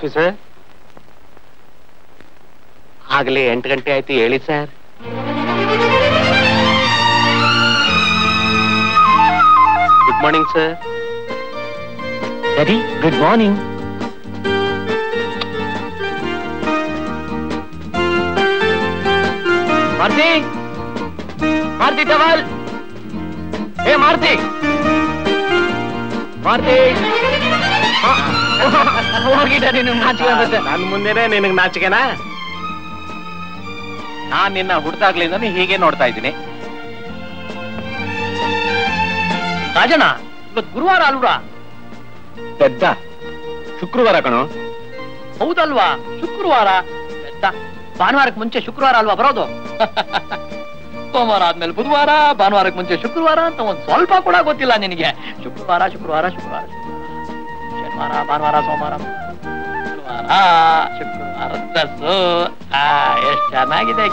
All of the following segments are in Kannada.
ಆಫೀಸರ್ ಆಗಲೇ ಎಂಟು ಗಂಟೆ ಆಯ್ತು ಹೇಳಿ sir good morning sir daddy good morning ಮಾರ್ತಿ ಮಾರ್ತಿ ಟವಲ್ ಏ ಮಾರ್ತಿ ಮಾರ್ತಿ ಹೋಗಿದ್ದ ನೀನು ನಾಚಿಕೆ ಬರುತ್ತೆ ನನ್ ಮುಂದೆನೆ ನಿನಗ್ ನಾಚಿಕೆನಾ ನಾನ್ ನಿನ್ನ ಹುಡ್ದಾಗ್ಲಿಂದ ಹೀಗೆ ನೋಡ್ತಾ ಇದ್ದೀನಿ ರಾಜಣ್ಣ ಇವತ್ತು ಗುರುವಾರ ಅಲ್ವಾ ಪೆದ್ದ ಶುಕ್ರವಾರ ಕಣೋ ಹೌದಲ್ವಾ ಶುಕ್ರವಾರ ಎತ್ತ ಭಾನುವಾರಕ್ಕೆ ಮುಂಚೆ ಶುಕ್ರವಾರ ಅಲ್ವಾ ಬರೋದು ಸೋಮವಾರ ಆದ್ಮೇಲೆ ಬುಧವಾರ ಭಾನುವಾರಕ್ಕೆ ಮುಂಚೆ ಶುಕ್ರವಾರ ಅಂತ ಒಂದ್ ಸ್ವಲ್ಪ ಕೂಡ ಗೊತ್ತಿಲ್ಲ ನಿನಗೆ ಶುಕ್ರವಾರ ಶುಕ್ರವಾರ ಶುಕ್ರವಾರ ಶನಿವಾರ ಭಾನುವಾರ ಸೋಮವಾರ ಶುಕ್ರವಾರ ಶುಕ್ರವಾರ ಡ್ರೆಸ್ಸು ಆ ಎಷ್ಟ್ ಚೆನ್ನಾಗಿದೆ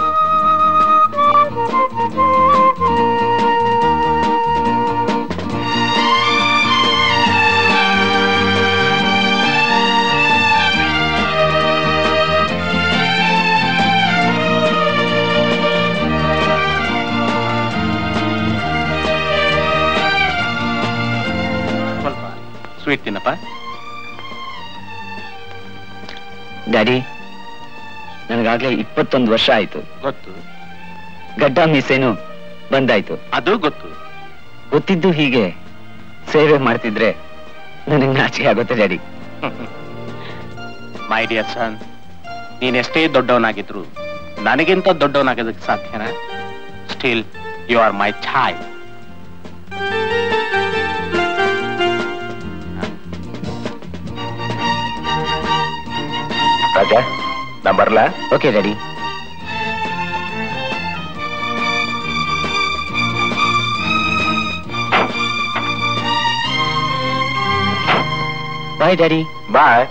ಸ್ವಲ್ಪ ಸ್ವೀಟ್ ತಿನ್ನಪ್ಪ ಡ್ಯಾಡಿ ನನಗಾಗ್ಲೇ ಇಪ್ಪತ್ತೊಂದು ವರ್ಷ ಆಯ್ತು ಗೊತ್ತು ಗಡ್ಡ ಮೀಸೇನು ಬಂದಾಯ್ತು ಅದು ಗೊತ್ತು ಗೊತ್ತಿದ್ದು ಹೀಗೆ ಸೇವೆ ಮಾಡ್ತಿದ್ರೆ ನನಗೆ ನಾಚಿಕೆ ಆಗುತ್ತೆ ಡ್ಯಾಡಿ ಮೈ ಡಿಯರ್ ಸನ್ ನೀನೆಷ್ಟೇ ದೊಡ್ಡವನಾಗಿದ್ರು ನನಗಿಂತ ದೊಡ್ಡವನಾಗೋದಕ್ಕೆ ಸಾಧ್ಯನಾ ಸ್ಟಿಲ್ ಯು ಆರ್ ಮೈ ಛಾಯ್ ರಾಜ ನಾ ಬರ್ಲಾ okay daddy bye daddy bye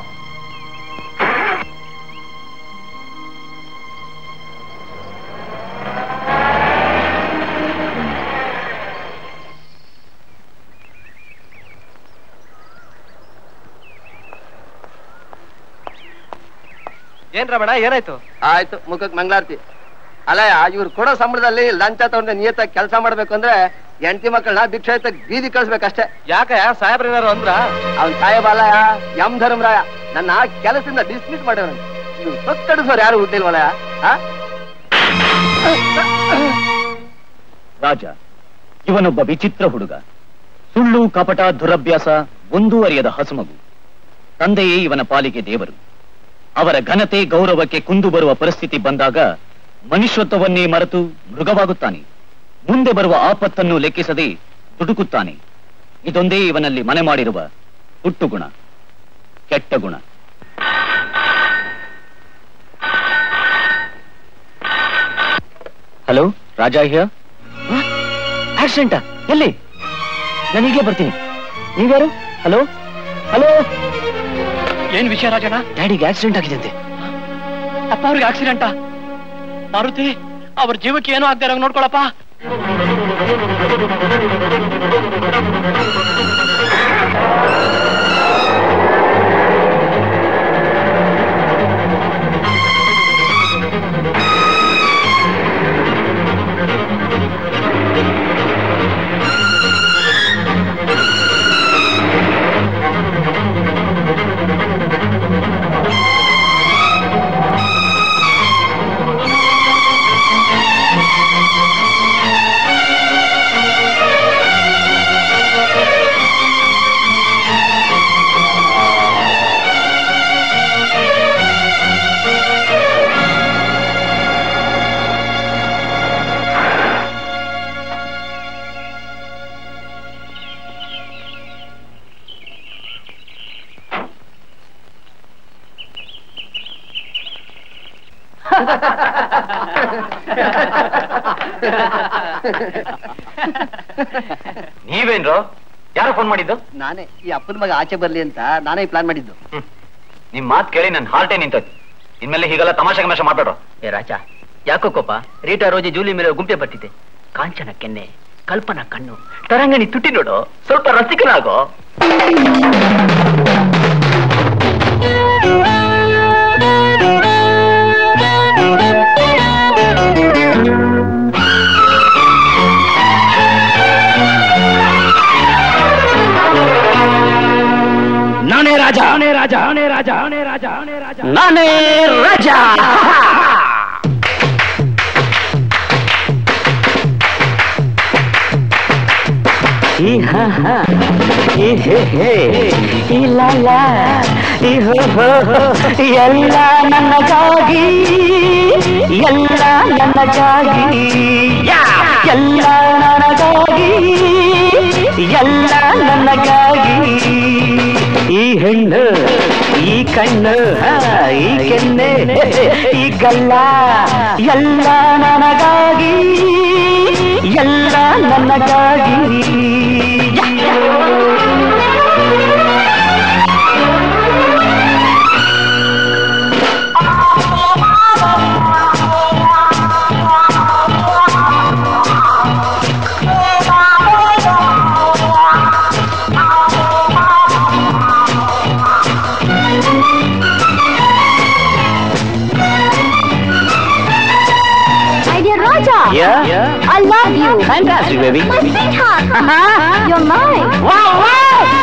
ಏನ್ ರಮಣ ಏನಾಯ್ತು ಆಯ್ತು ಮುಖಕ್ ಮಂಗಳಾರತಿ ಅಲ್ಲ ಇವ್ರು ಕೊಡೋ ಸಂಬಳದಲ್ಲಿ ಲಂಚ ತಗೊಂಡು ನಿಯತ್ತಾಗಿ ಕೆಲಸ ಮಾಡ್ಬೇಕು ಅಂದ್ರೆ ಹೆಂಡತಿ ಮಕ್ಕಳನ್ನ ಭಿಕ್ಷೆ ಎತ್ತಕ್ ಬೀದಿ ಕಳ್ಸ್ಬೇಕಷ್ಟೇ ಯಾಕ ಸಾಹೇಬ್ರೇನಾರು ಅಂದ್ರ ಅವ್ನ್ ಸಾಹೇಬಲ್ಲ ಎಂ ಧರ್ಮರಾಯ ನನ್ನ ಕೆಲಸದಿಂದ ಡಿಸ್ಮಿಸ್ ಮಾಡ್ಯಾರ ನೀವು ಸೊತ್ತಡಿಸೋರು ಯಾರು ಹುಟ್ಟಿಲ್ವಲ್ಲ ಆ? ರಾಜ ಇವನೊಬ್ಬ ವಿಚಿತ್ರ ಹುಡುಗ ಸುಳ್ಳು ಕಪಟ ದುರಭ್ಯಾಸ ಮುಂದುವರಿಯದ ಹಸುಮಗು ತಂದೆಯೇ ಇವನ ಪಾಲಿಗೆ ದೇವರು ಅವರ ಘನತೆ ಗೌರವಕ್ಕೆ ಕುಂದು ಬರುವ ಪರಿಸ್ಥಿತಿ ಬಂದಾಗ ಮನುಷ್ಯತ್ವವನ್ನೇ ಮರೆತು ಮೃಗವಾಗುತ್ತಾನೆ ಮುಂದೆ ಬರುವ ಆಪತ್ತನ್ನು ಲೆಕ್ಕಿಸದೆ ದುಡುಕುತ್ತಾನೆ ಇದೊಂದೇ ಇವನಲ್ಲಿ ಮನೆ ಮಾಡಿರುವ ಹುಟ್ಟು ಗುಣ ಕೆಟ್ಟ ಗುಣ ಹಲೋ ರಾಜಾ ಹಿಯರ್ ಆಕ್ಸಿಡೆಂಟಾ ಎಲ್ಲಿ ನಾನು ಈಗಲೇ ಬರ್ತೀನಿ ನೀವ್ಯಾರು ಹಲೋ ಹಲೋ ಏನ್ ವಿಷಯ ರಾಜಣ್ಣ ಡ್ಯಾಡಿಗೆ ಆಕ್ಸಿಡೆಂಟ್ ಆಗಿದೆ ಅಂತೆ ಅಪ್ಪ ಅವ್ರಿಗೆ ಆಕ್ಸಿಡೆಂಟಾ ಮಾರುತಿ ಅವ್ರ ಜೀವಕ್ಕೆ ಏನೂ ಆಗದೆ ಇರೋಂಗ್ ನೋಡ್ಕೊಳಪ್ಪ ನೀವೇನ್ರು ಯಾರೋ ಫೋನ್ ಮಾಡಿದ್ದು ನಾನೇ ಈ ಅಪ್ಪನ ಮಗ ಆಚೆ ಬರ್ಲಿ ಅಂತ ನಾನೇ ಪ್ಲಾನ್ ಮಾಡಿದ್ದು ನಿಮ್ ಮಾತ್ ಕೇಳಿ ನನ್ ಹಾರ್ಟೇ ನಿಂತೋಯ್ತು ಇನ್ಮೇಲೆ ಹೀಗೆಲ್ಲ ತಮಾಷೆ ಗಮಾಷೆ ಮಾಡ್ಬೇಡ್ರು ಏ ರಾಜ ಯಾಕೋ ಕೋಪ ರೀಟಾ ರೋಜಿ ಜೂಲಿ ಮೇಲೆ ಗುಂಪೆ ಬರ್ತಿದೆ ಕಾಂಚನ ಕೆನ್ನೆ ಕಲ್ಪನಾ ಕಣ್ಣು ತರಂಗಣಿ ತುಟಿ ನೋಡು ಸ್ವಲ್ಪ ರಸಿಕನಾಗೋ ರಾಜ ನಾನೇ ರಾಜ ನಾನೇ ರಾಜ ನಾನೇ ರಾಜ ನಾನೇ ರಾಜ ನಾನೇ ರಾಜ ಈ ಹ ಹ, ಈ ಹೆ ಹೆ, ಈ ಲ ಲ, ಈ ಹೋ ಹೋ ಹೋ, ಎಲ್ಲ ನನಗಾಗಿ ಎಲ್ಲ ನನಗಾಗಿ ಎಲ್ಲ ನನಗಾಗಿ ಎಲ್ಲ ನನಗಾಗಿ ಈ ಹೆಣ್ಣು ಈ ಕಣ್ಣು ಆ, ಈ ಕೆನ್ನೆ ಈ ಗಲ್ಲ ಎಲ್ಲ ನನಗಾಗಿ ಎಲ್ಲ ನನಗಾಗಿ My dear Raja, Yeah? I love you. Fantastic, baby. My sweetheart. You're mine.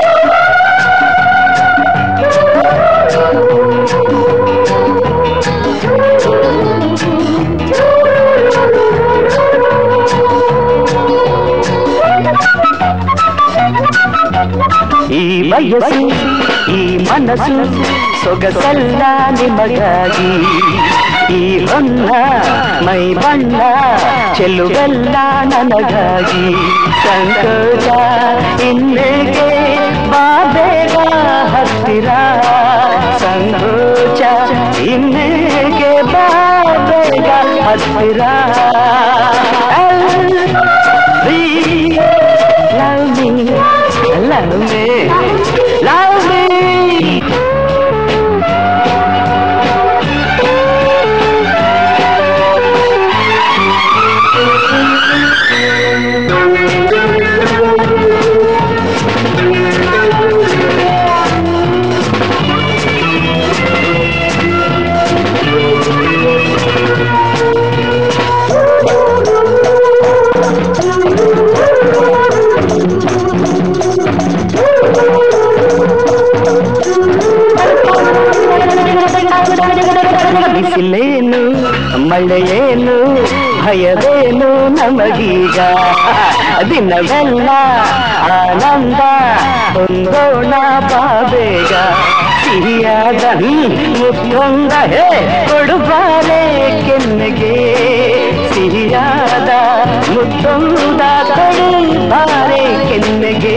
ಈ ವಯಸ್ಸು ಈ ಮನಸ್ಸು ಸೊಗಸಲ್ಲ ನಿಮಗಾಗಿ ಈ ಹೊನ್ನ ಮೈ ಬಣ್ಣ ಚೆಲುವೆಲ್ಲ ನನಗಾಗಿ ಸಂಕೋಚ ಇನ್ನೇಗೆ ಬಾಬೇಗ ಹತ್ತಿರ ಸಂಕೋಚ ಇನ್ನೇಗೆ ಬಾಬೇಗ ಹತ್ತಿರ Love me, love me, love me. ಬಿಸಿಲೇನು ಮಳೆಯೇನು ಭಯವೇನು ನಮಗೀಗ ದಿನವೆಲ್ಲ ಆನಂದ ಹೊಂದೋಣ ಬಾಬೇಗ ಸಿಹಿಯಾದ ಮುತ್ತೊಂದ ಹೇ ಕೊಡುಬಾರೆ ಕೆನ್ನೆಗೆ ಸಿಹಿಯಾದ ಮುತ್ತೊಂದ ಕೊಡುಬಾರೆ ಕೆನ್ನೆಗೆ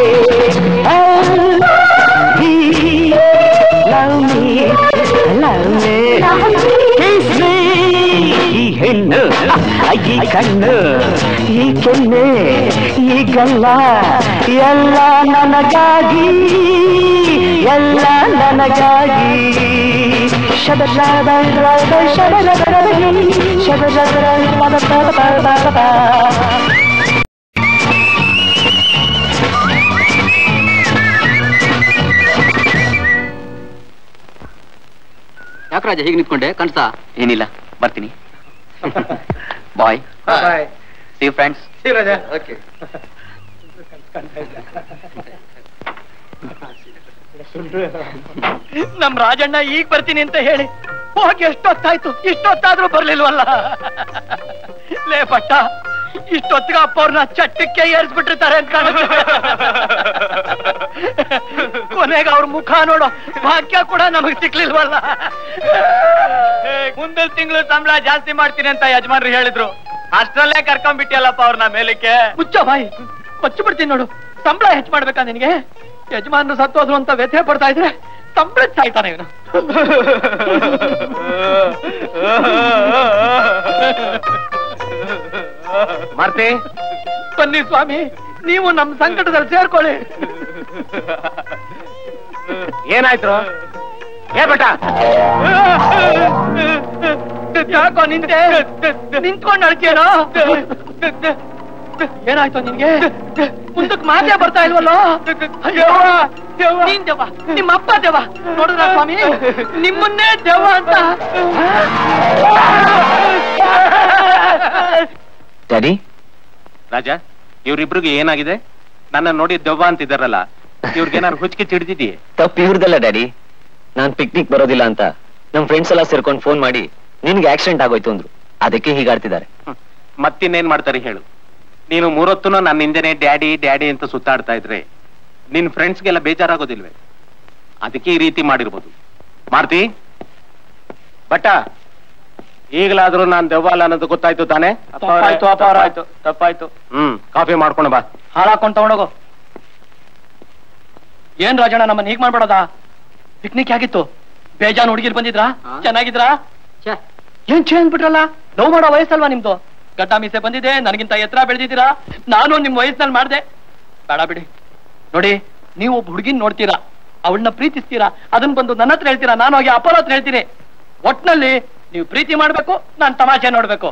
love me love me Kiss me. ಈ ಹೆಣ್ಣು ಈ ಕಣ್ಣು ಈ ಕೆನ್ನೆ ಈ ಗಲ್ಲ ಎಲ್ಲ ನನಗಾಗಿ ಎಲ್ಲ ನನಗಾಗಿ ಶಬದ ಶಬದ ಶಬದ ಶಬದ ಶಬದ ಯಾಕ್ರಾಜ ಹೀಗೆ ನಿಂತ್ಕೊಂಡೆ ಕನ್ಸಾ ಏನಿಲ್ಲ ಬರ್ತೀನಿ ಬಾಯ್ ಸಿ ಫ್ರೆಂಡ್ಸ್ ಓಕೆ ನಮ್ ರಾಜಣ್ಣ ಈಗ ಬರ್ತೀನಿ ಅಂತ ಹೇಳಿ ಹೋಗಿ ಎಷ್ಟೊತ್ತಾಯ್ತು ಇಷ್ಟೊತ್ತಾದ್ರೂ ಬರ್ಲಿಲ್ವಲ್ಲ ಲೇ ಪಟ್ಟ ಇಷ್ಟೊತ್ತಿಗೆ ಅಪ್ಪ ಅವ್ರನ್ನ ಚಟ್ಟಕ್ಕೆ ಏರ್ಸ್ಬಿಟ್ಟಿರ್ತಾರೆ ಅಂತ ಕಾಣುತ್ತೆ ಕೊನೆಗೆ ಅವ್ರ ಮುಖ ನೋಡೋ ಭಾಗ್ಯ ಕೂಡ ನಮಗ್ ಸಿಕ್ಲಿಲ್ವಲ್ಲ ಮುಂದಿನ ತಿಂಗಳು ಸಂಬಳ ಜಾಸ್ತಿ ಮಾಡ್ತೀನಿ ಅಂತ ಯಜಮಾನ್ರು ಹೇಳಿದ್ರು ಅಷ್ಟ್ರಲ್ಲೇ ಕರ್ಕೊಂಡ್ಬಿಟ್ಟಿಯಲ್ಲಪ್ಪ ಅವ್ರನ್ನ ಮೇಲಕ್ಕೆ ಮುಚ್ಚ ಬಾಯಿ ಕೊಚ್ಚು ಬಿಡ್ತೀನಿ ನೋಡು ಸಂಬಳ ಹೆಚ್ಚು ಮಾಡ್ಬೇಕಾ ನಿನಗೆ ಯಜಮಾನ್ರು ಸತ್ತೋದ್ರು ಅಂತ ವ್ಯಥೆ ಪಡ್ತಾ ಇದ್ರೆ ಸಂಬಳ ಸಾಯ್ತಾನೆ ಇವನು ಮಾರ್ತಿ ಬನ್ನಿ ಸ್ವಾಮಿ ನೀವು ನಮ್ ಸಂಕಟದಲ್ಲಿ ಸೇರ್ಕೊಳ್ಳಿ ಏನಾಯ್ತು ಏ ಬಟ ಯಾಕೋ ನಿಂತೆ ನಿಂತ್ಕೊಂಡು ಅಳ್ತೀಯನೋ ಏನಾಯ್ತು ನಿನ್ಗೆ ಮುಂದಕ್ಕೆ ಮಾತೇ ಬರ್ತಾ ಇಲ್ವಲ್ಲೋ ಅಯ್ಯೋ ನೀನ್ ದೆವ್ವ ನಿಮ್ಮ ಅಪ್ಪ ದೆವ್ವ ನೋಡಿದ್ರ ಸ್ವಾಮಿ ನಿಮ್ಮನ್ನೇ ದೆವ್ವ ಅಂತ ಡ್ಯಾಡಿ ರಾಜ ಇವ್ರಿಬ್ರಿಗೆ ಏನಾಗಿದೆ ನನ್ನ ನೋಡಿ ದೆವ್ವ ಅಂತಿದ್ದಾರಲ್ಲ ಇವ್ರಿಗೇನಾರು ಹುಚ್ಚಿಗೆ ಚಿಡ್ದಿದೀಯ ತಪ್ಪು ಇವ್ರದಲ್ಲ ಡ್ಯಾಡಿ ನಾನ್ ಪಿಕ್ನಿಕ್ ಬರೋದಿಲ್ಲ ಅಂತ ನಮ್ ಫ್ರೆಂಡ್ಸ್ ಎಲ್ಲ ಸೇರ್ಕೊಂಡು ಫೋನ್ ಮಾಡಿ ನಿನ್ಗೆ ಆಕ್ಸಿಡೆಂಟ್ ಆಗೋಯ್ತು ಅಂದ್ರು ಅದಕ್ಕೆ ಹೀಗಾಡ್ತಿದ್ದಾರೆ ಮತ್ತಿನ್ನೇನ್ ಮಾಡ್ತಾರೆ ಹೇಳು ನೀನು ಮೂರೊತ್ತುನು ನನ್ನ ಹಿಂದೆನೆ ಡ್ಯಾಡಿ ಡ್ಯಾಡಿ ಅಂತ ಸುತ್ತಾಡ್ತಾ ಇದ್ರೆ ನಿನ್ ಫ್ರೆಂಡ್ಸ್ಗೆಲ್ಲ ಬೇಜಾರಾಗೋದಿಲ್ವೇ ಅದಕ್ಕೆ ಈ ರೀತಿ ಮಾಡಿರ್ಬೋದು ಮಾರ್ತಿ ಬಟ್ಟ ಈಗಲಾದ್ರೂ ನಾನ್ ದೆವ್ವಾಲ ಅನ್ನೋದು ಗೊತ್ತಾಯ್ತು ತಾನೆ ತಪ್ಪಾಯ್ತು ಅಪಾರ ಆಯ್ತು ತಪ್ಪಾಯ್ತು ಹ್ಮ್ ಕಾಫಿ ಮಾಡ್ಕೊಂಡು ಬಾ ಹಾಳಾಕೊಂಡ್ ತಗೊಂಡೋಗು ಏನ್ ರಾಜಣ್ಣ ನಮ್ಮನ್ನ ಹೀಗ್ ಮಾಡ್ಬೇಡದ ಪಿಕ್ನಿಕ್ ಆಗಿತ್ತು ಬೇಜಾನ್ ಹುಡುಗಿರ್ ಬಂದಿದ್ರಾ ಚೆನ್ನಾಗಿದ್ರಾ ಏನ್ ಚೇ ಅಂದ್ಬಿಟ್ರಲ್ಲ ಲವ್ ಮಾಡೋ ವಯಸ್ಸಲ್ವಾ ನಿಮ್ದು ಗಡ್ಡ ಮೀಸೆ ಬಂದಿದೆ ನನಗಿಂತ ಎತ್ತರ ಬೆಳೆದಿದ್ದೀರಾ ನಾನು ನಿಮ್ ವಯಸ್ಸಿನಲ್ಲಿ ಮಾಡ್ದೆ ಬೇಡ ಬಿಡಿ ನೋಡಿ ನೀವು ಒಬ್ಬ ಹುಡುಗಿನ ನೋಡ್ತೀರಾ ಅವಳನ್ನ ಪ್ರೀತಿಸ್ತೀರಾ ಅದನ್ನ ಬಂದು ನನ್ನ ಹತ್ರ ಹೇಳ್ತೀರಾ ನಾನು ಹೋಗಿ ಅಪ್ಪರ ಹತ್ರ ಹೇಳ್ತೀನಿ ಒಟ್ನಲ್ಲಿ ನೀವು ಪ್ರೀತಿ ಮಾಡ್ಬೇಕು ನಾನ್ ತಮಾಷೆ ನೋಡ್ಬೇಕು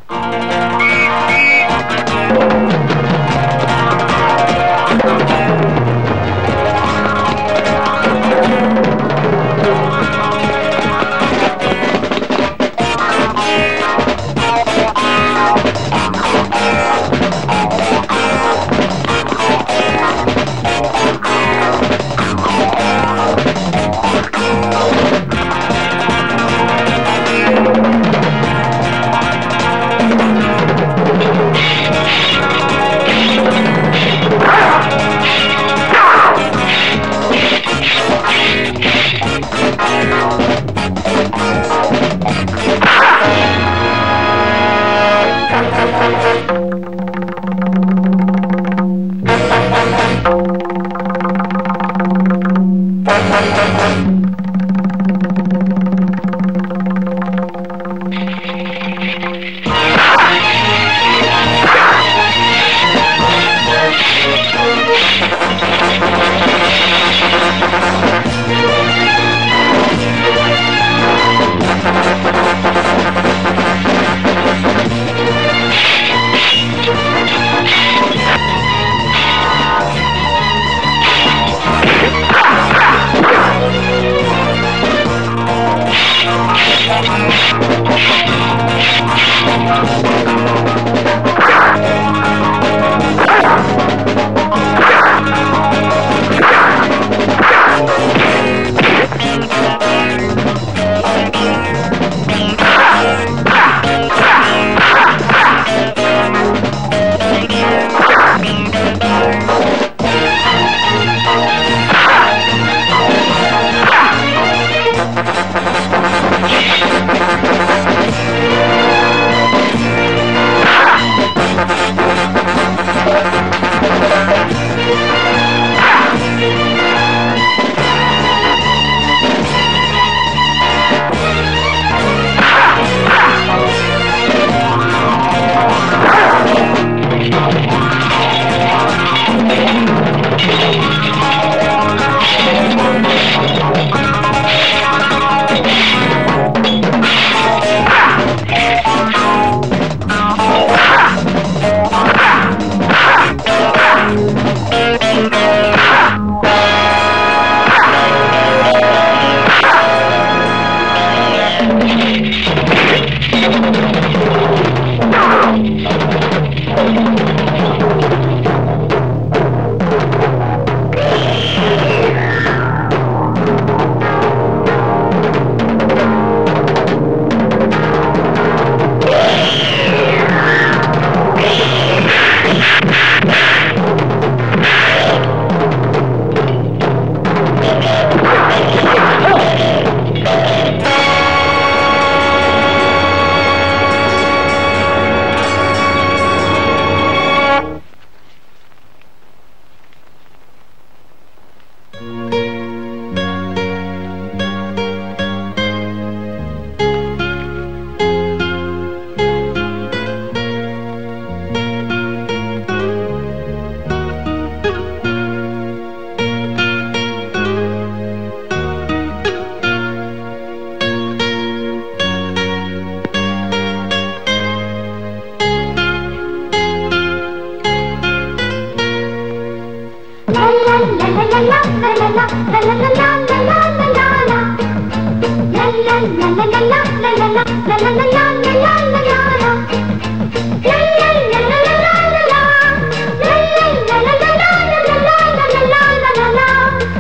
la la la la la la la la la la la la la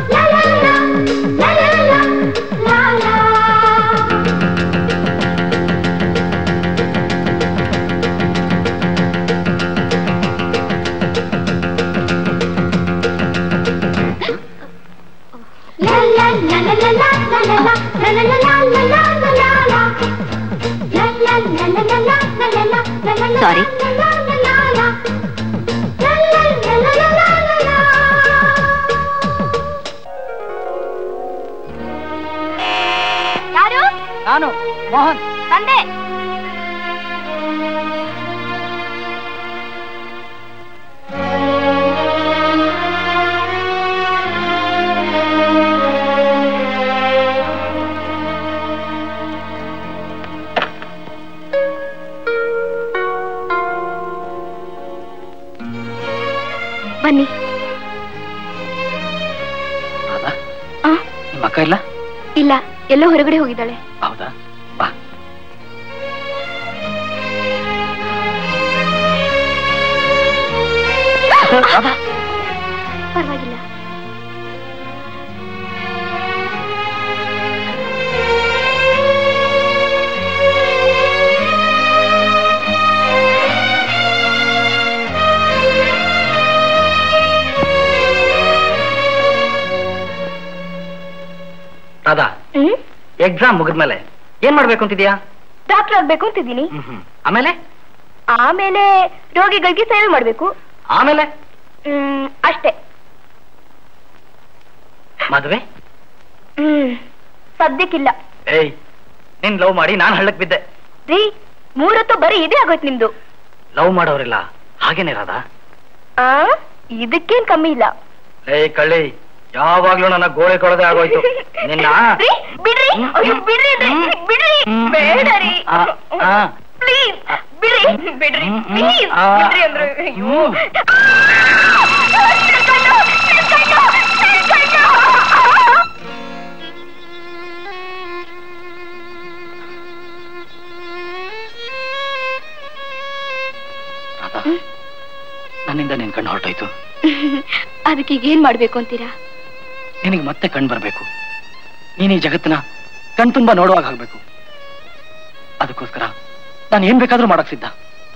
ಸಾರಿ ಯಾರು ನಾನು ಮೋಹನ್ ತಂದೆ ಬನ್ನಿ ರಾಧಾ ಆ, ನಿಮ್ಮ ಅಕ್ಕ ಇಲ್ಲ ಇಲ್ಲ ಎಲ್ಲೋ ಹೊರಗಡೆ ಹೋಗಿದ್ದಾಳೆ ಹೌದಾ ಬಾ ರಾಧಾ ಪರವಾಗಿಲ್ಲ ರಾಧಾ ಹ್ಮ್ ಎಕ್ಸಾಮ್ ಮುಗಿದ್ಮೇಲೆ ಏನ್ ಮಾಡ್ಬೇಕು ಅಂತಿದ್ಯಾ ಡಾಕ್ಟರ್ ಆಗ್ಬೇಕು ಅಂತಿದ್ದೀನಿ ಆಮೇಲೆ ಆಮೇಲೆ ರೋಗಿಗಳಿಗೆ ಸೇವೆ ಮಾಡ್ಬೇಕು ಆಮೇಲೆ ಹ್ಮ್ ಅಷ್ಟೇ ಮದುವೆ ಹ್ಮ್ ಸದ್ಯಕ್ಕಿಲ್ಲ ಏಯ್ ನಿನ್ ಲವ್ ಮಾಡಿ ನಾನ್ ಹಳ್ಳಕ್ ಬಿದ್ದೆ ರೀ ಮೂರೊತ್ತು ಬರೀ ಇದೇ ಆಗೋಯ್ತು ನಿಮ್ದು ಲವ್ ಮಾಡೋರಿಲ್ಲ ಹಾಗೇನೆ ರಾಧಾ ಆ ಇದಕ್ಕೇನ್ ಕಮ್ಮಿ ಇಲ್ಲ ಏಯ್ ಕಳ್ಳಿ ಯಾವಾಗ್ಲೂ ನನ್ನ ಗೋಳೆ ಕೊಡದೆ ಆಗೋಯ್ತು ನಿನ್ನ ರೀ, ಬಿಡ್ರಿ ಅಯ್ಯೋ, ಬಿಡ್ರಿ ಅಂದ್ರೆ, ಬಿಡ್ರಿ ಬೇಡ ರೀ ಆ, ಆ. ಪ್ಲೀಸ್ ಬಿಡ್ರಿ ಬಿಡ್ರಿ ಹ್ಮ್, ಹ್ಮ್. ಪ್ಲೀಸ್ ಆ. ಬಿಡ್ರಿ ಅಂದ್ರೆ ಅಯ್ಯೋ ಹ್ಮ್. ರಾಧಾ ನನ್ನಿಂದ ನಿನ್ ಕಣ್ಣು ಹೊರಟೋಯ್ತು ಅದಕ್ಕೆ ಈಗ ಏನ್ ಮಾಡ್ಬೇಕು ಅಂತೀರಾ ನಿನಗೆ ಮತ್ತೆ ಕಣ್ ಬರ್ಬೇಕು ನೀನ್ ಈ ಜಗತ್ತನ್ನ ಕಣ್ ತುಂಬಾ ನೋಡುವಾಗ ಆಗ್ಬೇಕು ಅದಕ್ಕೋಸ್ಕರ ನಾನು ಏನ್ ಬೇಕಾದ್ರೂ ಮಾಡಕ್ ಸಿದ್ಧ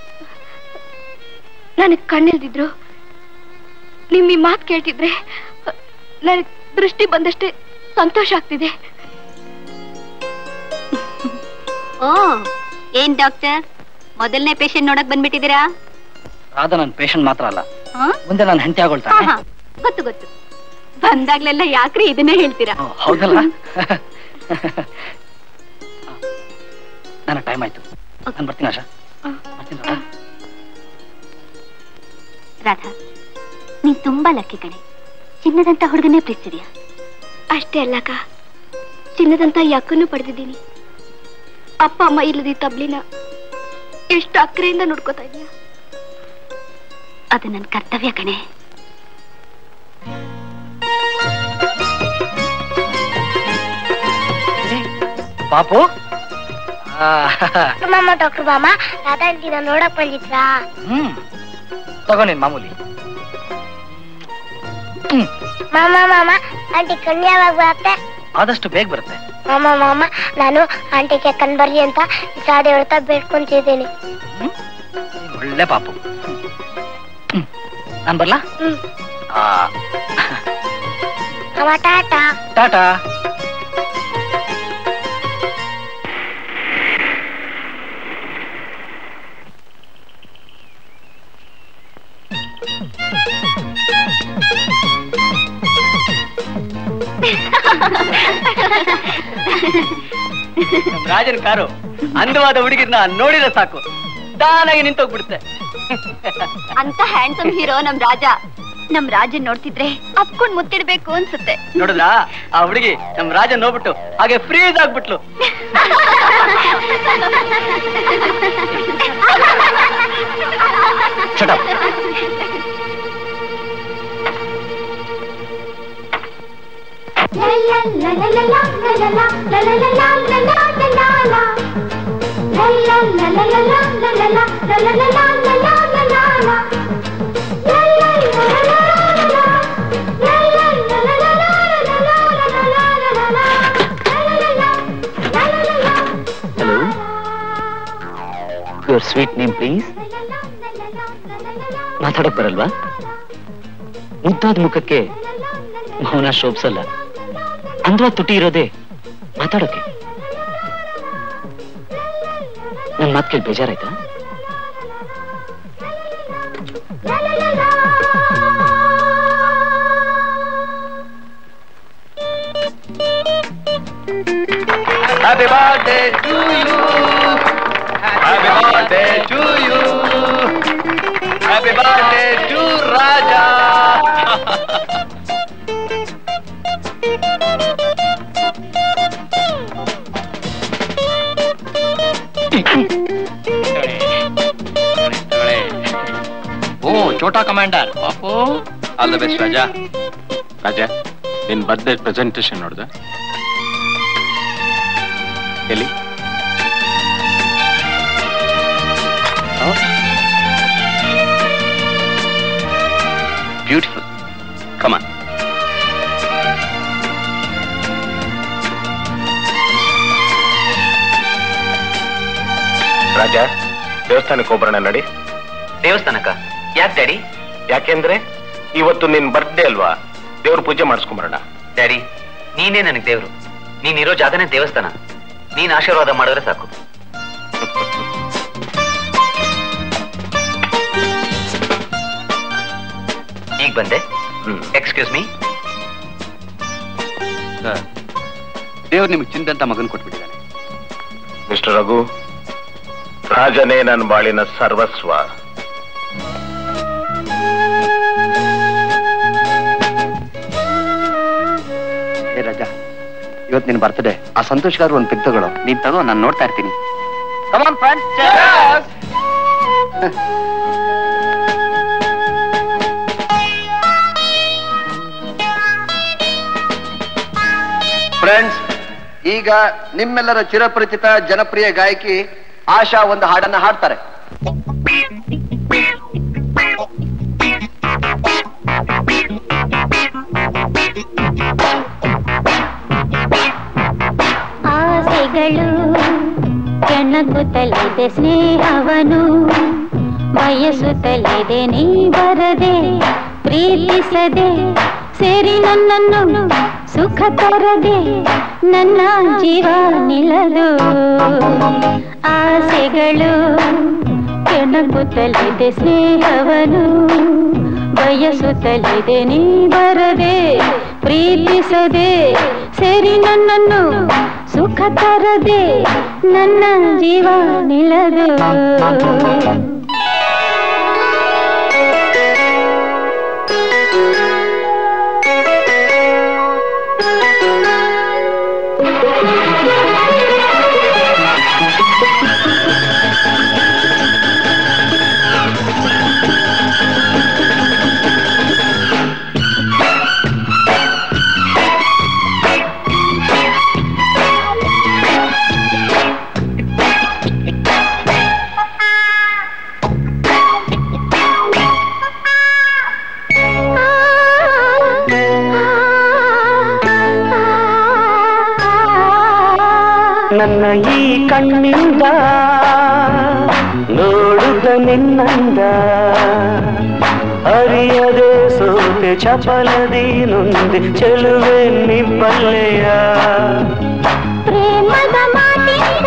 ನನಗ್ ಕಣ್ಣಿಲ್ದಿದ್ರು ನಿಮ್ ಈ ಮಾತು ಕೇಳ್ತಿದ್ರೆ ನನಗ್ ದೃಷ್ಟಿ ಬಂದಷ್ಟೇ ಸಂತೋಷ ಆಗ್ತಿದೆ ಓ ಏನ್ ಡಾಕ್ಟರ್ ಮೊದಲನೇ ಪೇಷಂಟ್ ನೋಡಕ್ ಬಂದ್ಬಿಟ್ಟಿದ್ದೀರಾ ರಾಧಾ ನನ್ನ ಪೇಷಂಟ್ ಮಾತ್ರ ಅಲ್ಲ ಹಾ? ಮುಂದೆ ನಾನು ಹೆಂಡತಿ ಹಾ, ಆಗೊಳ್ತಾನೆ ಹಾ. ಗೊತ್ತು ಗೊತ್ತು ಬಂದಾಗ್ಲೆಲ್ಲ ಯಾಕ್ರಿ ಇದನ್ನೇ ಹೇಳ್ತೀರಾ ಹ್ಮ್, ಹೌದಲ್ಲ ನನ್ನ ಟೈಮ್ ಆಯ್ತು ನಾನು ಬರ್ತೀನಿ ಆಶಾ ಬರ್ತೀನಿ ರಾಧಾ. ರಾಧಾ ನೀನ್ ತುಂಬಾ ಲಕ್ಕಿ ಕಣೆ ಚಿನ್ನದಂತ ಹುಡುಗನೇ ಪ್ರೀತಿಸಿದ್ಯಾ ಅಷ್ಟೇ ಅಲ್ಲಕ್ಕ ಚಿನ್ನದಂತ ಈ ಅಕ್ಕನ್ನು ಪಡೆದಿದ್ದೀನಿ ಅಪ್ಪ ಅಮ್ಮ ಇಲ್ಲದಿ ತಬ್ಲಿನ ಎಷ್ಟು ಅಕ್ಕರೆಯಿಂದ ನೋಡ್ಕೋತಾ ಇದೀಯ ಅದು ನನ್ ಕರ್ತವ್ಯ ಕಣೆ ಪಾಪು ಆ, ಮಾಮ ಡಾಕ್ಟರ್ ಮಾಮ ರಾಧಾ ಅಂತಿನ ನೋಡಕ್ ಬಂದಿದ್ರಾ ಹ್ಮ್ ತಗೋ ನೀನ್ ಮಾಮೂಲಿ ಹ್ಮ್ ಮಾಮ ಮಾಮ ಆಂಟಿ ಕಣ್ಣು ಯಾವಾಗ ಬರುತ್ತೆ ಆದಷ್ಟು ಬೇಗ ಬರುತ್ತೆ ಮಾಮ ಮಾಮ ನಾನು ಆಂಟಿಗೆ ಕಣ್ ಬರ್ಲಿ ಅಂತ ಸಾಡೆ ಹೇಳ್ತಾ ಬೇಡ್ಕೊಂತಿದ್ದೀನಿ ಹ್ಮ್? ನೀನ್ ಒಳ್ಳೆ ಪಾಪು ಹ್ಮ್ ನಾನ್ ಬರ್ಲಾ ಹ್ಮ್ ಆ, ಮಾಮ ಟಾಟಾ ಟಾಟಾ ನಮ್ ರಾಜನ ಕಾರು ಅಂದವಾದ ಹುಡುಗಿರ್ನ ನೋಡಿದ್ರೆ ಸಾಕು ತಾನಾಗಿ ನಿಂತೋಗ್ಬಿಡುತ್ತೆ ಅಂತ ಹ್ಯಾಂಡ್ಸಮ್ ಹೀರೋ ನಮ್ ರಾಜ ನಮ್ ರಾಜನ್ ನೋಡ್ತಿದ್ರೆ ಅಪ್ಕೊಂಡ್ ಮುತ್ತಿಡ್ಬೇಕು ಅನ್ಸುತ್ತೆ ನೋಡಿದ್ರಾ ಆ ಹುಡುಗಿ ನಮ್ ರಾಜ ನೋಡ್ಬಿಟ್ಟು ಹಾಗೆ ಫ್ರೀಸ್ ಆಗ್ಬಿಟ್ಲು Shut up. Hello your sweet name please ಮಾತಾಡಕ್ ಬರಲ್ವಾ ಮುದ್ದಾದ ಮುಖಕ್ಕೆ ಮೌನ ಶೋಭಸಲ್ಲ ಅಂದ್ರ ತುಟಿ ಇರೋದೇ ಮಾತಾಡೋಕೆ ನನ್ ಮಾತು ಕೇಳಿ ಬೇಜಾರಾಯ್ತಾ Happy birthday to you. Happy birthday to you. Happy birthday to Raja. ಓ ಚೋಟಾ ಕಮಾಂಡರ್ ಪಾಪು all the best Raja Raja ನಿನ್ ಬರ್ತ್ಡೇ ಪ್ರೆಸೆಂಟೇಶನ್ ನೋಡ್ದ ಎಲ್ಲಿ ಬ್ಯೂಟಿಫುಲ್ ಕಮಾನ್ ರಾಜ ದೇವಸ್ಥಾನಕ್ಕೆ ಹೋಗ್ಬರೋಣ ನಡಿ ದೇವಸ್ಥಾನಕ್ಕ ಯಾಕೆ ಡ್ಯಾಡಿ ಯಾಕೆಂದ್ರೆ ಇವತ್ತು ನಿನ್ ಬರ್ತ್ಡೇ ಅಲ್ವಾ ದೇವ್ರ ಪೂಜೆ ಮಾಡಿಸ್ಕೊಂಬರೋಣ ಡ್ಯಾಡಿ ನೀನೇ ನನಗೆ ದೇವ್ರು ನೀನಿರೋ ಜಾಗನೇ ದೇವಸ್ಥಾನ ನೀನ್ ಆಶೀರ್ವಾದ ಮಾಡಿದ್ರೆ ಸಾಕು ಈಗ ಬಂದೆ ಹ್ಮ್ ಎಕ್ಸ್ಕ್ಯೂಸ್ ಮೀ ದೇವ್ರು ನಿಮ್ಗೆ ಚಿಂತೆ ಮಗನ್ ಕೊಟ್ಬಿಟ್ಟಿದ್ದಾನೆ ಮಿಸ್ಟರ್ ರಘು ರಾಜನೇ ನನ್ನ ಬಾಳಿನ ಸರ್ವಸ್ವ ಏ ರಾಜಾ ಇವತ್ತು ನಿನ್ ಬರ್ತಡೆ ಆ ಸಂತೋಷಗಾರ ಒಂದು ಪಿಕ್ ತಗೊಳ್ಳೋ ನೀನ್ ತಗೋ ನಾನು ನೋಡ್ತಾ ಇರ್ತೀನಿ ಕಮಾನ್ ಫ್ರೆಂಡ್ಸ್ ಫ್ರೆಂಡ್ಸ್ ಈಗ ನಿಮ್ಮೆಲ್ಲರ ಚಿರಪರಿಚಿತ ಜನಪ್ರಿಯ ಗಾಯಕಿ ಆಶಾ ಒಂದು ಹಾಡನ್ನ ಹಾಡ್ತಾರೆ ಆಸೆಗಳು ಕೆಣಕುತ್ತಲಿದೆ ಸ್ನೇಹವನು ಬಯಸುತ್ತಲಿದೆ ನೀ ಬರದೆ ಪ್ರೀತಿಸದೆ ಸೇರಿ ನನ್ನನ್ನು ಸುಖ ತರದೆ ನನ್ನ ಜೀವ ನಿಲ್ಲದು ಆಸೆಗಳು ಕೆಣಕುತ್ತಲಿದೆ ಸ್ನೇಹವನು ಬಯಸುತ್ತಲಿದೆ ನೀ ಬರದೆ ಪ್ರೀತಿಸದೆ ಸೇರಿ ನನ್ನನ್ನು ಸುಖ ತರದೆ ನನ್ನ ಜೀವ ನಿಲ್ಲದು ನನ್ನ ಈ ಕಣ್ಣಿಂದ ನೋಡುತ್ತ ನಿನ್ನಂದ ಅರಿಯದೆ ಸೋತೆ ಚಪಲದಿ ನೊಂದೆ ಚೆಲುವೆ ನಿಬ್ಬಲ್ಲೆಯ ಪ್ರೇಮದ ಮಾತಿಂದ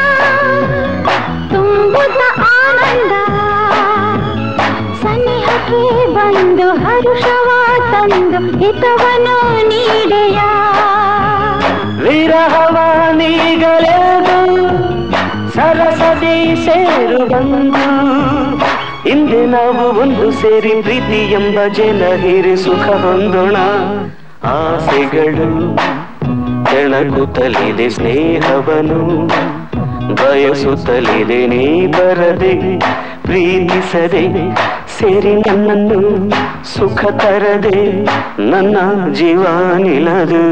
ತುಂಬುತ್ತ ಆನಂದ ಸನಿಹಕ್ಕೆ ಬಂದು ಹರುಷವ ತಂದು ಹಿತವನು ನೀಡೆಯ ವಿರಹವ ನೀಗಲೆದು ಸರಸದಿ ಸೇರು ಬಂದು ಹಿಂದೆ ನಾವು ಒಂದು ಸೇರಿ ಪ್ರೀತಿ ಎಂಬ ಜನ ಹೀರಿ ಸುಖ ಹೊಂದೋಣ ಆಸೆಗಳು ಕೆಳಗುತ್ತಲಿದೆ ಸ್ನೇಹವನು ಬಯಸುತ್ತಲಿದೆ ನೀ ಬರದೆ ಪ್ರೀತಿಸದೆ ಸೇರಿ ನನ್ನನ್ನು ಸುಖ ತರದೆ ನನ್ನ ಜೀವ ನಿಲದು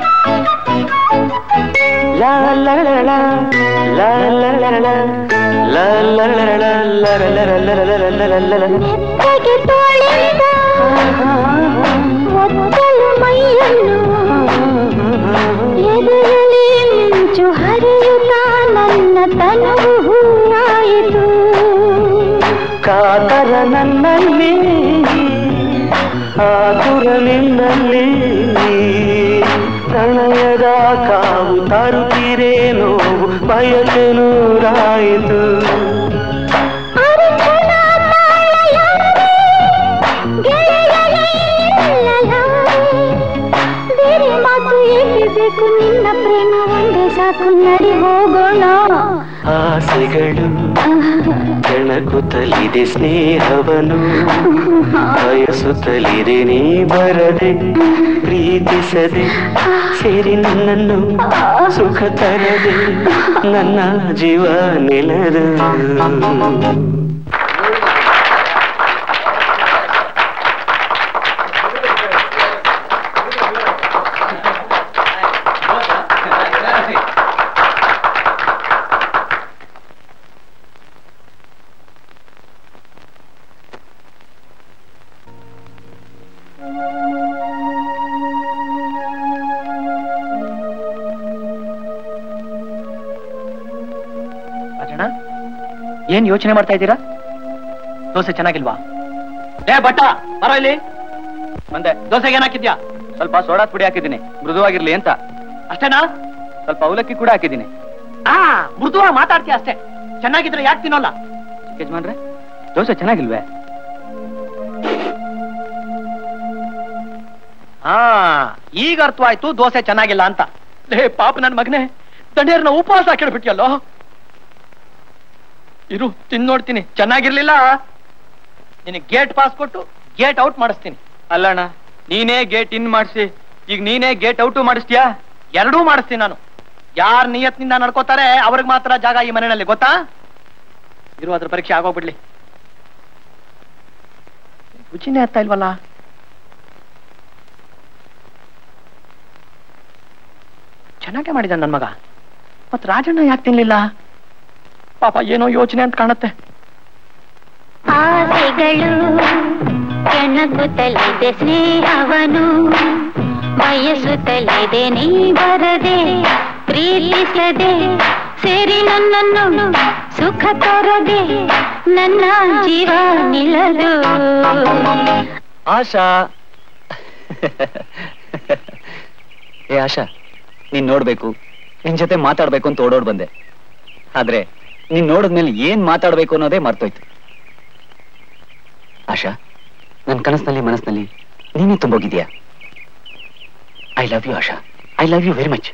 La la la la la la la la la ಲ ಲ ಲ ಲ ಲ ಲ ಲ ಲ ಲ ಲ ಲ ಲ ಲ ಲ. ಮೆತ್ತಗೆ ತೋಳಿಂದ ಒತ್ತಲು ಮೈಯನ್ನು ಎದೆಯಲ್ಲಿ ಮಿಂಚು ಹರಿಯುತ್ತಾ ನನ್ನ ತನುವು ಹೂವಾಯಿತು ಕಾತರ ನನ್ನಲ್ಲಿ ಆತುರ ನಿನ್ನಲ್ಲಿ ಪ್ರಣಯದ ಕಾವು ತರುತ್ತೀರೇ ನೋವು ಬಯಕೆ ನೂರಾಯಿತು ಅರಿತನ ತಾಳೆಯಾರೆ, ಗೆಳೆಯರೇ ನಿಲ್ಲಲಾರೆ. ಬೇರೆ ಮಾತು ಏಕೆ ಬೇಕು ನಿನ್ನ ಪ್ರೇಮ ಒಂದೇ ಸಾಕು ನಡಿ ಹೋಗೋಣ ಆಸೆಗಳು ಕೆಣಕುತ್ತಲಿದೆ ಸ್ನೇಹವನು ಬಯಸುತ್ತಲಿದೆ ನೀ ಬರದೆ ಪ್ರೀತಿಸದೆ ಸೇರಿ ನನ್ನನ್ನು ಸುಖ ತರದೆ ನನ್ನ ಜೀವ ನಿಲದು ರಾಜಣ್ಣ ಏನ್ ಯೋಚನೆ ಮಾಡ್ತಾ ಇದ್ದೀರಾ ದೋಸೆ ಚೆನ್ನಾಗಿಲ್ವಾ ಏ ಬಟ್ಟ ಬರೋ ಇಲ್ಲಿ ಬಂದೆ ದೋಸೆಗೆ ಏನ್ ಹಾಕಿದ್ಯಾ ಸ್ವಲ್ಪ ಸೋಡಾ ಪುಡಿ ಹಾಕಿದ್ದೀನಿ ಮೃದುವಾಗಿರ್ಲಿ ಅಂತ ಅಷ್ಟೇನಾ ಸ್ವಲ್ಪ ಅವಲಕ್ಕಿ ಕೂಡ ಹಾಕಿದ್ದೀನಿ ಆ ಮೃದುವಾಗಿ ಮಾತಾಡ್ತೀಯ ಅಷ್ಟೇ ಚೆನ್ನಾಗಿದ್ರೆ ಯಾಕೆ ತಿನ್ನೋಲ್ಲ ಯಜಮಾನ್ರೆ ದೋಸೆ ಚೆನ್ನಾಗಿಲ್ವೇ ಹಾ ಈಗ ಅರ್ಥವಾಯ್ತು ದೋಸೆ ಚೆನ್ನಾಗಿಲ್ಲ ಅಂತ ಲೇ ಪಾಪ ನನ್ ಮಗನೇ ದಣಿಯರ್ನ ಉಪವಾಸ ಹಾಕಿಡ್ಬಿಟ್ಯಲ್ಲೋ ಇರು ತಿನ್ ನೋಡ್ತೀನಿ ಚೆನ್ನಾಗಿರ್ಲಿಲ್ಲ ನಿನಗೆ ಗೇಟ್ ಪಾಸ್ ಕೊಟ್ಟು ಗೇಟ್ ಔಟ್ ಮಾಡಿಸ್ತೀನಿ ಅಲ್ಲಣ್ಣ ನೀನೇ ಗೇಟ್ ಇನ್ ಮಾಡಿಸಿ ಈಗ ನೀನೇ ಗೇಟ್ ಔಟು ಮಾಡಿಸ್ತೀಯಾ ಎರಡೂ ಮಾಡಿಸ್ತೀನಿ ನಾನು ಯಾರ್ ನಿಯತ್ನಿಂದ ನಡ್ಕೋತಾರೆ ಅವ್ರಿಗೆ ಮಾತ್ರ ಜಾಗ ಈ ಮನೆಯಲ್ಲಿ ಗೊತ್ತಾ ಇರು ಅದ್ರ ಪರೀಕ್ಷೆ ಆಗೋಗ್ಬಿಡ್ಲಿ ರುಚಿನೇ ಆಗ್ತಾ ಇಲ್ವಲ್ಲ ಚೆನ್ನಾಗೇ ಮಾಡಿದ ನನ್ ಮಗ ಮತ್ ರಾಜಣ್ಣ ಯಾಕೆ ತಿನ್ಲಿಲ್ಲ ಪಾಪ ಏನೋ ಯೋಚನೆ ಅಂತ ಕಾಣುತ್ತೆ ಆಸೆಗಳು ಕೆಣಕುತ್ತಲಿದೆ ಸ್ನೇಹವನು ಬಯಸುತ್ತಲಿದೆ ನೀ ಬರದೆ ಪ್ರೀತಿಸದೆ ಸೇರಿ ನನ್ನನ್ನು ಸುಖ ತರದೆ ನನ್ನ ಜೀವ ನಿಲ್ಲದು ಆಶಾ ಏ ಆಶಾ ನೀನ್ ನೋಡ್ಬೇಕು ನಿನ್ ಜೊತೆ ಮಾತಾಡ್ಬೇಕು ಅಂತ ಓಡೋಡ್ ಬಂದೆ ಆದ್ರೆ ನೀನ್ ನೋಡಿದ್ಮೇಲೆ ಏನ್ ಮಾತಾಡ್ಬೇಕು ಅನ್ನೋದೇ ಮರ್ತೋಯ್ತು ಆಶಾ ನನ್ ಕನಸಿನಲ್ಲಿ ಮನಸ್ಸಿನಲ್ಲಿ ನೀನೇ ತುಂಬೋಗಿದ್ಯಾ I love you Asha I love you very much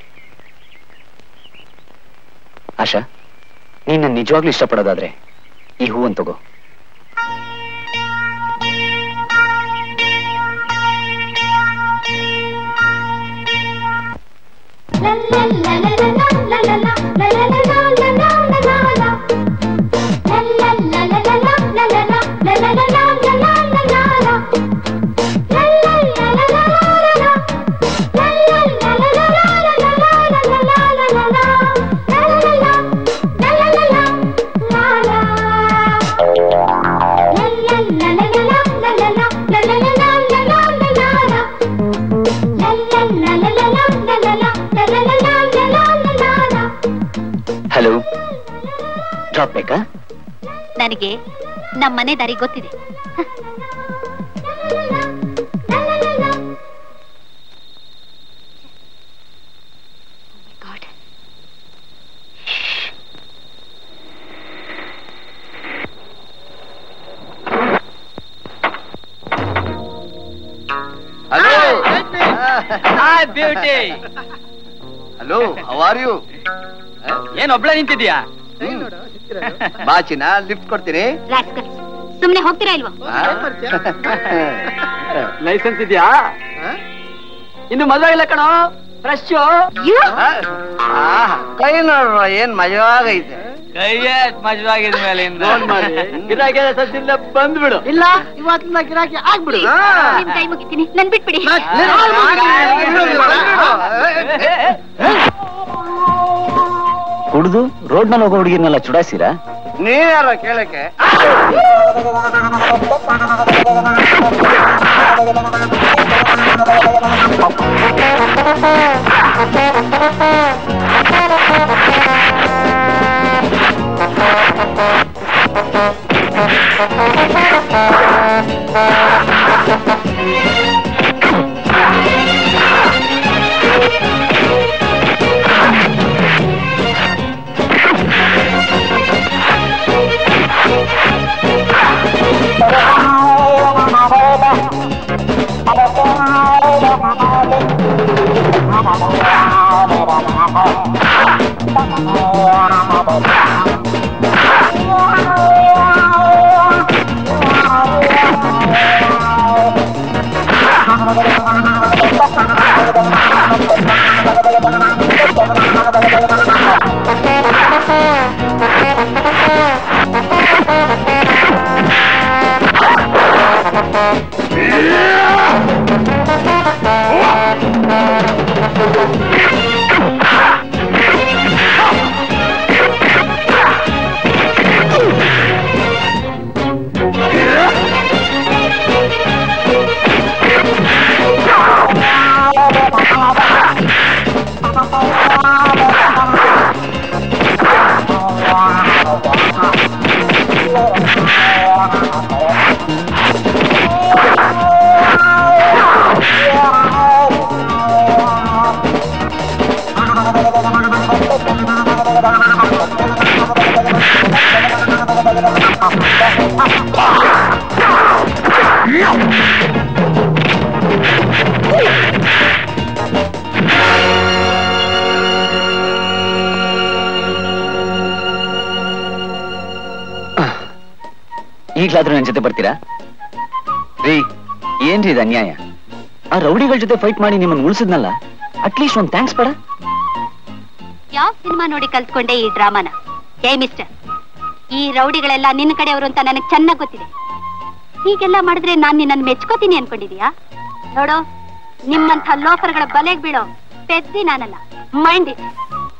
Asha ನೀನ್ ನನ್ ನಿಜವಾಗ್ಲೂ ಇಷ್ಟಪಡೋದಾದ್ರೆ ಈ ಹೂವನ್ ತಗೋ ಹಲೋ ಡ್ರಾಪ್ ಬೇಕಾ ನನಗೆ ನಮ್ಮನೆ ದಾರಿ ಗೊತ್ತಿದೆ hello beauty hello how are you ಏನ್ ಒಬ್ಳೆ ನಿಂತಿದ್ಯಾ ಬಾಚಿನ ಲಿಫ್ಟ್ ಕೊಡ್ತೀನಿ ರಾಸ್ಕಲ್ ಸುಮ್ನೆ ಹೋಗ್ತೀರಾ ಇಲ್ವಾ ಲೈಸೆನ್ಸ್ ಇದೆಯಾ ಇನ್ನು ಮದುವೆ ಇಲ್ಲ ಕಣೋ ಫ್ರೆಶ್ You? ಕೈ ನೋಡ್ರ ಏನ್ ಮಜವಾಗೈತೆ ಕೈಯೇ ಮಜವಾಗಿದ ಮೇಲೆ ಬಂದ್ಬಿಡು ಇಲ್ಲ ಇವತ್ತಿನ ಗಿರಾಕಿ ಆಗ್ಬಿಡು ನಿಮ್ ಕೈ ಮುಗಿತೀನಿ ನನ್ ಬಿಟ್ಬಿಡಿ ಕುಡ್ದು ರೋಡ್ ನಲ್ಲಿ ಹೋಗೋ ಹುಡುಗಿರ್ನೆಲ್ಲ ಚುಡಾಯಿಸಿರಾ ನೀನ್ಯಾರ ಕೇಳಕ್ಕೆ ಈಗ್ಲಾದ್ರೂ ನನ್ ಜೊತೆ ಬರ್ತೀರಾ ರೀ ಏನ್ರಿ ಇದು ಅನ್ಯಾಯ ಆ ರೌಡಿಗಳ ಜೊತೆ ಫೈಟ್ ಮಾಡಿ ನಿಮ್ಮನ್ನ ಉಳಿಸಿದ್ನಲ್ಲ ಅಟ್ಲೀಸ್ಟ್ ಒಂದ್ ಥ್ಯಾಂಕ್ಸ್ ಬೇಡ ಯಾವ ಸಿನಿಮಾ ನೋಡಿ ಕಲ್ತ್ಕೊಂಡೆ ಈ ಡ್ರಾಮಾನ ಏ ಮಿಸ್ಟರ್ ಈ ರೌಡಿಗಳೆಲ್ಲ ನಿನ್ನ ಕಡೆಯವರು ಅಂತ ನನಗೆ ಚೆನ್ನಾಗ್ ಗೊತ್ತಿದೆ ಹೀಗೆಲ್ಲ ಮಾಡಿದ್ರೆ ನಾನ್ ನಿನ್ನನ್ನು ಮೆಚ್ಕೋತೀನಿ ಅನ್ಕೊಂಡಿದೀಯಾ ನೋಡು ನಿಮ್ಮಂಥ ಲೋಫರ್ಗಳ ಬಲೆಗ್ ಬೀಳೋ ಪೆದ್ದಿ ನಾನಲ್ಲ ಮೈಂಡ್ ಇಟ್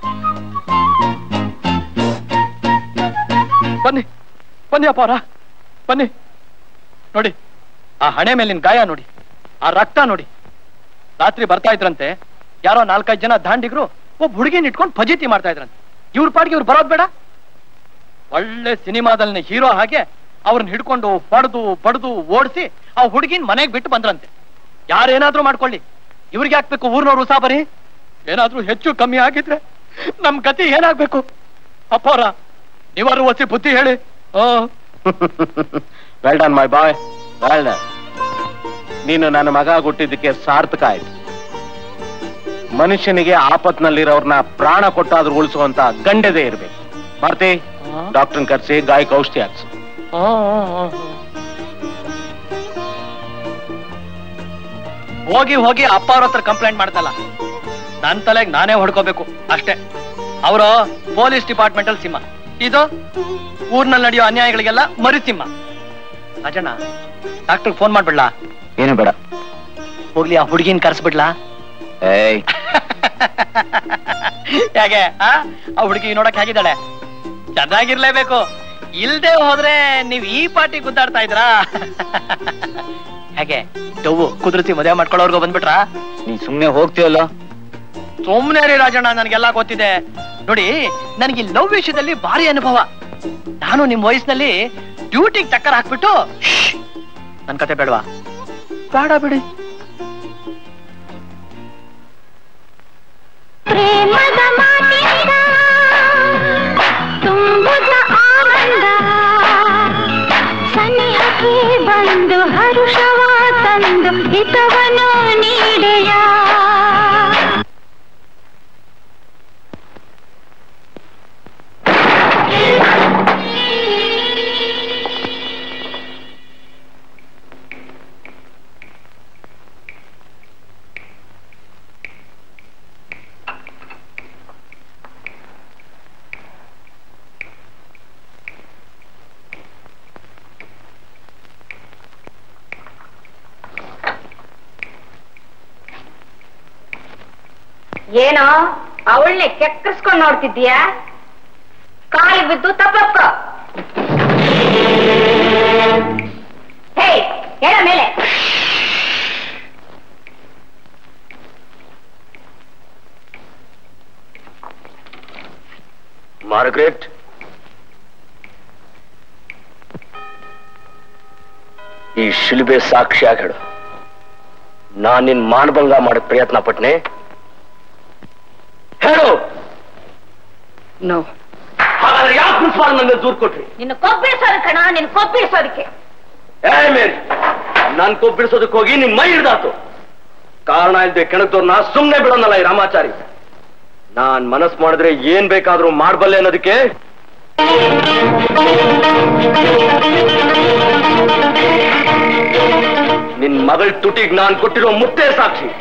ಬನ್ನಿ ಬನ್ನಿ ಅಪ್ಪಾರ ಬನ್ನಿ ನೋಡಿ ಆ ಹಣೆ ಮೇಲಿನ ಗಾಯ ನೋಡಿ ಆ ರಕ್ತ ನೋಡಿ ರಾತ್ರಿ ಬರ್ತಾ ಇದ್ರಂತೆ ಯಾರೋ ನಾಲ್ಕೈದು ಜನ ದಾಂಡಿಗರು ಒಬ್ಬ ಹುಡುಗಿನ ಇಟ್ಕೊಂಡು ಫಜೀತಿ ಮಾಡ್ತಾ ಇದ್ರಂತೆ ಇವ್ರ ಪಾಡಿಗೆ ಇವ್ರು ಬರೋದ್ ಬೇಡ ಒಳ್ಳೆ ಸಿನಿಮಾದಲ್ಲಿ ಹೀರೋ ಹಾಗೆ ಅವ್ರನ್ನ ಹಿಡ್ಕೊಂಡು ಬಡ್ದು ಬಡ್ದು ಓಡಿಸಿ ಆ ಹುಡುಗಿನ ಮನೆಗೆ ಬಿಟ್ಟು ಬಂದ್ರಂತೆ ಯಾರೇನಾದ್ರೂ ಮಾಡ್ಕೊಳ್ಳಿ ಇವ್ರಿಗೆ ಹಾಕ್ಬೇಕು ಊರ್ನವ್ರು ಉಸಾಬರಿ ಏನಾದ್ರೂ ಹೆಚ್ಚು ಕಮ್ಮಿ ಆಗಿದ್ರೆ ನಮ್ ಗತಿ ಏನಾಗ್ಬೇಕು ಅಪ್ಪವ್ರ ನೀವಾರು ಒಸಿ ಬುದ್ಧಿ ಹೇಳಿ ಆ well done my boy well done ನೀನು ನನ್ನ ಮಗ ಹುಟ್ಟಿದ್ದಕ್ಕೆ ಸಾರ್ಥಕ ಆಯ್ತು ಮನುಷ್ಯನಿಗೆ ಆಪತ್ನಲ್ಲಿರೋರ್ನ ಪ್ರಾಣ ಕೊಟ್ಟಾದ್ರೂ ಉಳಿಸುವಂತ ಗಂಡದೇ ಇರ್ಬೇಕು ಮಾರ್ತಿ ಡಾಕ್ಟರ್ನ ಕರ್ಸಿ ಗಾಯಕ ಔಷಧಿ ಹಾಕ್ಸು ಆ, ಆ, ಆ, ಆ. ಹೋಗಿ ಹೋಗಿ ಅಪ್ಪ ಅವ್ರ ಹತ್ರ ಕಂಪ್ಲೇಂಟ್ ಮಾಡ್ತಲ್ಲ ನನ್ ತಲೆಗೆ ನಾನೇ ಹೊಡ್ಕೋಬೇಕು ಅಷ್ಟೇ ಅವರು ಪೊಲೀಸ್ ಡಿಪಾರ್ಟ್ಮೆಂಟ್ ಅಲ್ಲಿ ಸಿಂಹ ಇದು ಊರ್ನಲ್ಲಿ ನಡೆಯೋ ಅನ್ಯಾಯಗಳಿಗೆಲ್ಲ ಮರಿ ಸಿಂಹ ರಾಜಣ್ಣ ಡಾಕ್ಟರ್ ಫೋನ್ ಮಾಡ್ಬಿಡ್ಲಾ ಏನು ಬೇಡ ಹೋಗ್ಲಿ ಆ ಹುಡುಗಿನ ಕರ್ಸ್ಬಿಡ್ಲಾ ಏಯ್ ಹೇಗೆ ಆ ಆ ಹುಡುಗಿ ನೋಡಕ್ ಹೇಗಿದ್ದಾಳೆ ಚೆನ್ನಾಗಿರ್ಲೇಬೇಕು ಇಲ್ದೆ ಹೋದ್ರೆ ನೀವ್ ಈ ಪಾರ್ಟಿ ಗುದ್ದಾಡ್ತಾ ಇದ್ರಾ ಹೇಗೆ ಡವ್ವು ಕುದುರಿಸಿ ಮದುವೆ ಮಾಡ್ಕೊಳ್ಳೋರ್ಗು ಬಂದ್ಬಿಟ್ರಾ ನೀ ಸುಮ್ನೆ ಹೋಗ್ತೀಯಲ್ಲ ಸುಮ್ನೆ ರೀ ರಾಜಣ್ಣ ನನಗೆಲ್ಲ ಗೊತ್ತಿದೆ ನೋಡಿ ನನಗೆ ಲವ್ ವಿಷಯದಲ್ಲಿ ಭಾರಿ ಅನುಭವ ನಾನು ನಿಮ್ ವಯಸ್ಸಿನಲ್ಲಿ ಡ್ಯೂಟಿಗೆ ಟಕ್ಕರ್ ಹಾಕ್ಬಿಟ್ಟು ಶ್ಶ್, ನನ್ ಕತೆ ಬೇಡವಾ ಬೇಡ ಬಿಡಿ ಪ್ರೇಮದ ಮಾತಿಂದ ತುಂಬುತ್ತ ಆನಂದ ಸನಿಹಕ್ಕೆ ಬಂದು ಹರುಷವ ತಂದು ಹಿತವನು ನೀಡೆಯ ಏನೋ ಅವಳನ್ನೇ ಕೆಕ್ಕರ್ಸ್ಕೊಂಡ್ ನೋಡ್ತಿದ್ದೀಯಾ ಕಾಲಿಗೆ ಬಿದ್ದು ತಪ್ಪಪ್ಪ ಹೇ ಹೇಳ ಮೇಲೆ ಮಾರ್ಗ್ರೆಟ್ ಈ ಶಿಲ್ಬೆ ಸಾಕ್ಷಿಯಾಗಿ ಹೇಳು ನಾನ್ ನಿನ್ ಮಾನಭಂಗ ಮಾಡಕ್ ಪ್ರಯತ್ನ ಪಟ್ನೆ ಹೇಳು ನೋ ಹಾಗಾದ್ರೆ ಯಾಕೆ ಪ್ರಿನ್ಸಿಪಾಲ್ ನನ್ನ ದೂರ್ ಕೊಟ್ರಿ ನಿನ್ನ ಕೊಬ್ಬಿಡ್ಸೋದು ಕಣ ನಿನ್ನ ಕೊಬ್ಬಿಡ್ಸೋದಕ್ಕೆ ಏ ಮೇರಿ ನಾನ್ ಕೊಬ್ಬಿಡಿಸೋದಕ್ಕೆ ಹೋಗಿ ನಿಮ್ ಮೈ ಹಿಡ್ದಾತು ಕಾರಣ ಇಲ್ದೆ ಕೆಣಕ್ದವ್ರನ್ನ ಸುಮ್ನೆ ಬಿಡೋನಲ್ಲ ಈ ರಾಮಾಚಾರಿ ನಾನ್ ಮನಸ್ ಮಾಡಿದ್ರೆ ಏನ್ ಬೇಕಾದ್ರೂ ಮಾಡ್ಬಲ್ಲೆ ಅನ್ನೋದಕ್ಕೆ ನಿನ್ ಮಗಳ ತುಟಿಗ್ ನಾನ್ ಕೊಟ್ಟಿರೋ ಮುತ್ತೆ ಸಾಕ್ಷಿ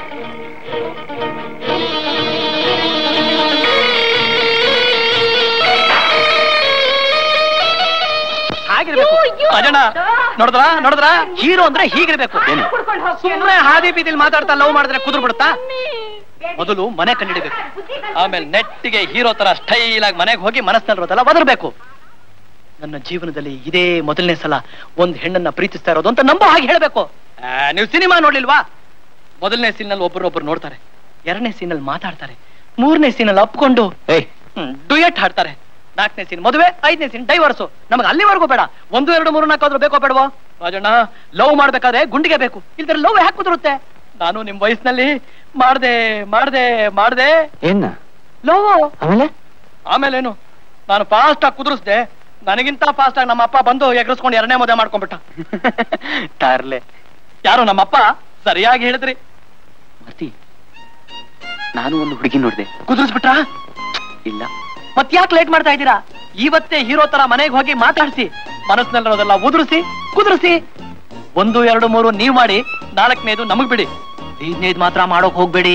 ಹಾಗಿರ್ಬೇಕು ಅಜಣ್ಣ ನೋಡಿದ್ರ ನೋಡಿದ್ರ ಹೀರೋ ಅಂದ್ರೆ ಹೀಗಿರ್ಬೇಕು ಸುಮ್ಮನೆ ಹಾದಿ ಬೀದಿಲಿ ಮಾತಾಡ್ತಾ ಲವ್ ಮಾಡಿದ್ರೆ ಕುದುರು ಬಿಡುತ್ತಾ ಮೊದಲು ಮನೆ ಕಂಡಿಡಿಬೇಕು ಆಮೇಲೆ ನೆಟ್ಟಿಗೆ ಹೀರೋ ತರ ಸ್ಟೈಲ್ ಆಗಿ ಮನೆಗೆ ಹೋಗಿ ಮನಸ್ಸಿನಲ್ಲಿರೋದೆಲ್ಲ ಒದರ್ಬೇಕು ನನ್ನ ಜೀವನದಲ್ಲಿ ಇದೇ ಮೊದಲನೇ ಸಲ ಒಂದ್ ಹೆಣ್ಣನ್ನ ಪ್ರೀತಿಸ್ತಾ ಇರೋದು ಅಂತ ನಂಬೋ ಹಾಗೆ ಹೇಳ್ಬೇಕು ಆ, ನೀವು ಸಿನಿಮಾ ನೋಡ್ಲಿಲ್ವಾ ಮೊದಲನೇ ಸೀನಲ್ಲಿ ಒಬ್ಬರೊಬ್ರು ನೋಡ್ತಾರೆ ಎರಡನೇ ಸೀನಲ್ಲಿ ಮಾತಾಡ್ತಾರೆ ಮೂರನೇ ಸೀನಲ್ಲಿ ಅಪ್ಕೊಂಡು ಏಯ್ ಡುಯೆಟ್ ಹಾಡ್ತಾರೆ ನಾಲ್ಕನೇ ಸೀನ್ ಮದುವೆ ಐದನೇ ಸೀನ್ ಡೈವರ್ಸು ನಮಗೆ ಅಲ್ಲಿವರೆಗೂ ಬೇಡ ಒಂದು ಎರಡು ಮೂರು ನಾಲ್ಕು ಆದ್ರೂ ಬೇಕೋ ಬೇಡವೋ ರಾಜಣ್ಣ ಲವ್ ಮಾಡ್ಬೇಕಾದ್ರೆ ಗುಂಡಿಗೆ ಬೇಕು ಇಲ್ದ್ರೆ ಲವ್ ಯಾಕೆ ಕುದುರುತ್ತೆ ನಾನು ನಿಮ್ ವಯಸ್ಸಿನಲ್ಲಿ ಮಾಡ್ದೆ ಮಾಡ್ದೆ ಮಾಡ್ದೆ ಏನ ಲವ್ ಆಮೇಲೆ ಆಮೇಲೇನು ನಾನು ಫಾಸ್ಟ್ ಆಗಿ ಕುದುರಿಸ್ದೆ ನನಗಿಂತ ಫಾಸ್ಟ್ ಆಗಿ ನಮ್ಮ ಅಪ್ಪ ಬಂದು ಎಗರಿಸ್ಕೊಂಡು ಎರಡನೇ ಮದುವೆ ಮಾಡ್ಕೊಂಡ್ಬಿಟ್ಟ ತಾರ್ಲೆ ಯಾರು ನಮ್ಮಪ್ಪ ಸರಿಯಾಗಿ ಹೇಳಿದ್ರಿ ಮಾರ್ತಿ ನಾನು ಒಂದು ಹುಡುಗಿ ನೋಡ್ದೆ ಕುದುರಿಸ್ಬಿಟ್ರಾ ಇಲ್ಲ ಮತ್ ಯಾಕೆ ಲೇಟ್ ಮಾಡ್ತಾ ಇದ್ದೀರಾ ಇವತ್ತೇ ಹೀರೋ ತರ ಮನೆಗೆ ಹೋಗಿ ಮಾತಾಡಿಸಿ ಮನಸ್ಸಿನಲ್ಲಿರೋದೆಲ್ಲ ಉದುರಿಸಿ ಕುದುರಿಸಿ ಒಂದು ಎರಡು ಮೂರು ನೀವ್ ಮಾಡಿ ನಾಲ್ಕನೇದು ನಮಗ್ ಬಿಡಿ ಐದನೇದು ಮಾತ್ರ ಮಾಡೋಕ್ ಹೋಗ್ಬೇಡಿ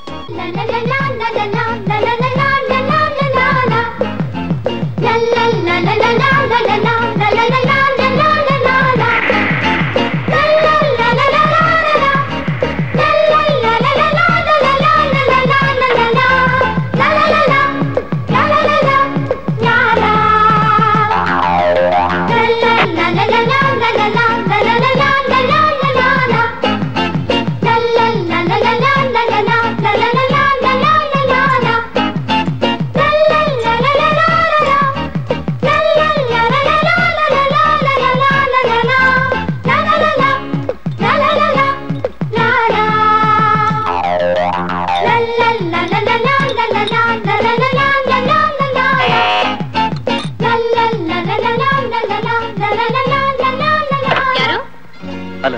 ಯಾರು ಅಲ್ಲ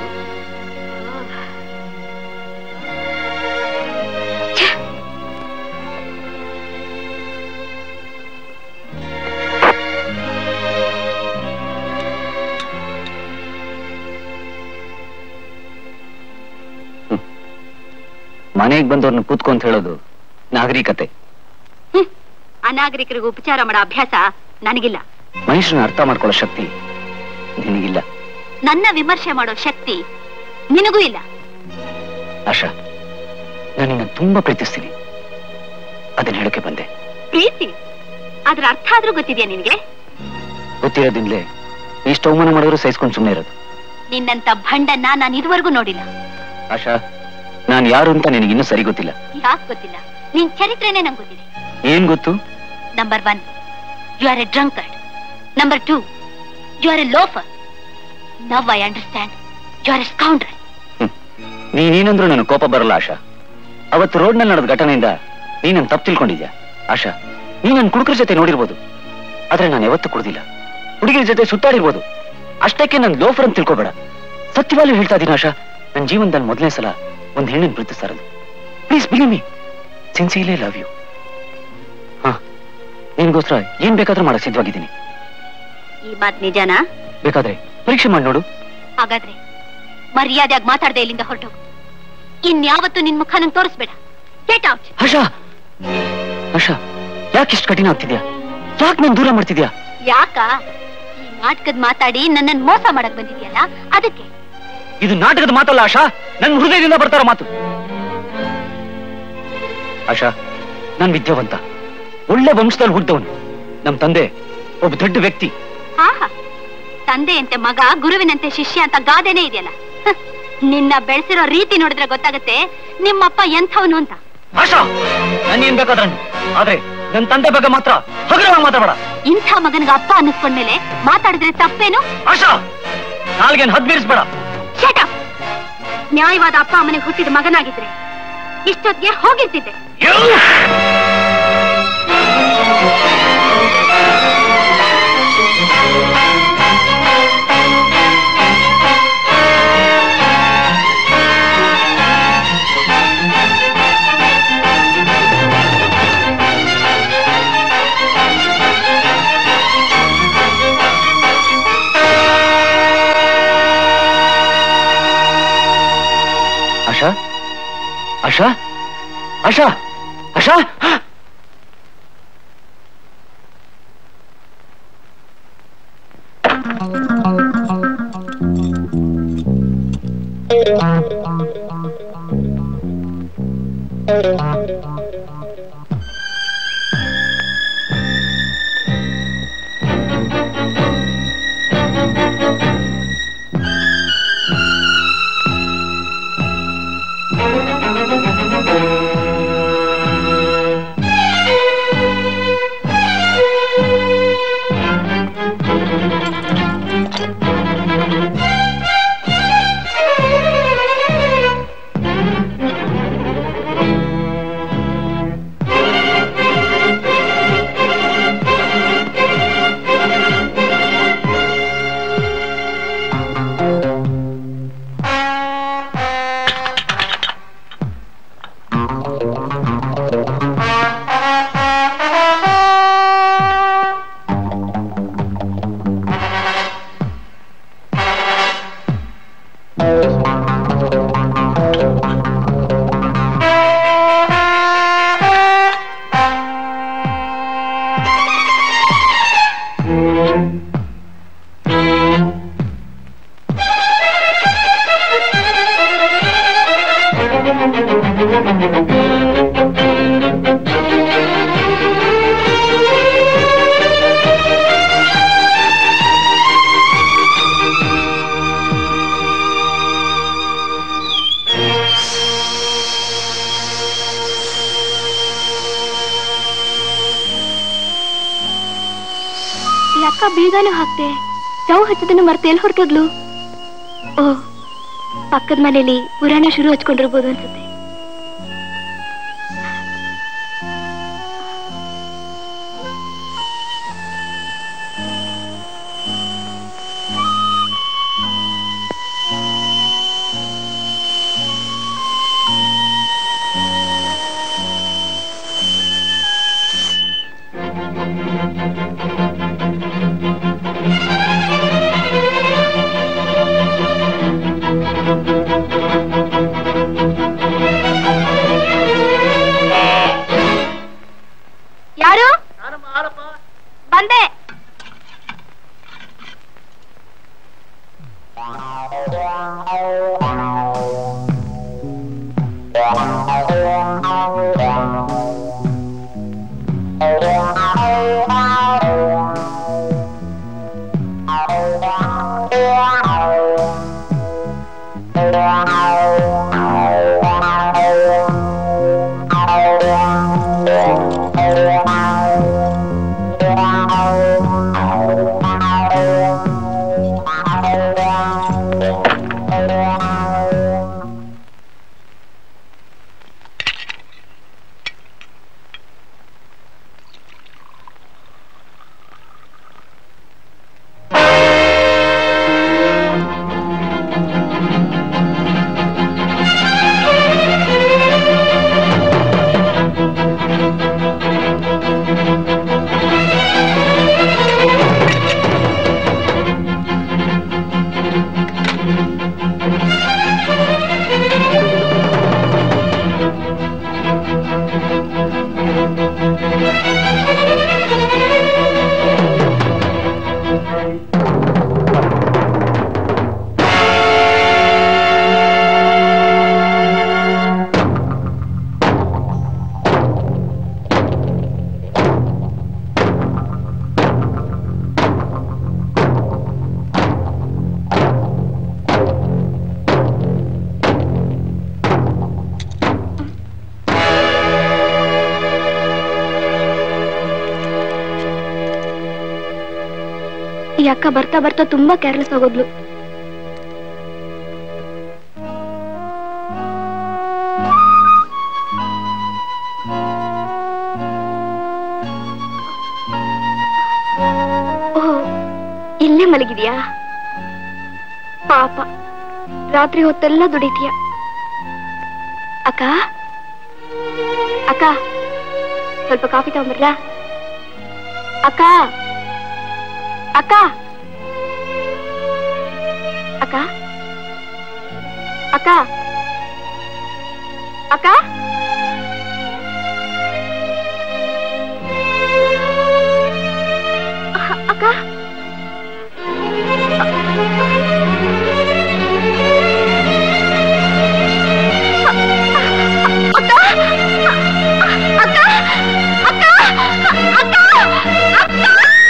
ಮನೆಗೆ ಬಂದವ್ರನ್ನ ಕೂತ್ಕೊಂತ ಹೇಳೋದು ನಾಗರಿಕತೆ ಹ್ಮ್. ಅನಾಗರಿಕರಿಗೆ ಉಪಚಾರ ಮಾಡೋ ಅಭ್ಯಾಸ ನನಗಿಲ್ಲ ಮನುಷ್ಯನ ಅರ್ಥ ಮಾಡ್ಕೊಳ್ಳೋ ಶಕ್ತಿ ನಿನಗಿಲ್ಲ ನನ್ನ ವಿಮರ್ಶೆ ಮಾಡೋ ಶಕ್ತಿ ನಿನಗೂ ಇಲ್ಲ ಆಶಾ ನಾನು ನಿನ್ನ ತುಂಬಾ ಪ್ರೀತಿಸ್ತೀನಿ ಅದನ್ನ ಹೇಳಕ್ಕೆ ಬಂದೆ ಪ್ರೀತಿ ಅದ್ರ ಅರ್ಥ ಆದ್ರೂ ಗೊತ್ತಿದ್ಯಾ ನಿನ್ಗೆ ಗೊತ್ತಿರೋದಿಂದಲೇ ಎಷ್ಟು ಅವಮಾನ ಮಾಡಿದ್ರು ಸಹಿಸ್ಕೊಂಡು ಸುಮ್ಮನೆ ಇರೋದು ನಿನ್ನಂತ ಭಂಡನ್ನ ನಾನು ಇದುವರೆಗೂ ನೋಡಿಲ್ಲ ಆಶಾ ನಾನು ಯಾರು ಅಂತ ನಿನಗಿನ್ನೂ ಸರಿ ಗೊತ್ತಿಲ್ಲ ಯಾಕೆ ಗೊತ್ತಿಲ್ಲ ನಿನ್ ಚರಿತ್ರೆನೇ ನಂಗೆ ಗೊತ್ತಿದೆ ಏನ್ ಗೊತ್ತು number one you are a drunkard number two you are a loafer now I understand you are a scoundrel ನೀನೇನಂದ್ರೂ ನನಗೆ ಕೋಪ ಬರಲ್ಲ ಆಶಾ ಅವತ್ತು ರೋಡ್ನಲ್ಲಿ ನಡೆದ ಘಟನೆಯಿಂದ ನೀನ್ ನನ್ ತಪ್ಪು ತಿಳ್ಕೊಂಡಿದ್ಯಾ ಆಶಾ ನೀ ನನ್ನ ಕುಡುಕರ ಜೊತೆ ನೋಡಿರ್ಬೋದು ಆದ್ರೆ ನಾನು ಯಾವತ್ತೂ ಕುಡ್ದಿಲ್ಲ ಹುಡುಗಿರ ಜೊತೆ ಸುತ್ತಾಡಿರ್ಬೋದು ಅಷ್ಟಕ್ಕೆ ನನ್ ಲೋಫರ್ ಅಂತ ತಿಳ್ಕೊಬೇಡ ಸತ್ಯವಾಗ್ಲೂ ಹೇಳ್ತಾ ಇದೀನಿ ಆಶಾ ನನ್ನ ಜೀವನದಲ್ಲಿ ಮೊದಲನೇ ಸಲ ಒಂದ್ ಹೆಣ್ಣನ್ ಪ್ರೀತಿಸ್ತಾ ಇರೋದು please believe me sincerely love you ಹಾ ನಿನ್ಗೋಸ್ಕರ ಏನ್ ಬೇಕಾದ್ರೂ ಮಾಡಕ್ ಸಿದ್ಧವಾಗಿದ್ದೀನಿ ಈ ಮಾತ್ ನಿಜನಾ ಬೇಕಾದ್ರೆ ಪರೀಕ್ಷೆ ಮಾಡಿ ನೋಡು ಹಾಗಾದ್ರೆ ಮರ್ಯಾದೆಯಾಗಿ ಮಾತಾಡದೆ ಇಲ್ಲಿಂದ ಹೊರಟೋಗು ಇನ್ಯಾವತ್ತೂ ನಿನ್ ಮುಖ ನಂಗೆ ತೋರಿಸ್ಬೇಡ ಗೆಟ್ ಔಟ್ ಆಶಾ ಆಶಾ ಯಾಕೆ ಇಷ್ಟು ಕಠಿಣ ಆಗ್ತಿದ್ಯಾ ಯಾಕೆ ನಾನು ದೂರ ಮಾಡ್ತಿದ್ಯಾ ಯಾಕ ಈ ನಾಟಕದ ಮಾತಾಡಿ ನನ್ನನ್ ಮೋಸ ಮಾಡಕ್ ಬಂದಿದ್ಯಲ್ಲ ಅದಕ್ಕೆ ಇದು ನಾಟಕದ ಮಾತಲ್ಲ ಆಶಾ ನನ್ನ ಹೃದಯದಿಂದ ಬರ್ತಾರ ಮಾತು ಆಶಾ ನಾನ್ ವಿದ್ಯಾವಂತ ಒಳ್ಳೆ ವಂಶದಲ್ಲಿ ಹುಟ್ಟಿದವನು ನಮ್ ತಂದೆ ಒಬ್ಬ ದೊಡ್ಡ ವ್ಯಕ್ತಿ ಆಹಾ ತಂದೆಯಂತೆ ಮಗ ಗುರುವಿನಂತೆ ಶಿಷ್ಯ ಅಂತ ಗಾದೆನೇ ಇದೆಯಲ್ಲ ಹ, ನಿನ್ನ ಬೆಳೆಸಿರೋ ರೀತಿ ನೋಡಿದ್ರೆ ಗೊತ್ತಾಗುತ್ತೆ ನಿಮ್ಮಪ್ಪ ಎಂಥವನು ಅಂತ ಆಶಾ ನಾನೇನ್ ಬೇಕಾದ್ರೆ ಆದ್ರೆ ನನ್ ತಂದೆ ಬಗ್ಗೆ ಮಾತ್ರ ಹಗುರವಾಗಿ ಮಾತಾಡ ಇಂಥ ಮಗನಿಗೆ ಅಪ್ಪ ಅನ್ನಿಸ್ಕೊಂಡ್ಮೇಲೆ ಮಾತಾಡಿದ್ರೆ ತಪ್ಪೇನು ಆಶಾ ನಾಲ್ಗೇನ್ ಹದ್ಮೀರಿಸ್ಬೇಡ ಶಟ ನ್ಯಾಯವಾದ ಅಪ್ಪ ಅಮ್ಮನಿಗೆ ಹುಟ್ಟಿದ ಮಗನಾಗಿದ್ರೆ ಇಷ್ಟೊತ್ತಿಗೆ ಹೋಗಿರ್ತಿದ್ದೆ ಆಶಾ ಆಶಾ ಆಶಾ ಆಶಾ ಅಕ್ಕ ಬೀಗನೂ ಹಾಕ್ದೆ ಸ್ಟವ್ ಹಚ್ಚದನ್ನು ಮರ್ತು ಎಲ್ಲಿ ಹೊರಟೋದ್ಲು ಓ ಪಕ್ಕದ ಮನೇಲಿ ಪುರಾಣ ಶುರು ಹಚ್ಕೊಂಡಿರ್ಬೋದು ಅನ್ಸುತ್ತೆ ಯಾರು ಬಂದೆ ಈ ಅಕ್ಕ ಬರ್ತಾ ಬರ್ತಾ ತುಂಬಾ ಕೇರ್ಲೆಸ್ ಆಗೋದ್ಲು ಓಹ್ ಇಲ್ಲೇ ಮಲಗಿದ್ಯಾ ಪಾಪ ರಾತ್ರಿ ಹೊತ್ತೆಲ್ಲ ದುಡಿತೀಯ ಅಕ್ಕ ಅಕ್ಕ ಸ್ವಲ್ಪ ಕಾಫಿ ತಗೊಂಬರ್ಲಾ ಅಕ್ಕ ಅಕ್ಕ ಅಕ್ಕ ಅಕ್ಕ ಅಕ್ಕ ಅ- ಅಕ್ಕ ಅಕ್ಕ ಅಕ್ಕ ಅಕ್ಕ ಅಕ್ಕ ಅಕ್ಕ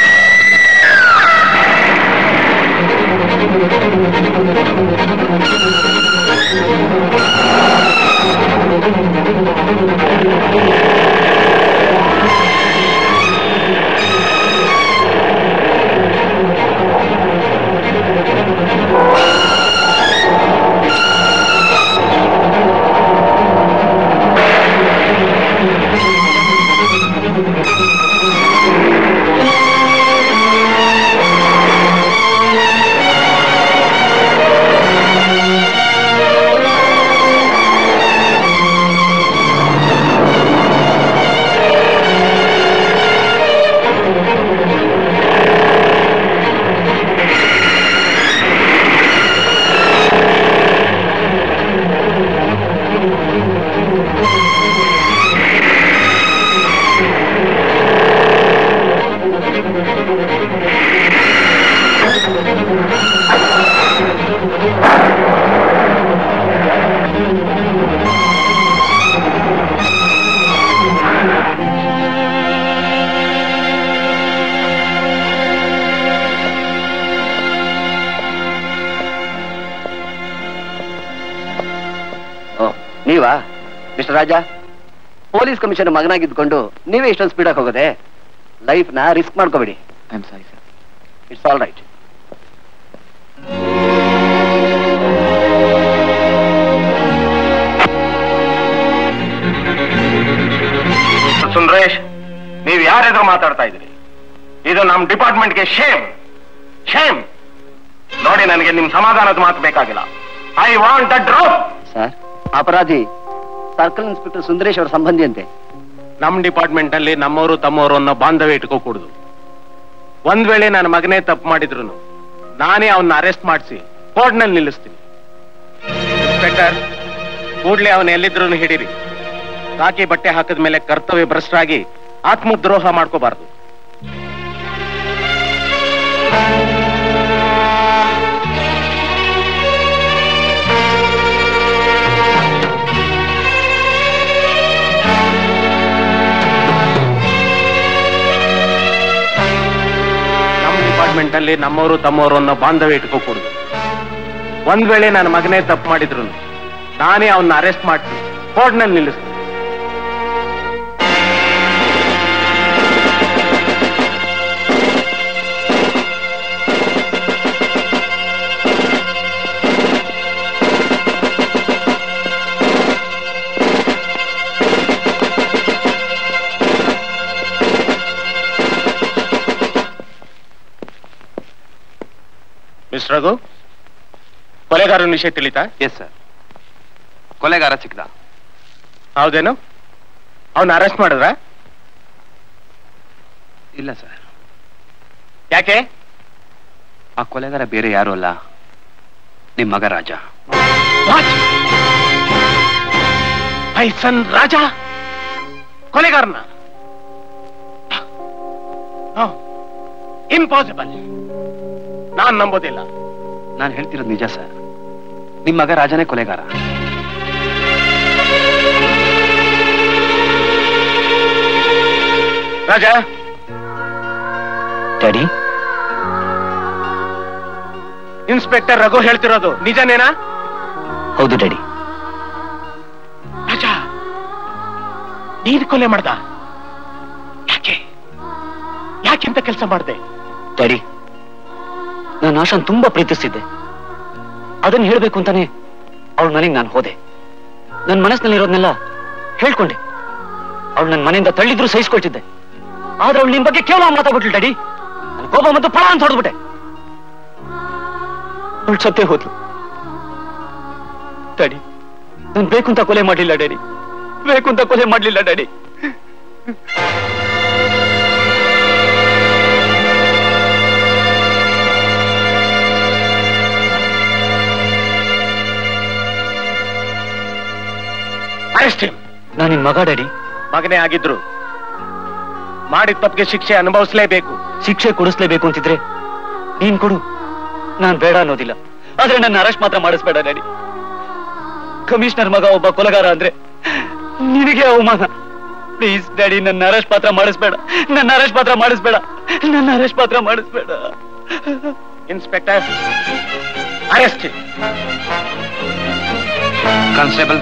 ಓ ನೀವಾ ಮಿಸ್ಟರ್ ರಾಜ ಪೊಲೀಸ್ ಕಮಿಷನರ್ ಮಗನಾಗಿದ್ಕೊಂಡು ನೀವೇ ಇಷ್ಟೊಂದು ಸ್ಪೀಡಾಗಿ ಹೋಗೋದೆ ಲೈಫ್ನ ರಿಸ್ಕ್ ಮಾಡ್ಕೋಬೇಡಿ I am sorry sir it's all right Sundaresh ನೀವು ಯಾರೆದುರು ಮಾತಾಡ್ತಾ ಇದ್ದೀರಿ ಇದು ನಮ್ಮ ಡಿಪಾರ್ಟ್ಮೆಂಟ್ಗೆ ಶೇಮ್ ಶೇಮ್ ನೋಡಿ ನನಗೆ ನಿಮ್ ಸಮಾಧಾನದ ಮಾತು ಬೇಕಾಗಿಲ್ಲ I want a drop sir ಅಪರಾಧಿ ಸರ್ಕಲ್ ಇನ್ಸ್ಪೆಕ್ಟರ್ ಸುಂದರೇಶ್ ಅವರ ಸಂಬಂಧಿ ಅಂತೆ ನಮ್ಮ ಡಿಪಾರ್ಟ್ಮೆಂಟ್ ನಲ್ಲಿ ನಮ್ಮವರು ತಮ್ಮವರು ಅನ್ನೋ ಬಾಂಧವ್ಯ ಇಟ್ಕೋಕೂಡುದು ಒಂದ್ ವೇಳೆ ನನ್ನ ಮಗನೇ ತಪ್ಪು ಮಾಡಿದ್ರು ನಾನೇ ಅವನ್ನ ಅರೆಸ್ಟ್ ಮಾಡಿಸಿ ಕೋರ್ಟ್ನಲ್ಲಿ ನಿಲ್ಲಿಸ್ತೀನಿ ಇನ್ಸ್ಪೆಕ್ಟರ್ ಕೂಡ್ಲೆ ಅವನ ಎಲ್ಲಿದ್ರು ಹಿಡೀರಿ ಕಾಕಿ ಬಟ್ಟೆ ಹಾಕಿದ ಮೇಲೆ ಕರ್ತವ್ಯ ಭ್ರಷ್ಟರಾಗಿ ಆತ್ಮದ್ರೋಹ ಮಾಡ್ಕೋಬಾರ್ದು ನಮ್ಮ ಡಿಪಾರ್ಟ್ಮೆಂಟ್ ಅಲ್ಲಿ ನಮ್ಮವರು ತಮ್ಮವರು ಅನ್ನೋ ಬಾಂಧವ್ಯ ಇಟ್ಕೋಕೂಡುದು ಒಂದ್ ವೇಳೆ ನನ್ನ ಮಗನೇ ತಪ್ಪು ಮಾಡಿದ್ರು ನಾನೇ ಅವನ್ನ ಅರೆಸ್ಟ್ ಮಾಡ್ತೀನಿ ಕೋರ್ಟ್ನಲ್ಲಿ ನಿಲ್ಲಿಸ್ತೀನಿ ಮಿಸ್ ರಘು ಕೊಲೆಗಾರನ ವಿಷಯ ತಿಳಿತಾ ಎಸ್ ಸರ್ ಕೊಲೆಗಾರ ಸಿಕ್ದ ಹೌದೇನು ಅವನ್ನ ಅರೆಸ್ಟ್ ಮಾಡಿದ್ರ ಇಲ್ಲ ಸರ್ ಯಾಕೆ ಆ ಕೊಲೆಗಾರ ಬೇರೆ ಯಾರು ಅಲ್ಲ ನಿಮ್ ಮಗ ರಾಜ ಐಸನ್ ರಾಜ ಕೊಲೆಗಾರನ ಇಂಪಾಸಿಬಲ್ ನಾನ್ ನಂಬೋದಿಲ್ಲ ನಾನು ಹೇಳ್ತಿರೋದು ನಿಜ ಸರ್ ನಿಮ್ ಮಗ ರಾಜನೇ ಕೊಲೆಗಾರ ರಾಜ ಡ್ಯಾಡಿ ಇನ್ಸ್ಪೆಕ್ಟರ್ ರಘು ಹೇಳ್ತಿರೋದು ನಿಜನೇನಾ ಹೌದು ಡ್ಯಾಡಿ ರಾಜ ನೀನ್ ಕೊಲೆ ಮಾಡ್ದ ಯಾಕೆ ಯಾಕೆಂತ ಕೆಲಸ ಮಾಡ್ದೆ ಡ್ಯಾಡಿ ನಾನು ಆಶಾನ್ ತುಂಬಾ ಪ್ರೀತಿಸ್ತಿದ್ದೆ ಅದನ್ನ ಹೇಳ್ಬೇಕು ಅಂತಾನೆ ಅವಳ ಮನೆಗೆ ನಾನು ಹೋದೆ ನನ್ನ ಮನಸ್ಸಿನಲ್ಲಿರೋದ್ನೆಲ್ಲ ಹೇಳ್ಕೊಂಡೆ ಅವಳು ನನ್ನ ಮನೆಯಿಂದ ತಳ್ಳಿದ್ರು ಸಹಿಸ್ಕೊಳ್ತಿದ್ದೆ ಆದ್ರೆ ಅವಳು ನಿಮ್ ಬಗ್ಗೆ ಕೇವಲ ಮಾತಾಡ್ಬಿಟ್ಲು ಡ್ಯಾಡಿ ನನ್ ಕೋಪ ಮತ್ತು ಫಳ ಅಂತ ಹೊಡೆದ್ಬಿಟ್ಟೆ ಅವಳು ಸತ್ತೇ ಹೋದ್ಲು ಡ್ಯಾಡಿ ನಾನು ಬೇಕು ಅಂತ ಕೊಲೆ ಮಾಡ್ಲಿಲ್ಲ ಡ್ಯಾಡಿ ಬೇಕು ಅಂತ ಕೊಲೆ ಮಾಡ್ಲಿಲ್ಲ ಡ್ಯಾಡಿ ಅರೆಸ್ಟ್ ನಾನು ನಿನ್ ಮಗ ಡ್ಯಾಡಿ ಮಗನೇ ಆಗಿದ್ರು ಮಾಡಿದ ತಪ್ಪಿಗೆ ಶಿಕ್ಷೆ ಅನುಭವಿಸಲೇಬೇಕು ಶಿಕ್ಷೆ ಕೊಡಿಸ್ಲೇಬೇಕು ಅಂತಿದ್ರೆ ನೀನ್ ಕೊಡು ನಾನ್ ಬೇಡ ಅನ್ನೋದಿಲ್ಲ ಆದ್ರೆ ನನ್ನ ಅರೆಸ್ಟ್ ಮಾತ್ರ ಮಾಡಿಸ್ಬೇಡ ಡ್ಯಾಡಿ ಕಮಿಷನರ್ ಮಗ ಒಬ್ಬ ಕೊಲಗಾರ ಅಂದ್ರೆ ನಿನಗೆ ಅವಮಾನ ಪ್ಲೀಸ್ ಡ್ಯಾಡಿ ನನ್ನ ಅರೆಸ್ಟ್ ಮಾತ್ರ ಮಾಡಿಸ್ಬೇಡ ನನ್ನ ಅರೆಸ್ಟ್ ಮಾತ್ರ ಮಾಡಿಸ್ಬೇಡ ನನ್ನ ಅರೆಸ್ಟ್ ಮಾತ್ರ ಮಾಡಿಸ್ಬೇಡ ಇನ್ಸ್ಪೆಕ್ಟರ್ ಅರೆಸ್ಟ್ ಕಾನ್ಸ್ಟೇಬಲ್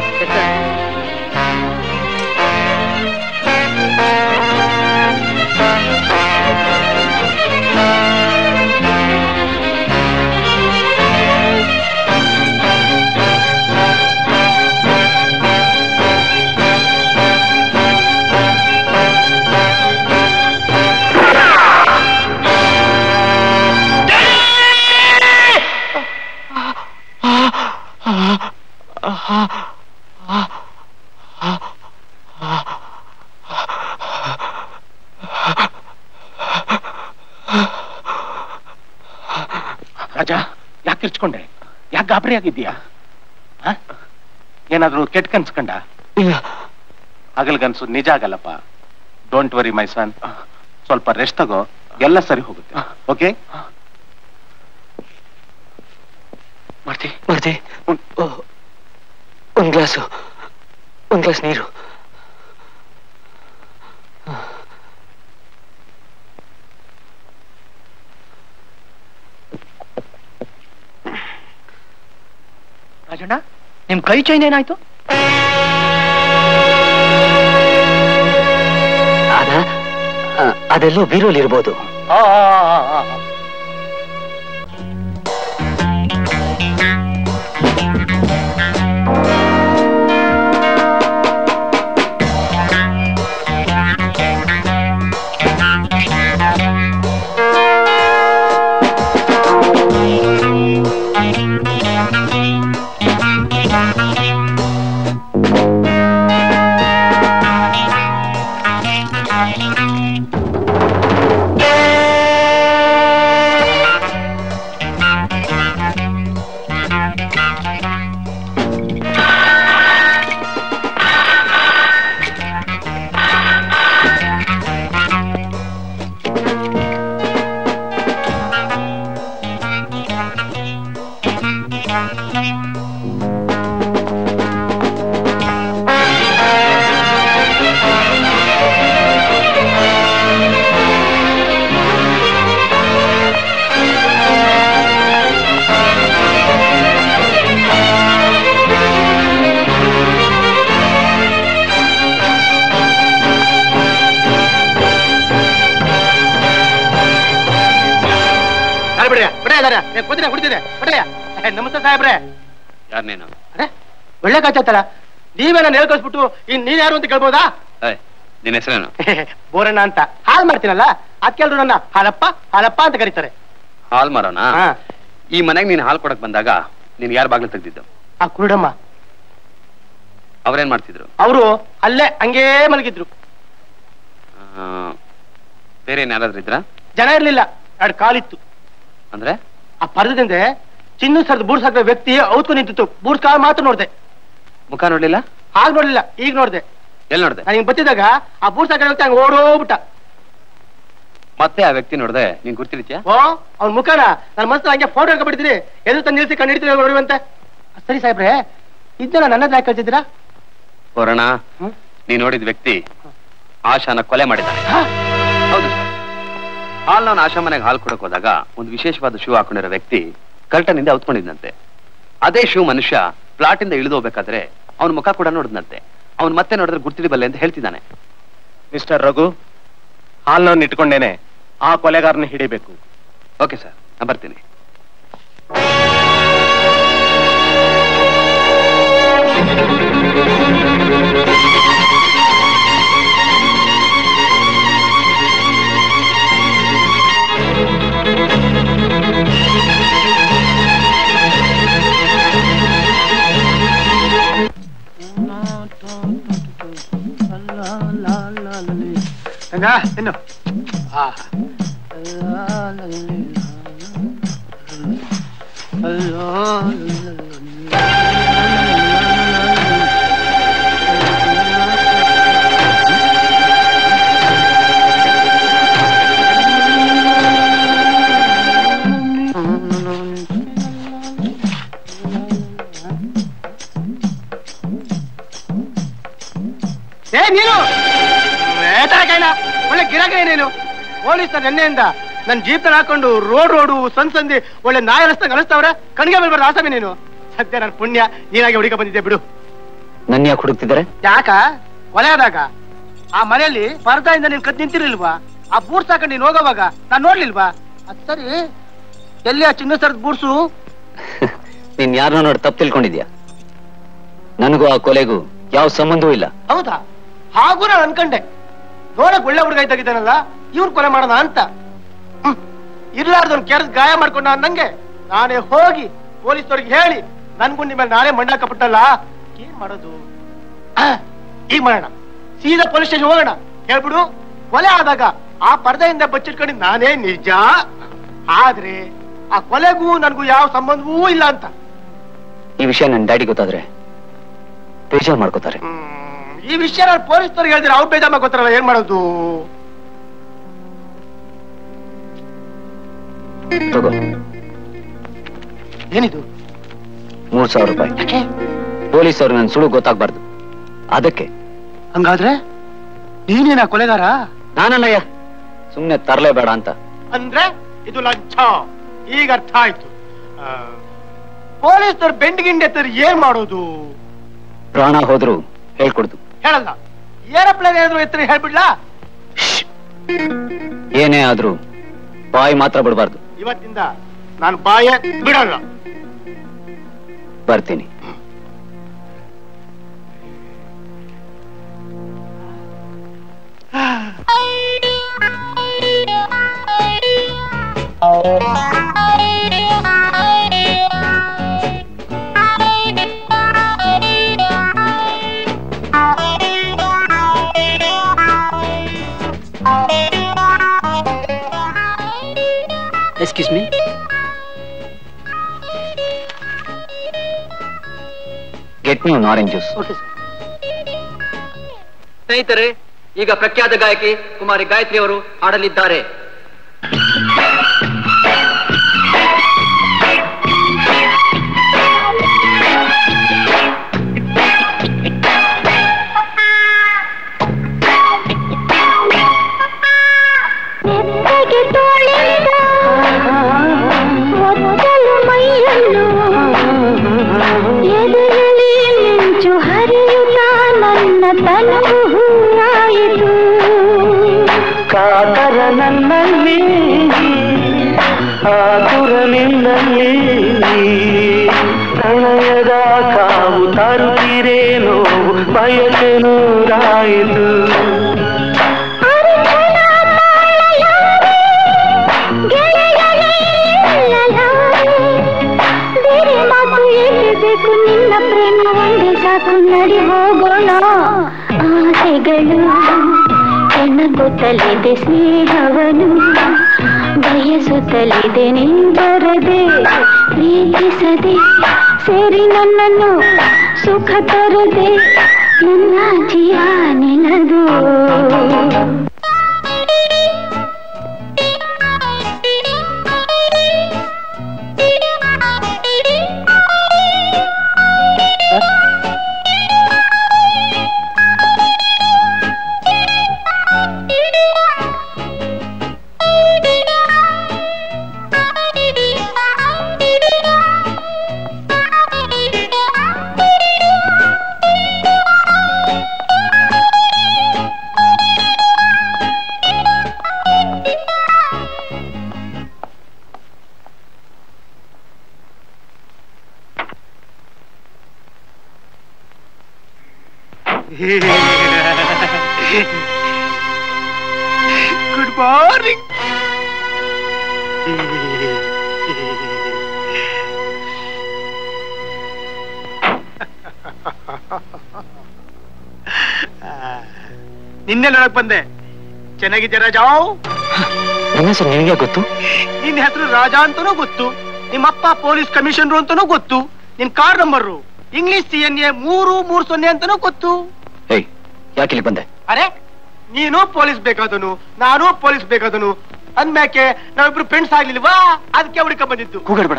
ರಾಜ ಯಾಕೆ ಕಿರ್ಚ್ಕೊಂಡೆ ಯಾಕೆ ಗಾಬರಿ ಆಗಿದ್ದೀಯಾ ಹ? ಏನಾದ್ರೂ ಕೆಟ್ಟ ಕನ್ಸ್ಕಂಡ ಹಗಲ್ಗನ್ಸು ನಿಜ ಆಗಲ್ಲಪ್ಪ ಡೋಂಟ್ ವರಿ ಮೈ ಸನ್ ಸ್ವಲ್ಪ ರೆಸ್ಟ್ ತಗೋ ಎಲ್ಲ ಸರಿ ಹೋಗುತ್ತೆ ಓಕೆ ಮಾಡ್ತಿ ಮಾಡ್ತಿ ಒಂದ್ ಗ್ಲಾಸು ಒಂದ್ ಗ್ಲಾಸ್ ನೀರು ರಾಜಣ್ಣ ನಿಮ್ ಕೈ ಚೈನ್ ಏನಾಯ್ತು ಅದ ಆ, ಅದೆಲ್ಲೋ ಬೀರೋಲಿ ಇರ್ಬೋದು ಆ, ಆ, ಆ, ಆ, ಆ. ಬಿಡ್ರಿ ಬಿಡ ಇದಾರೆ ಕುದಿನ ಕುಡಿತಿದೆ ಬಿಡ್ರಿ ನಮಸ್ತೆ ಸಾಹೇಬ್ರೆ ಯಾರನೇನು ಅರೆ ಒಳ್ಳೆ ಕಾಚಾಯ್ತಲ್ಲ ನೀವೇ ನಾನು ಹೇಳ್ಕೊಳ್ಸ್ಬಿಟ್ಟು ಇನ್ ನೀನ್ ಯಾರು ಅಂತ ಕೇಳ್ಬೋದಾ ಏಯ್ ನಿನ್ನ ಹೆಸರೇನು ಬೋರಣ್ಣ ಅಂತ ಹಾಲ್ ಮಾಡ್ತೀನಲ್ಲ ಅದ್ ಕೇಳ್ರು ನನ್ನ ಹಾಲಪ್ಪ ಹಾಲಪ್ಪ ಅಂತ ಕರೀತಾರೆ ಹಾಲ್ ಮಾರೋಣ ಹಾ. ಈ ಮನೆಗೆ ನೀನ್ ಹಾಲ್ ಕೊಡಕ್ ಬಂದಾಗ ನೀನ್ ಯಾರ ಬಾಗ್ಲು ತೆಗ್ದಿದ್ದು ಆ ಕುರುಡಮ್ಮ ಅವ್ರೇನ್ ಮಾಡ್ತಿದ್ರು ಅವರು ಅಲ್ಲೇ ಹಂಗೇ ಮಲಗಿದ್ರು ಆ, ಬೇರೆ ಏನ್ ಯಾರಾದ್ರೂ ಇದ್ರ ಜನ ಇರ್ಲಿಲ್ಲ ಎರಡು ಕಾಲಿತ್ತು ಅಂದ್ರೆ ಆ ಪರದದಿಂದ ಚಿನ್ನು ಸರ್ದು ಬೂರ್ಸ್ ಹಾಕಿದ ವ್ಯಕ್ತಿ ಔತ್ಕೊಂಡು ನಿಂತಿತ್ತು ಬೂರ್ಸ್ ಕಾಲ್ ಮಾತ್ರ ನೋಡ್ದೆ ಮುಖ ನೋಡ್ಲಿಲ್ಲ ಆಗ ನೋಡ್ಲಿಲ್ಲ ಈಗ ನೋಡ್ದೆ ಎಲ್ ನೋಡ್ದೆ ನಾನು ಹಿಂಗ್ ಬತ್ತಿದಾಗ ಆ ಬೂರ್ಸ್ ಹಾಕಿದ ವ್ಯಕ್ತಿ ಹಂಗ ಓಡೋಗ್ಬಿಟ್ಟ ಮತ್ತೆ ಆ ವ್ಯಕ್ತಿ ನೋಡ್ದೆ ನೀನ್ ಗುರ್ತಿರ್ತೀಯ ಓ ಅವ್ನ ಮುಖನ ನನ್ನ ಮನಸ್ಸು ಹಂಗೆ ಫೋಟೋ ಹಾಕೊಂಡ್ಬಿಡ್ತೀನಿ ಎದು ತಂದು ನಿಲ್ಸಿ ಕಣ್ಣು ಹಿಡಿತೀನಿ ನೋಡುವಂತೆ ಸರಿ ಸಾಹೇಬ್ರೆ ಇದನ್ನ ನನ್ನ ಹತ್ರ ಯಾಕೆ ಕಳ್ಸಿದ್ದೀರಾ ಹೋರಣ ಹ್ಮ್? ನೀನ್ ನೋಡಿದ ವ್ಯಕ್ತಿ ಆಶಾನ ಕೊಲೆ ಮಾಡಿದ್ದಾನೆ ಹಾ? ಹೌದು ಸರ್ ಹಾಲ್ ನಾನು ಆಶಾ ಮನೆಗೆ ಹಾಲು ಕೊಡಕ್ ಹೋದಾಗ ಒಂದು ವಿಶೇಷವಾದ ಶೂ ಹಾಕೊಂಡಿರೋ ವ್ಯಕ್ತಿ ಕರ್ಟನಿಂದ ಔತ್ಕೊಂಡಿದ್ದಂತೆ ಅದೇ ಶೂ ಮನುಷ್ಯ ಪ್ಲಾಟ್ ಇಂದ ಇಳಿದು ಹೋಗ್ಬೇಕಾದ್ರೆ ಅವನ ಮುಖ ಕೂಡ ನೋಡಿದ್ನಂತೆ ಅವ್ನ್ ಮತ್ತೆ ನೋಡಿದ್ರೆ ಗುರ್ತಿಡಿಬಲ್ಲೆ ಅಂತ ಹೇಳ್ತಿದ್ದಾನೆ ಮಿಸ್ಟರ್ ರಘು ಹಾಲ್ನವ್ನ ಇಟ್ಕೊಂಡೇನೆ ಆ ಕೊಲೆಗಾರನ ಹಿಡಿಬೇಕು ಓಕೆ ಸರ್ ನಾ ಬರ್ತೀನಿ ಹಂಗ ಇನ್ನು ಆ ಏ ನೀನು ಕೈಲ ಒಳ್ಳೆ ಗಿರಾಕ ನೀನು ಪೊಲೀಸ್ ನೆನ್ನೆಯಿಂದ ನನ್ ಜೀಪ್ ಹಾಕೊಂಡು ರೋಡ್ ರೋಡು ಸಂದ್ ಸಂದಿ ಒಳ್ಳೆ ನಾಯಿ ಅನಿಸ್ತಂಗ್ ಅನಿಸ್ತವ್ರೆ ಕಣ್ಗೆ ಬೀಳ್ಬಾರ್ದು ಆಸಾಮಿ ನೀನು ಸದ್ಯ ನನ್ ಪುಣ್ಯ ನೀನಾಗಿ ಹುಡುಕ ಬಂದಿದ್ದೆ ಬಿಡು ನನ್ನ ಯಾಕೆ ಹುಡುಕ್ತಿದ್ದಾರೆ ಯಾಕ ಕೊಲೆ ಆದಾಗ ಆ ಮನೆಯಲ್ಲಿ ಪರದಾಯಿಂದ ನೀನ್ ಕದ್ ನಿಂತಿರ್ಲಿಲ್ವಾ ಆ ಬೂಟ್ಸ್ ಹಾಕೊಂಡು ನೀನ್ ಹೋಗೋವಾಗ ನಾನ್ ನೋಡ್ಲಿಲ್ವಾ ಅದ್ ಸರಿ ಎಲ್ಲಿ ಆ ಚಿನ್ನ ಸರದ ಬೂಟ್ಸು ನೀನ್ ಯಾರನ್ನ ನೋಡಿ ತಪ್ಪು ತಿಳ್ಕೊಂಡಿದ್ಯಾ ನನಗೂ ಆ ಕೊಲೆಗೂ ಯಾವ ಸಂಬಂಧವೂ ಇಲ್ಲ ಹೌದಾ ಹಾಗೂ ನಾನು ಅನ್ಕಂಡೆ ನೋಡಕ್ ಒಳ್ಳೆ ಹುಡುಗ ಇದ್ದಾಗಿದ್ದಾನಲ್ಲ ಇವ್ರು ಕೊಲೆ ಮಾಡೋಣ ಅಂತ ಹ್ಮ್. ಇರ್ಲಾರ್ದವ್ನ್ ಕೆರೆದ್ ಗಾಯ ಮಾಡ್ಕೊಂಡ ನಂಗೆ ನಾನೇ ಹೋಗಿ ಪೊಲೀಸ್ನವ್ರಿಗೆ ಹೇಳಿ ನನ್ ಗುಂಡಿ ಮೇಲೆ ನಾನೇ ಮಣ್ಣಾಕಪಟ್ಟಲ್ಲ ಏನ್ ಮಾಡೋದು ಆ, ಈಗ ಮಾಡೋಣ ಸೀದಾ ಪೊಲೀಸ್ ಸ್ಟೇಷನ್ ಹೋಗೋಣ ಹೇಳ್ಬಿಡು ಕೊಲೆ ಆದಾಗ ಆ ಪರದೆಯಿಂದ ಬಚ್ಚಿಟ್ಕೊಂಡಿದ್ ನಾನೇ ನಿಜ ಆದ್ರೆ ಆ ಕೊಲೆಗೂ ನನ್ಗೂ ಯಾವ ಸಂಬಂಧವೂ ಇಲ್ಲ ಅಂತ ಈ ವಿಷಯ ನನ್ನ ಡ್ಯಾಡಿ ಗೊತ್ತಾದ್ರೆ ಬೇಜಾರ್ ಮಾಡ್ಕೋತಾರೆ ಈ ವಿಷಯ ನಾನು ಪೊಲೀಸ್ನವ್ರಿಗೆ ಹೇಳಿದ್ರೆ ಅವ್ರು ಬೇಜಾರ್ ಗೊತ್ತಾರಲ್ಲ ಏನ್ ಮಾಡೋದು ತಗೋ ಏನಿದು ಮೂರ್ ಸಾವಿರ ರೂಪಾಯಿ ಪೊಲೀಸ್ ಅವ್ರು ನನ್ ಸುಳ್ಳು ಗೊತ್ತಾಗ್ಬಾರ್ದು ಅದಕ್ಕೆ ಹಂಗಾದ್ರೆ ನೀನೇನಾ ಕೊಲೆಗಾರ ನಾನಲ್ಲಯ್ಯ ಸುಮ್ನೆ ತರಲೇಬೇಡ ಅಂತ ಅಂದ್ರೆ ಇದು ಲಂಚ ಈಗ ಅರ್ಥ ಆಯ್ತು ಆ, ಪೊಲೀಸರು ಬೆಂಡ್ ಎತ್ತರ ಏನ್ ಮಾಡೋದು ಪ್ರಾಣ ಹೋದ್ರು ಹೇಳ್ಕೊಡ್ದು ಹೇಳಲ್ಲ ಏರೋಪ್ಲೇನ್ ಏನಾದ್ರು ಎತ್ತರ ಹೇಳ್ಬಿಡ್ಲಾ ಏನೇ ಆದ್ರೂ ಬಾಯಿ ಮಾತ್ರ ಬಿಡಬಾರ್ದು ಇವತ್ತಿಂದ ನಾನು ಬಾಯ ಬಿಡಲ್ಲ ಬರ್ತೀನಿ excuse me get me one orange juice ಸ್ನೇಹಿತರೆ ಈಗ ಪ್ರಖ್ಯಾತ ಗಾಯಕಿ ಕುಮಾರಿ ಗಾಯತ್ರಿ ಅವರು ಹಾಡಲಿದ್ದಾರೆ ನೆತ್ತಗೆ ತೋಳಿಂದ ಒತ್ತಲು ಮೈಯನ್ನು ಎದೆಯಲ್ಲಿ ಮಿಂಚು ಹರಿಯುತ್ತ ನನ್ನ ತನವು ಹೂವಾಯಿತು ಕಾತರ ನನ್ನಲ್ಲಿ ಆತುರ ನಿನ್ನಲ್ಲಿ ಪ್ರಣಯದ ಕಾವು ತರುತ್ತೀರೇ ನೋವು ಬಯಕೆ ನೂರಾಯಿತು ಅರಿಶಿನ ತಾಳಲಾರೆ, ಗೆಳೆಯನೇ ನಿಲ್ಲಲಾರೆ. ಬೇರೆ ಮಾತು ಏಕೆ ಬೇಕು ನಿನ್ನ ಪ್ರೇಮ ಒಂದೇ ಸಾಕು ನಡಿ ಹೋಗೋಣ ಆಸೆಗಳು ಕೆಣಕುತ್ತಲಿದೆ ಸ್ನೇಹವನು ಬಯಸುತ್ತಲಿದೆ ನೀ ಬರದೆ ಪ್ರೀತಿಸದೆ ಸೇರಿ ನನ್ನನ್ನು ಸುಖ ತರದೆ ನನ್ನ ಜೀವ ನಿನದು ಗುಡ್ ಮಾರ್ನಿಂಗ್ ನಿನ್ನೆ ನೋಡಕ್ ಬಂದೆ ಚೆನ್ನಾಗಿದ್ದೆ ರಾಜಾವ್ ನನ್ನ ಹೆಸರು ನಿನಗೆ ಗೊತ್ತು ನಿನ್ ಹೆಸರು ರಾಜಾ ಅಂತಾನೂ ಗೊತ್ತು ನಿಮ್ಮಪ್ಪ ಪೊಲೀಸ್ ಕಮಿಷನರ್ ಅಂತಾನೂ ಗೊತ್ತು ನಿನ್ car number English C N A ಮೂರು ಮೂರ್ ಸೊನ್ನೆ ಅಂತಾನೂ ಗೊತ್ತು ಏಯ್ ಯಾಕೆ ಇಲ್ಲಿ ಬಂದೆ ಅರೆ ನೀನು ಪೊಲೀಸ್ ಬೇಕಾದನು ನಾನು ಪೊಲೀಸ್ ಬೇಕಾದನು ಅಂದ್ಮ್ಯಾಕೆ ನಾವಿಬ್ರು ಫ್ರೆಂಡ್ಸ್ ಆಗ್ಲಿಲ್ವಾ ಅದಕ್ಕೆ ಹುಡುಕ ಬಂದಿದ್ದು ಕೂಗಾಡ್ಬೇಡ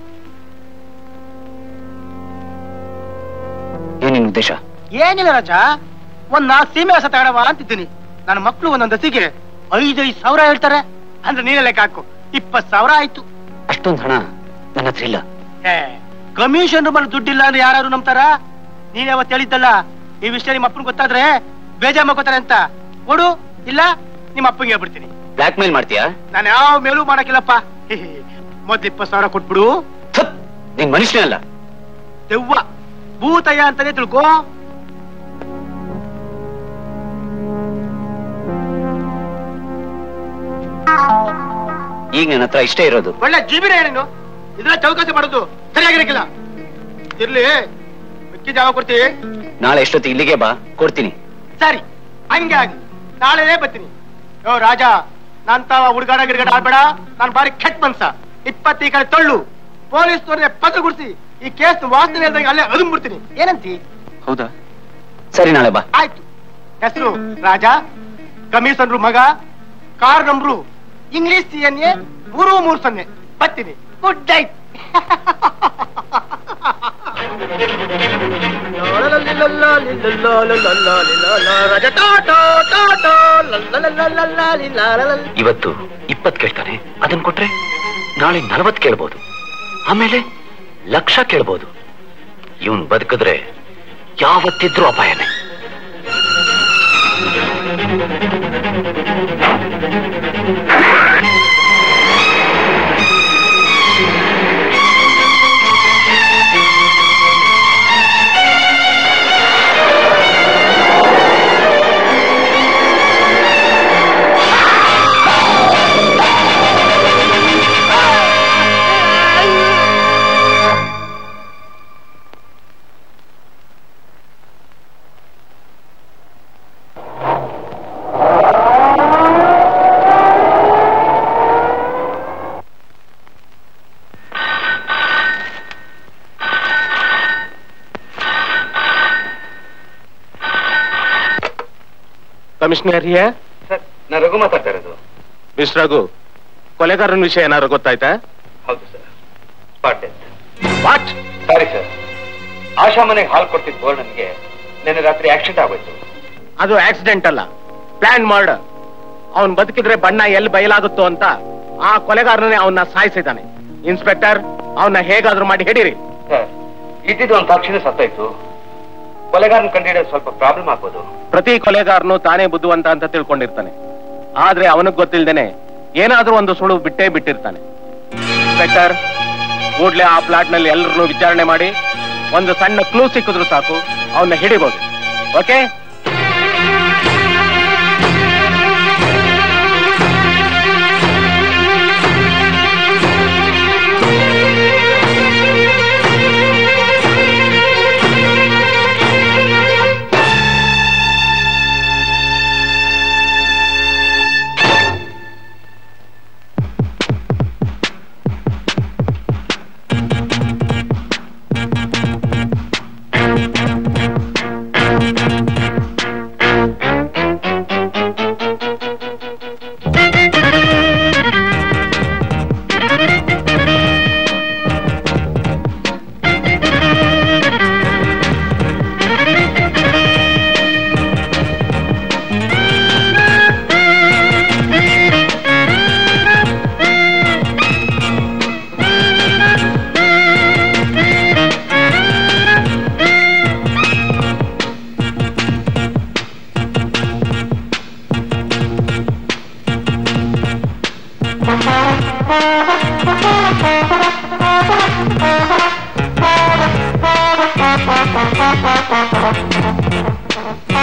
ಏನಿನ್ ಉದ್ದೇಶ ಏನಿಲ್ಲ ರಾಜ ಒಂದ್ ನಾ ಸೀಮೆ ಹಸ ತಗೊಳವ ಅಂತಿದ್ದೀನಿ ನನ್ನ ಮಕ್ಳು ಒಂದೊಂದ್ ಹಸಿಗೆ ಐದೈದು ಸಾವಿರ ಹೇಳ್ತಾರೆ ಅಂದ್ರೆ ನೀನೇ ಲೆಕ್ಕ ಹಾಕು ಇಪ್ಪತ್ ಸಾವಿರ ಆಯ್ತು ಅಷ್ಟೊಂದು ಹಣ ನನ್ನ ಹತ್ರ ಇಲ್ಲ ಕಮಿಷನ್ ಮೇಲೆ ದುಡ್ಡಿಲ್ಲ ಅಂದ್ರೆ ಯಾರು ನಂಬ್ತಾರ ನೀನ್ ಯಾವತ್ತು ಹೇಳಿದ್ದಲ್ಲ ಈ ವಿಷಯ ನಿಮ್ಮ ಅಪ್ಪನ ಗೊತ್ತಾದ್ರೆ ಬೇಜಾರ್ ಮಾಡ್ಕೋತಾರೆ ಅಂತ ಕೊಡು ಇಲ್ಲ ನಿಮ್ಮ ಅಪ್ಪಂಗೆ ಹೇಳ್ಬಿಡ್ತೀನಿ ಬ್ಲಾಕ್ ಮೇಲ್ ಮಾಡ್ತೀಯಾ ನಾನು ಯಾವ ಮೇಲೂ ಮಾಡಕ್ಕಿಲ್ಲಪ್ಪ ಮೊದ್ಲು ಇಪ್ಪತ್ ಸಾವಿರ ಕೊಟ್ಬಿಡು ನೀನ್ ಮನುಷ್ಯನಲ್ಲ ದೆವ್ವ ಭೂತಯ್ಯ ಅಂತಾನೆ ತಿಳ್ಕೋ ಈಗ ನನ್ನ ಹತ್ರ ಇಷ್ಟೇ ಇರೋದು ಒಳ್ಳೆ ಜೀಬಿನೇ ನೀನು ಇದ್ರ ಚೌಕಾಸಿ ಮಾಡೋದು ಸರಿಯಾಗಿರಕ್ಕಿಲ್ಲ ಇರ್ಲಿ ಮಿಕ್ಕಿ ಜಾಗ ಕೊಡ್ತೀವಿ ನಾಳೆ ಎಷ್ಟೊತ್ತಿಗೆ ಇಲ್ಲಿಗೆ ಬಾ ಕೊಡ್ತೀನಿ ಸರಿ ಹಂಗೆ ಆಗಿ ನಾಳೆನೇ ಬರ್ತೀನಿ ಯೋ ರಾಜ ನಾನ್ ತಾವ ಹುಡುಗಾಡ ಗಿಡಗಾಡ ಆಡ್ಬೇಡ ನಾನ್ ಬಾರಿ ಕೆಟ್ಟ ಮನ್ಸ ಇಪ್ಪತ್ತಿ ಕಡೆ ತೊಳ್ಳು ಪೊಲೀಸ್ ಪತ್ರ ಗುಡಿಸಿ ಈ ಕೇಸ್ ವಾಸನೆ ಹೇಳ್ದಂಗೆ ಅಲ್ಲೇ ಅದುಂಬಿಡ್ತೀನಿ ಏನಂತಿ ಹೌದಾ ಸರಿ ನಾಳೆ ಬಾ ಆಯ್ತು ಹೆಸರು ರಾಜ ಕಮಿಷನರು ಮಗ car number English C N A ಮೂರು ಮೂರು ಸೊನ್ನೆ ಬರ್ತೀನಿ ಗುಡ್ ನೈಟ್ ಇವತ್ತು ಇಪ್ಪತ್ ಕೇಳ್ತಾನೆ ಅದನ್ ಕೊಟ್ರೆ ನಾಳೆ ನಲವತ್ ಕೇಳ್ಬೋದು ಆಮೇಲೆ ಲಕ್ಷ ಕೇಳ್ಬೋದು ಇವನ್ ಬದುಕಿದ್ರೆ ಯಾವತ್ತಿದ್ರೂ ಅಪಾಯನೇ ಕಮಿಷನರ್ ಹಿಯರ್ ನಾ ರಘು ಮಾತಾಡ್ತಾ ಇರೋದು ಮಿಸ್ ರಘು ಕೊಲೆಗಾರನ ವಿಷಯ ಏನಾದ್ರು ಗೊತ್ತಾಯ್ತಾ ಹೌದು sir spot death what sorry sir Asha ಮನೆಗೆ ಹಾಲು ಕೊಡ್ತಿದ್ದ ಬೋರ್ಡನ್ಗೆ ನಿನ್ನೆ ರಾತ್ರಿ ಆಕ್ಸಿಡೆಂಟ್ ಆಗೋಯ್ತು ಅದು ಆಕ್ಸಿಡೆಂಟ್ ಅಲ್ಲ ಪ್ಲಾನ್ ಮರ್ಡರ್ ಅವನ್ ಬದುಕಿದ್ರೆ ಬಣ್ಣ ಎಲ್ಲಿ ಬಯಲಾಗುತ್ತೋ ಅಂತ ಆ ಕೊಲೆಗಾರನೇ ಅವನ್ನ ಸಾಯಿಸಿದ್ದಾನೆ ಇನ್ಸ್ಪೆಕ್ಟರ್ ಅವನ್ನ ಹೇಗಾದ್ರೂ ಮಾಡಿ ಹಿಡೀರಿ ಸರ್ ಇದ್ದಿದ್ದು ಒಂದು ಸಾಕ್ಷಿನೇ ಸತ್ತೋಯ್ತು ಕೊಲೆಗಾರನ ಕಂಡಿಡಿಯೋದು ಸ್ವಲ್ಪ ಪ್ರಾಬ್ಲಮ್ ಆಗ್ಬೋದು ಪ್ರತಿ ಕೊಲೆಗಾರನು ತಾನೇ ಬುದ್ಧಿವಂತ ಅಂತ ತಿಳ್ಕೊಂಡಿರ್ತಾನೆ ಆದ್ರೆ ಅವನಿಗೆ ಗೊತ್ತಿಲ್ದೇನೆ ಏನಾದ್ರೂ ಒಂದು ಸುಳು ಬಿಟ್ಟೇ ಬಿಟ್ಟಿರ್ತಾನೆ ಇನ್ಸ್ಪೆಕ್ಟರ್ ಕೂಡ್ಲೆ ಆ ಪ್ಲಾಟ್ ನಲ್ಲಿ ಎಲ್ಲರನ್ನು ವಿಚಾರಣೆ ಮಾಡಿ ಒಂದು ಸಣ್ಣ ಕ್ಲೂ ಸಿಕ್ಕಿದ್ರು ಸಾಕು ಅವನ್ನ ಹಿಡಿಬಹುದು ಓಕೆ Thank you.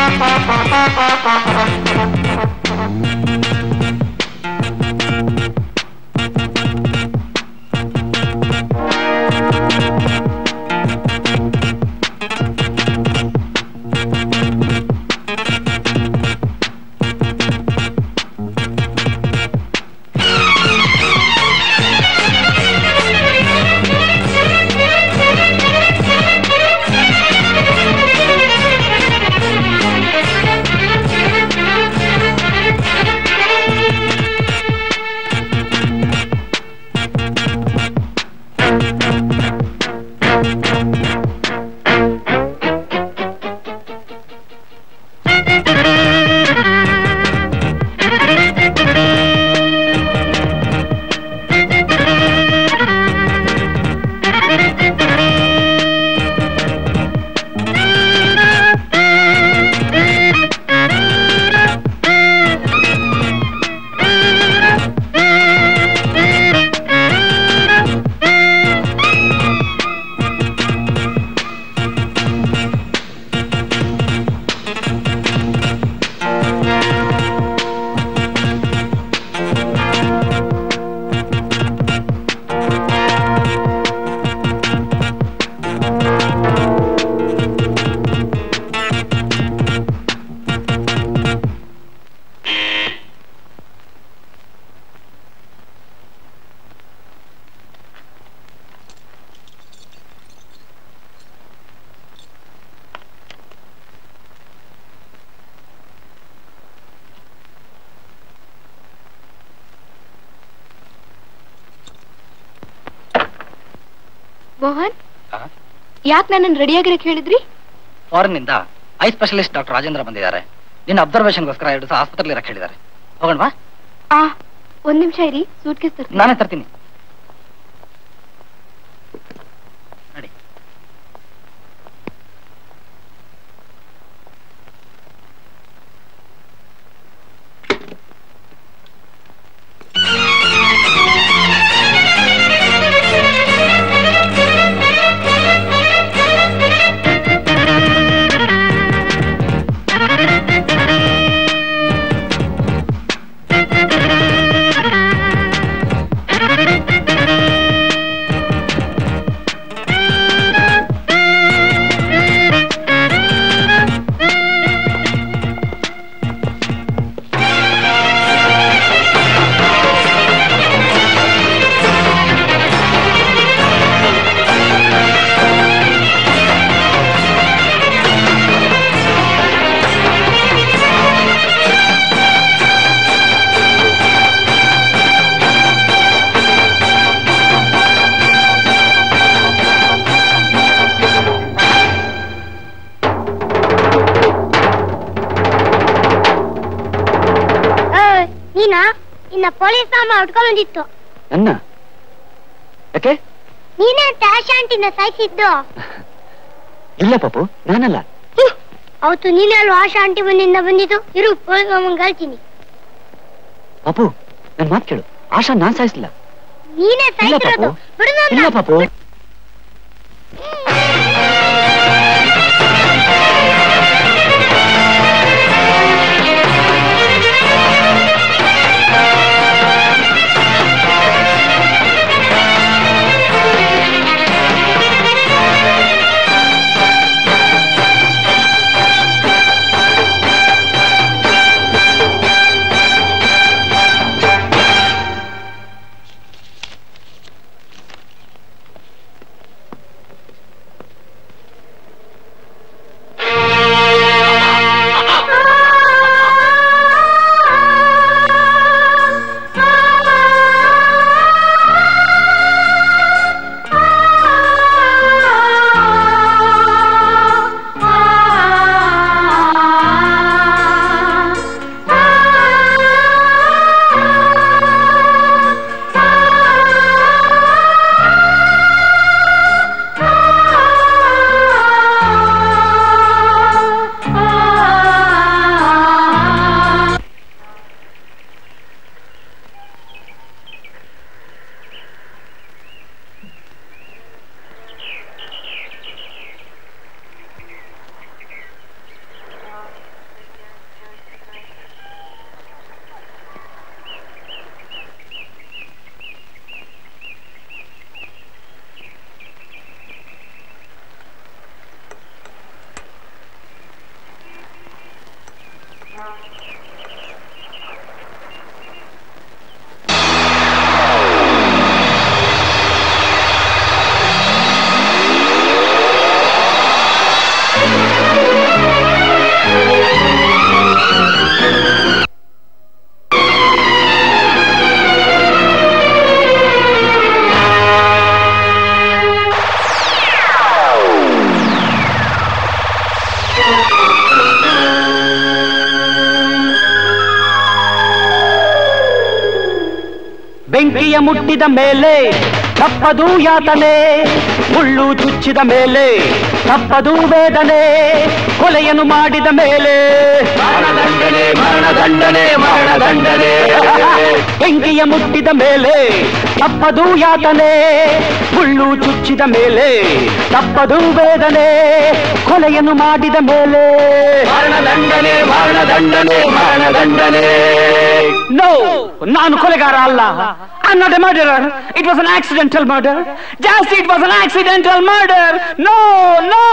ಮೋಹನ್ ಯಾಕೆ ನನ್ನನ್ನು ರೆಡಿಯಾಗಿರಕ್ಕೆ ಹೇಳಿದ್ರಿ ಫಾರಿನ್ ನಿಂದ ಐ ಸ್ಪೆಷಲಿಸ್ಟ್ ಡಾಕ್ಟರ್ ರಾಜೇಂದ್ರ ಬಂದಿದ್ದಾರೆ ನಿನ್ನ ಅಬ್ಸರ್ವೇಷನ್ಗೋಸ್ಕರ ಎರಡು ದಿವಸ ಆಸ್ಪತ್ರೆಯಲ್ಲಿ ಇರಕ್ಕೆ ಹೇಳಿದ್ದಾರೆ ಹೋಗೋಣವಾ ಆ ಒಂದ್ ನಿಮಿಷ ಇರಿ ಸೂಟ್ ಕೇಸ್ ತರ್ತೀನಿ ನಾನೇ ತರ್ತೀನಿ ನಡಿ ನೀನಾ ಇನ್ನ ಪೊಲೀಸ್ ನಾಮ ಉಟ್ಕೊಂಡ್ ಬಂದಿತ್ತು ನನ್ನ ಯಾಕೆ ನೀನೇ ಟ್ಯಾಶ್ ಆಂಟಿನ ಸಾಯಿಸಿದ್ದು ಇಲ್ಲ ಪಾಪು ನಾನಲ್ಲ ಅವತ್ತು ನೀನೇ ಅಲ್ವಾ ಆಶಾ ಆಂಟಿ ಮನೆಯಿಂದ ಬಂದಿದ್ದು ಇರು ಪೊಲೀಸ್ ಮಾಮಂಗ್ ಹೇಳ್ತೀನಿ ಪಾಪು ನನ್ ಮಾತು ಕೇಳು ಆಶಾ ನಾನ್ ಸಾಯಿಸ್ಲಿಲ್ಲ ನೀನೇ ಇಲ್ಲ ಸಾಯಿಸಿರೋದು ಪಾಪು ಬಿಡು ನನ್ನ. ಇಲ್ಲ ಪಾಪು ಬೆಂಕಿಯ ಮುಟ್ಟಿದ ಮೇಲೆ ತಪ್ಪದು ಯಾತನೆ ಮುಳ್ಳು ಚುಚ್ಚಿದ ಮೇಲೆ ತಪ್ಪದು ವೇದನೆ ಕೊಲೆಯನ್ನು ಮಾಡಿದ ಮೇಲೆ ಮರಣದಂಡನೆ ಮರಣದಂಡನೆ ಮರಣದಂಡನೆ ಬೆಂಕಿಯ ಮುಟ್ಟಿದ ಮೇಲೆ ತಪ್ಪದು ಯಾತನೆ ಮುಳ್ಳು ಚುಚ್ಚಿದ ಮೇಲೆ ತಪ್ಪದು ವೇದನೆ ಕೊಲೆಯನ್ನು ಮಾಡಿದ ಮೇಲೆ ಮರಣದಂಡನೆ ಮರಣದಂಡನೆ ಮರಣದಂಡನೆ ನೋ ನಾನು ಕೊಲೆಗಾರ ಅಲ್ಲ I'm not a murderer. It was an accidental murder. Just it was an accidental murder. No, no.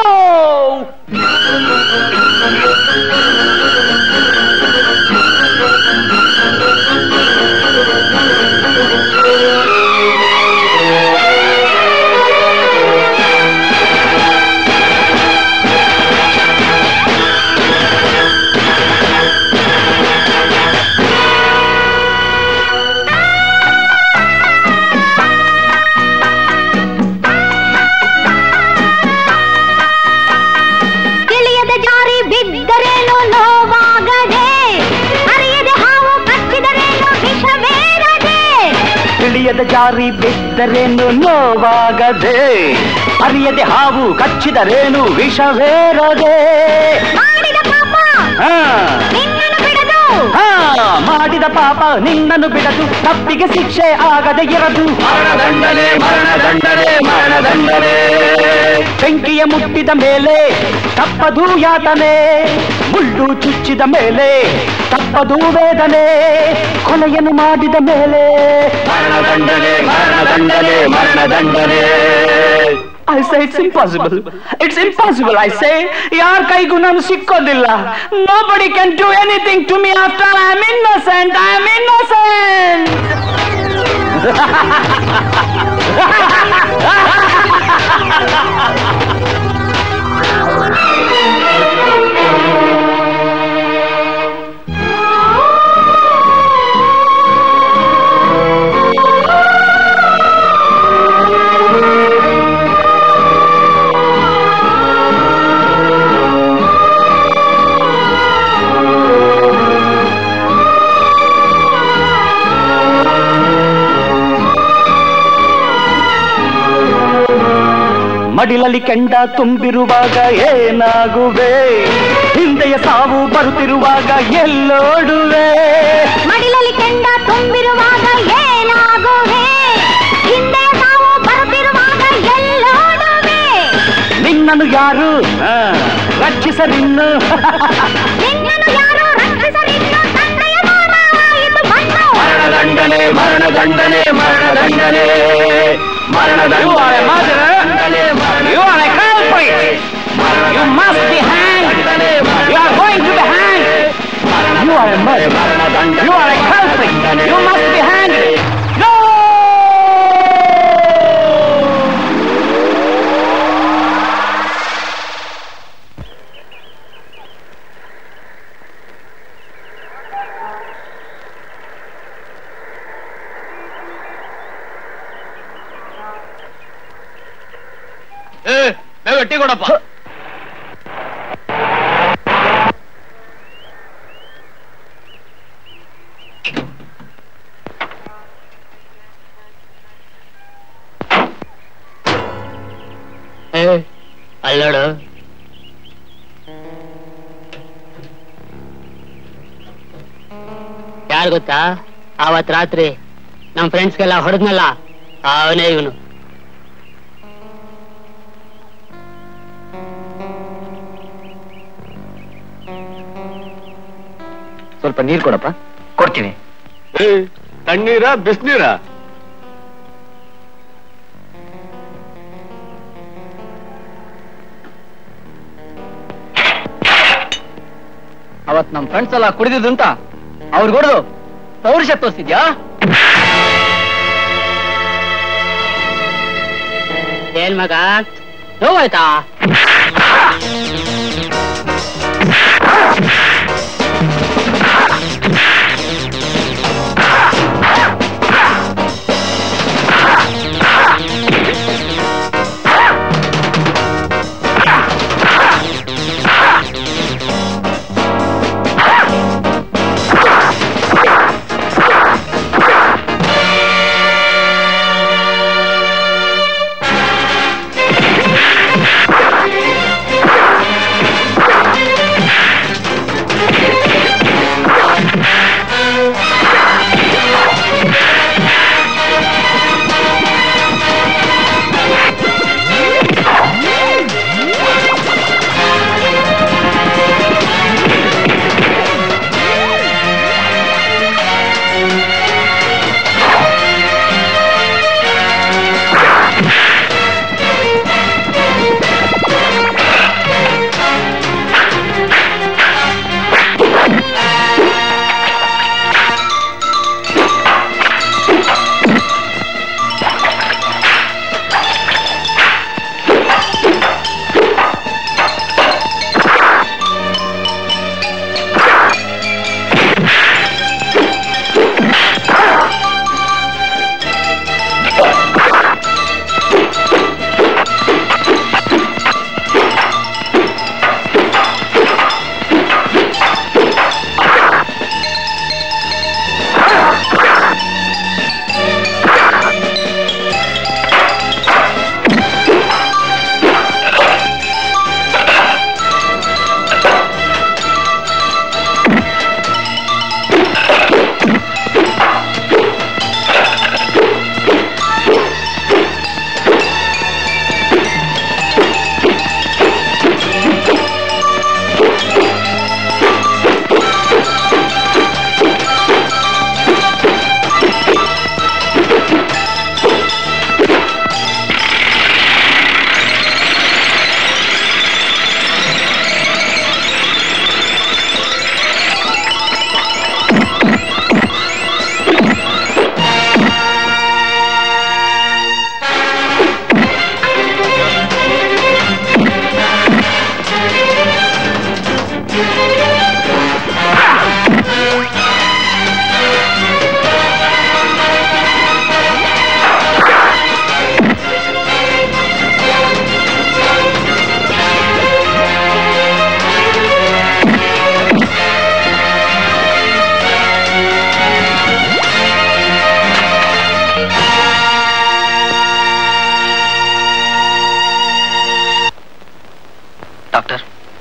ತಿಳಿಯದ ಜಾರಿ ಬಿದ್ದರೇನು ನೋವಾಗದೆ ಅರಿಯದೆ ಹಾವು ಕಚ್ಚಿದರೇನು ವಿಷವೇರದೆ ತಿಳಿಯದ ಜಾರಿ ಬಿದ್ದರೇನು ನೋವಾಗದೆ ಅರಿಯದೆ ಹಾವು ಕಚ್ಚಿದರೇನು ವಿಷವೇರದೆ ಮಾಡಿದ ಪಾಪ ಹಾ ನಿನ್ನನ್ನು ಬಿಡದು ಹಾ ಮಾಡಿದ ಪಾಪ ನಿನ್ನನ್ನು ಬಿಡದು ತಪ್ಪಿಗೆ ಶಿಕ್ಷೆ ಆಗದೆ ಇರದು ಮರಣದಂಡನೆ ಮರಣದಂಡನೆ ಮರಣದಂಡನೆ ಬೆಂಕಿಯ ಮುಟ್ಟಿದ ಮೇಲೆ ತಪ್ಪದು ಯಾತನೆ ಮುಳ್ಳು ಚುಚ್ಚಿದ ಮೇಲೆ ತಪ್ಪದು ವೇದನೆ ಕೊಲೆಯನ್ನು ಮಾಡಿದ ಮೇಲೆ ಮರಣದಂಡನೆ ಮರಣದಂಡನೆ ಮರಣದಂಡನೆ I say it's impossible it's impossible I say ಯಾರ ಕೈಗೂ ನಾನು ಸಿಕ್ಕೋದಿಲ್ಲ nobody can do anything to me after I am innocent I am innocent ಮಡಿಲಲ್ಲಿ ಕೆಂಡ ತುಂಬಿರುವಾಗ ಏನಾಗುವೆ ಹಿಂದೆಯ ಸಾವು ಬರುತ್ತಿರುವಾಗ ಎಲ್ಲೋಡುವೆ ಮಡಿಲಲ್ಲಿ ಕೆಂಡ ತುಂಬಿರುವಾಗ ಏನಾಗುವೆ ಹಿಂದೆ ನಾವು ಬರುತ್ತಿರುವಾಗ ಎಲ್ಲೋಡುವೆ ನಿನ್ನನ್ನು ಯಾರು ಆ, ರಕ್ಷಿಸಲಿನ್ನು ನಿನ್ನನ್ನು ಯಾರು ರಕ್ಷಿಸಲಿನ್ನು ತಂದೆಯ ಮಾನವಾಯಿತು ಮಣ್ಣು ಮರಣದಂಡನೆ ಮರಣದಂಡನೆ ಮರಣದಂಡನೆ You are a murderer. You are a culprit. You must be hanged. You are going to be hanged. You are a murderer. You are a culprit. You must be hanged. No! ಬೇಗ ಟೀ ಕೊಡಪ್ಪ ಅಲ್ಲೋಡು ಯಾರು ಗೊತ್ತಾ ಅವತ್ ರಾತ್ರಿ ನಮ್ ಫ್ರೆಂಡ್ಸ್ಗೆಲ್ಲ ಹೊಡೆದ್ನಲ್ಲ ಅವನೇ ಇವನು ಸ್ವಲ್ಪ ನೀರ್ ಕೊಡಪ್ಪ ಕೊಡ್ತೀನಿ ತಣ್ಣೀರ ಬಿಸ್ನೀರ ಅವತ್ ನಮ್ ಫ್ರೆಂಡ್ಸ್ ಎಲ್ಲ ಕುಡಿದಿದ್ದು ಅಂತ ಅವ್ರು ಹೊಡೆದು ಪೌರುಷ ತೋರಿಸಿದ್ಯಾ ಏನ್ ಮಗ ನೋವಾಯ್ತಾ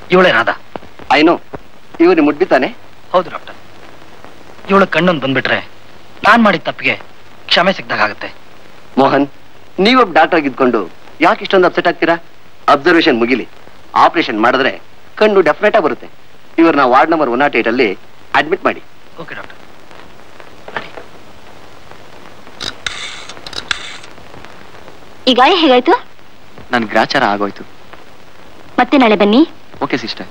ಇವಳೇ ರಾಧಾ ಐನೋ ಇವ್ರು ಮುಡ್ಬಿತಾನೆ ಹೌದು ಡಾಕ್ಟರ್ ಇವಳ ಕಣ್ಣೊಂದು ಬಂದ್ಬಿಟ್ರೆ ನಾನ್ ಮಾಡಿದ ತಪ್ಪಿಗೆ ಕ್ಷಮೆ ಸಿಕ್ದಾಗುತ್ತೆ ಮೋಹನ್ ನೀವೊಬ್ಬ ಡಾಕ್ಟರ್ ಆಗಿದ್ಕೊಂಡು ಯಾಕೆ ಇಷ್ಟೊಂದು ಅಪ್ಸೆಟ್ ಆಗ್ತೀರಾ ಅಬ್ಸರ್ವೇಷನ್ ಮುಗಿಲಿ ಆಪರೇಷನ್ ಮಾಡಿದ್ರೆ ಕಣ್ಣು ಡೆಫಿನೆಟ್ ಆಗಿ ಬರುತ್ತೆ ಇವ್ರನ್ನ ward number one nought eight ಅಲ್ಲಿ ಅಡ್ಮಿಟ್ ಮಾಡಿ ಓಕೆ ಡಾಕ್ಟರ್ ಈ ಗಾಯ ಹೇಗಾಯ್ತು ನನ್ ಗ್ರಾಚಾರ ಆಗೋಯ್ತು ಮತ್ತೆ ನಾಳೆ ಬನ್ನಿ ಓಕೆ ಸಿಸ್ಟರ್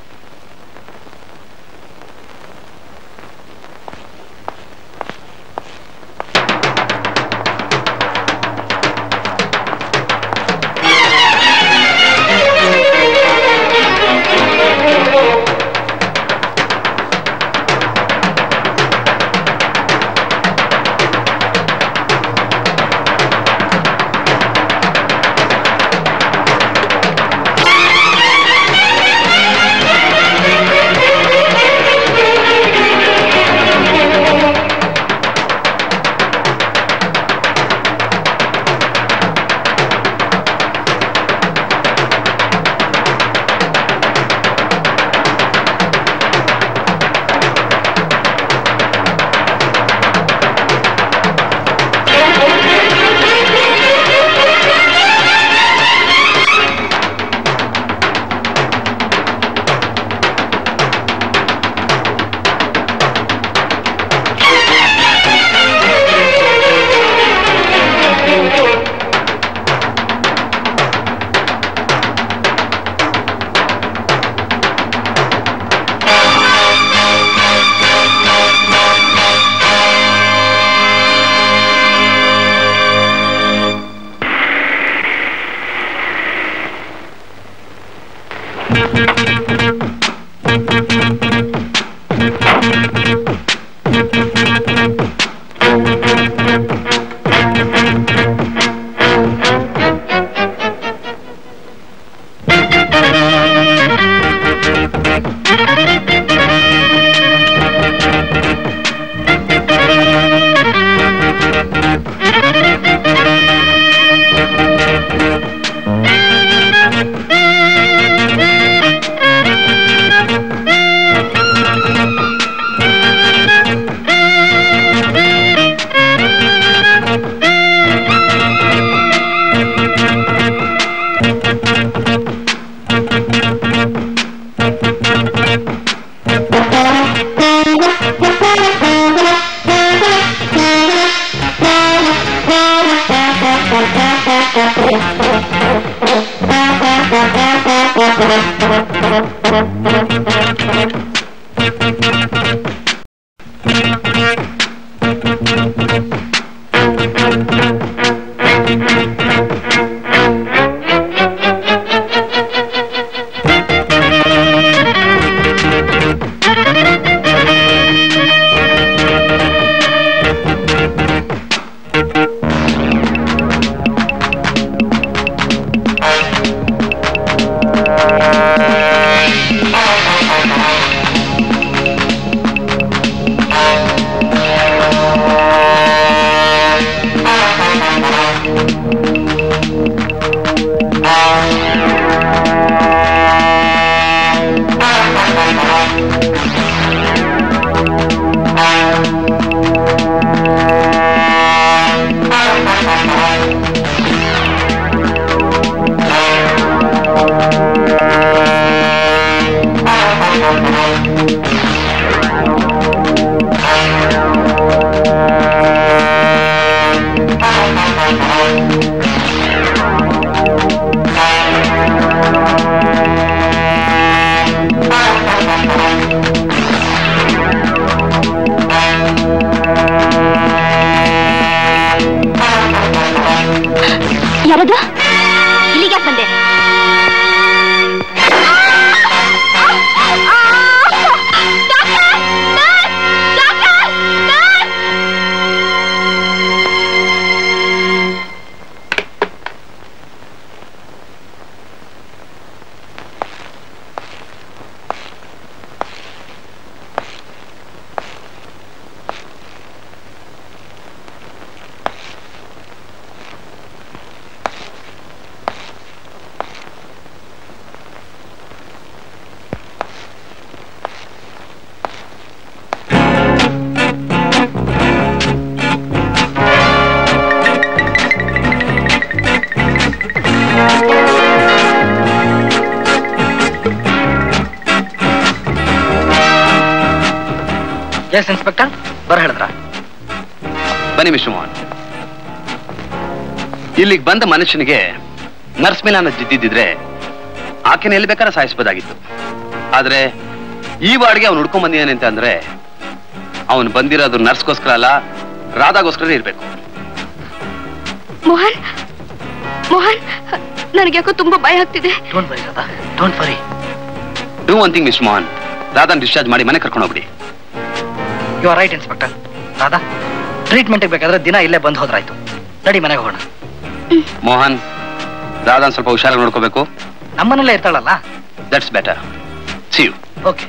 ಯಾರದು ಇಲ್ಲಿಗೆ ಯಾಕೆ ಬಂದೆ ಎಸ್ ಇನ್ಸ್ಪೆಕ್ಟರ್ ಬರ ಹೇಳಿದ್ರ ಬನ್ನಿ ಮಿಸ್ಟರ್ ಮೋಹನ್ ಇಲ್ಲಿಗೆ ಬಂದ ಮನುಷ್ಯನಿಗೆ ನರ್ಸ್ ಮೇಲೆ ಅನ್ನೋ ಜಿದ್ದಿದ್ರೆ ಆಕೆನ ಎಲ್ಲಿ ಬೇಕಾದ್ರೆ ಸಾಯಿಸ್ಬೋದಾಗಿತ್ತು ಆದ್ರೆ ಈ ವಾರ್ಡ್ಗೆ ಅವ್ನು ಹುಡ್ಕೊಂಡ್ ಬಂದಿದ್ದಾನೆ ಅಂತ ಅಂದ್ರೆ ಅವನು ಬಂದಿರೋದು ನರ್ಸ್ಗೋಸ್ಕರ ಅಲ್ಲ ರಾಧಾಗೋಸ್ಕರ ಇರ್ಬೇಕು ಮೋಹನ್ ಮೋಹನ್ ನನಗೆ ಯಾಕೋ ತುಂಬಾ ಭಯ ಆಗ್ತಿದೆ don't worry Radha don't worry do one thing mister Mohan ರಾಧಾನ್ ಡಿಸ್ಚಾರ್ಜ್ ಮಾಡಿ ಮನೆ ಕರ್ಕೊಂಡು ಹೋಗ್ಬಿಡಿ you are right inspector Radha ಟ್ರೀಟ್ಮೆಂಟ್ಗೆ ಬೇಕಾದ್ರೆ ದಿನ ಇಲ್ಲೇ ಬಂದು ಹೋದ್ರಾಯ್ತು ನಡಿ ಮನೆಗೆ ಹೋಗೋಣ ಮೋಹನ್ ರಾಧಾನ್ ಸ್ವಲ್ಪ ಹುಷಾರಾಗಿ ನೋಡ್ಕೋಬೇಕು ನಮ್ಮನೆಲ್ಲೇ ಇರ್ತಾಳಲ್ಲ that's better see you okay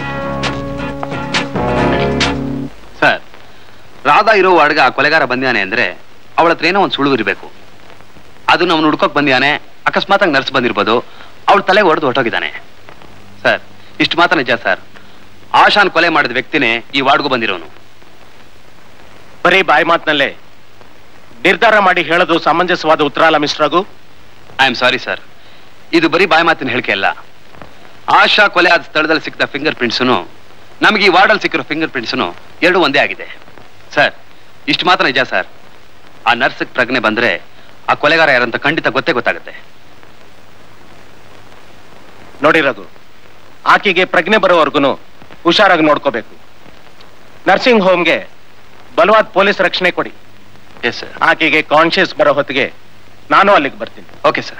sir Radha ಇರೋ ವಾರ್ಡ್ಗೆ ಆ ಕೊಲೆಗಾರ ಬಂದಿದ್ದಾನೆ ಅಂದ್ರೆ ಅವಳ ಹತ್ರ ಏನೋ ಒಂದು ಸುಳ್ಳು ಇರಬೇಕು ಅದು ನಾವು ಹುಡ್ಕೋಕ್ ಬಂದಿದ್ದಾನೆ ಅಕಸ್ಮಾತ್ ನರ್ಸ್ ಬಂದಿರ್ಬೋದು ಅವಳ ತಲೆ ಹೊಡೆದು ಹೊಟ್ಟೋಗಿದ್ದಾನೆ ಸರ್ ಇಷ್ಟು ಮಾತ್ರ ನಿಜ ಸರ್ ಆಶಾನ್ ಕೊಲೆ ಮಾಡಿದ ವ್ಯಕ್ತಿನೇ ಈ ವಾರ್ಡ್ಗೂ ಬಂದಿರೋನು ಬರೀ ಬಾಯಿ ಮಾತಿನಲ್ಲೇ ನಿರ್ಧಾರ ಮಾಡಿ ಹೇಳೋದು ಸಮಂಜಸವಾದ ಉತ್ತರ ಅಲ್ಲ mister Raghu I am sorry sir ಇದು ಬರೀ ಬಾಯಿ ಮಾತಿನ ಹೇಳಿಕೆ ಅಲ್ಲ ಆಶಾ ಕೊಲೆ ಆದ ಸ್ಥಳದಲ್ಲಿ ಸಿಕ್ಕಿದ ಫಿಂಗರ್ ಪ್ರಿಂಟ್ಸನು ನಮಗೆ ಈ ವಾರ್ಡಲ್ಲಿ ಸಿಕ್ಕಿರೋ ಫಿಂಗರ್ ಪ್ರಿಂಟ್ಸನು ಎರಡು ಒಂದೇ ಆಗಿದೆ ಸರ್ ಇಷ್ಟು ಮಾತ್ರ ನಿಜ ಸರ್ ಆ ನರ್ಸ್ ಪ್ರಜ್ಞೆ ಬಂದ್ರೆ ಆ ಕೊಲೆಗಾರ ಯಾರಂತ ಖಂಡಿತ ಗೊತ್ತೇ ಗೊತ್ತಾಗುತ್ತೆ ನೋಡಿ ರಘು ಆಕೆಗೆ ಪ್ರಜ್ಞೆ ಬರೋವರೆಗೂ ಹುಷಾರಾಗಿ ನೋಡ್ಕೋಬೇಕು ನರ್ಸಿಂಗ್ ಹೋಮ್ಗೆ ಬಲವಾದ ಪೊಲೀಸ್ ರಕ್ಷಣೆ ಕೊಡಿ ಎಸ್ ಸರ್ ಆಕೆಗೆ ಕಾನ್ಶಿಯಸ್ ಬರೋ ಹೊತ್ತಿಗೆ ನಾನು ಅಲ್ಲಿಗೆ ಬರ್ತೀನಿ ಓಕೆ ಸರ್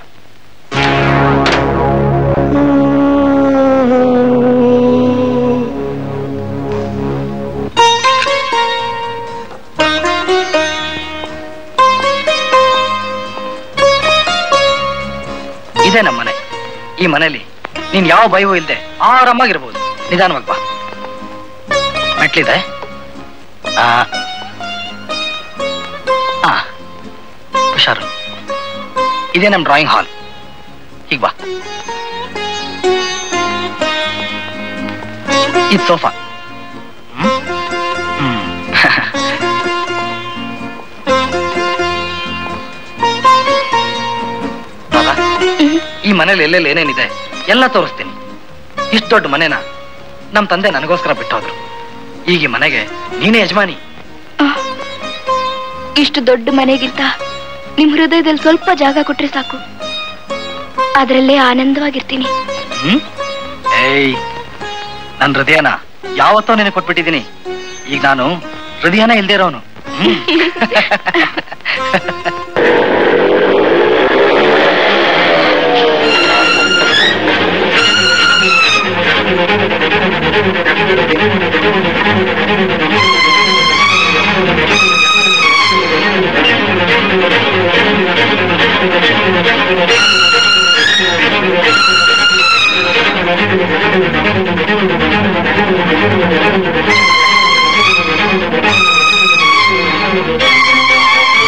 ಇದೇ ನಮ್ಮ ಮನೆ ಈ ಮನೇಲಿ ನೀನ್ ಯಾವ ಭಯವೂ ಇಲ್ಲದೆ ಆರಾಮಾಗಿರ್ಬೋದು ನಿಧಾನವಾಗಿ ಬಾ ಮೆಟ್ಲಿದೆ ಆ ಆ, ಹುಷಾರು ಇದೇ ನಮ್ ಡ್ರಾಯಿಂಗ್ ಹಾಲ್ ಹೀಗ್ ಬಾ ಇದು ಸೋಫಾ ಹ್ಮ್? ಹ್ಮ್. ರಾಧಾ, ಈ ಮನೇಲಿ ಎಲ್ಲೆಲ್ಲಿ ಏನೇನಿದೆ ಎಲ್ಲ ತೋರಿಸ್ತೀನಿ ಇಷ್ಟು ದೊಡ್ಡ ಮನೆನ ನಮ್ ತಂದೆ ನನಗೋಸ್ಕರ ಬಿಟ್ಟೋದ್ರು ಈಗ ಈ ಮನೆಗೆ ನೀನೇ ಯಜಮಾನಿ ಇಷ್ಟು ದೊಡ್ಡ ಮನೆಗಿಂತ ನಿಮ್ ಹೃದಯದಲ್ಲಿ ಸ್ವಲ್ಪ ಜಾಗ ಕೊಟ್ರೆ ಸಾಕು ಅದರಲ್ಲೇ ಆನಂದವಾಗಿರ್ತೀನಿ ಹ್ಮ್ ಏಯ್ ನನ್ ಹೃದಯನ ಯಾವತ್ತೋ ನಿನಗೆ ಕೊಟ್ಬಿಟ್ಟಿದ್ದೀನಿ ಈಗ ನಾನು ಹೃದಯನ ಇಲ್ದೇ ಇರೋನು Thank you.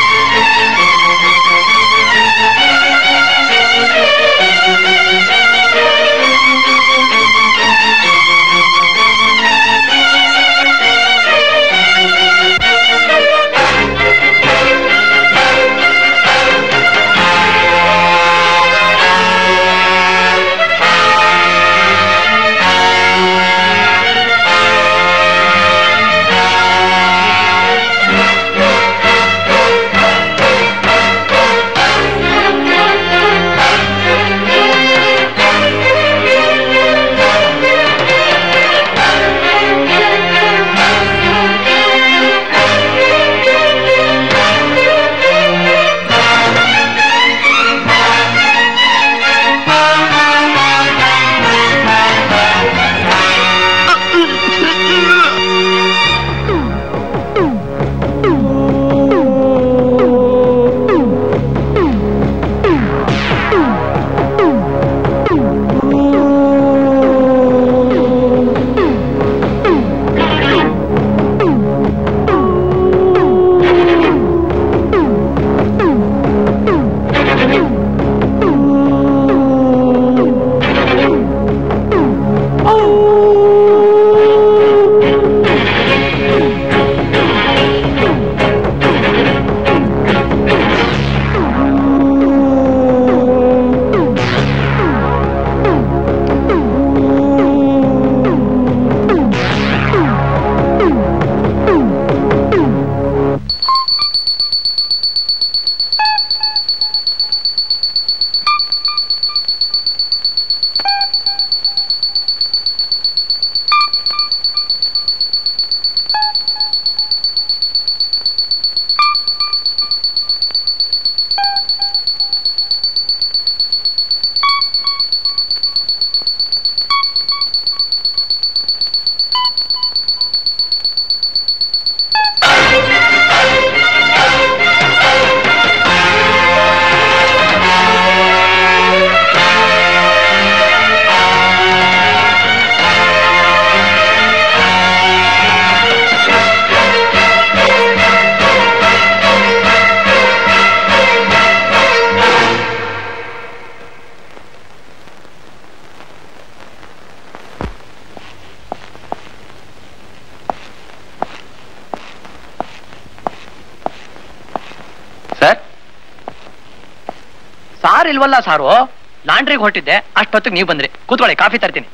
ಸಾರ್ ಇಲ್ವಲ್ಲ ಸಾರು ಲಾಂಡ್ರಿಗೆ ಹೊರಟಿದ್ದೆ ಅಷ್ಟೊತ್ತಿಗೆ ನೀವು ಬಂದ್ರಿ ಕೂತ್ಕೊಳ್ಳಿ ಕಾಫಿ ತರ್ತೀನಿ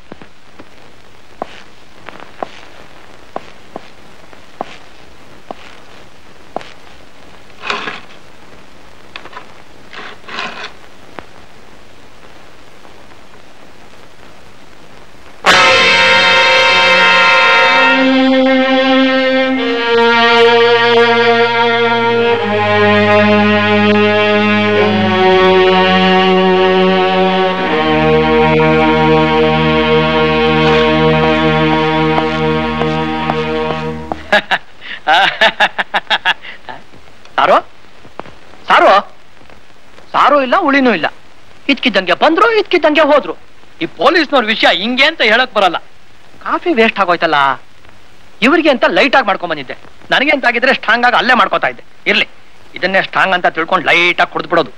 ಸಾರು ಸಾರು ಸಾರು ಇಲ್ಲ ಉಳಿನೂ ಇಲ್ಲ ಇದ್ಕಿದ್ದಂಗೆ ಬಂದ್ರು ಇದ್ಕಿದ್ದಂಗೆ ಹೋದ್ರು ಈ ಪೊಲೀಸ್ನವ್ರ ವಿಷಯ ಹಿಂಗೆ ಅಂತ ಹೇಳಕ್ ಬರಲ್ಲ ಕಾಫಿ ವೇಸ್ಟ್ ಆಗೋಯ್ತಲ್ಲ ಇವರಿಗೆ ಅಂತ ಲೈಟ್ ಆಗಿ ಮಾಡ್ಕೊಂಡ್ ಬಂದಿದ್ದೆ ನನಗೆ ಅಂತ ಆಗಿದ್ರೆ ಸ್ಟ್ರಾಂಗ್ ಆಗಿ ಅಲ್ಲೇ ಮಾಡ್ಕೋತಾ ಇದ್ದೆ ಇರ್ಲಿ ಇದನ್ನೇ ಸ್ಟ್ರಾಂಗ್ ಅಂತ ತಿಳ್ಕೊಂಡು ಲೈಟ್ ಆಗಿ ಕುಡಿದು ಬಿಡೋದು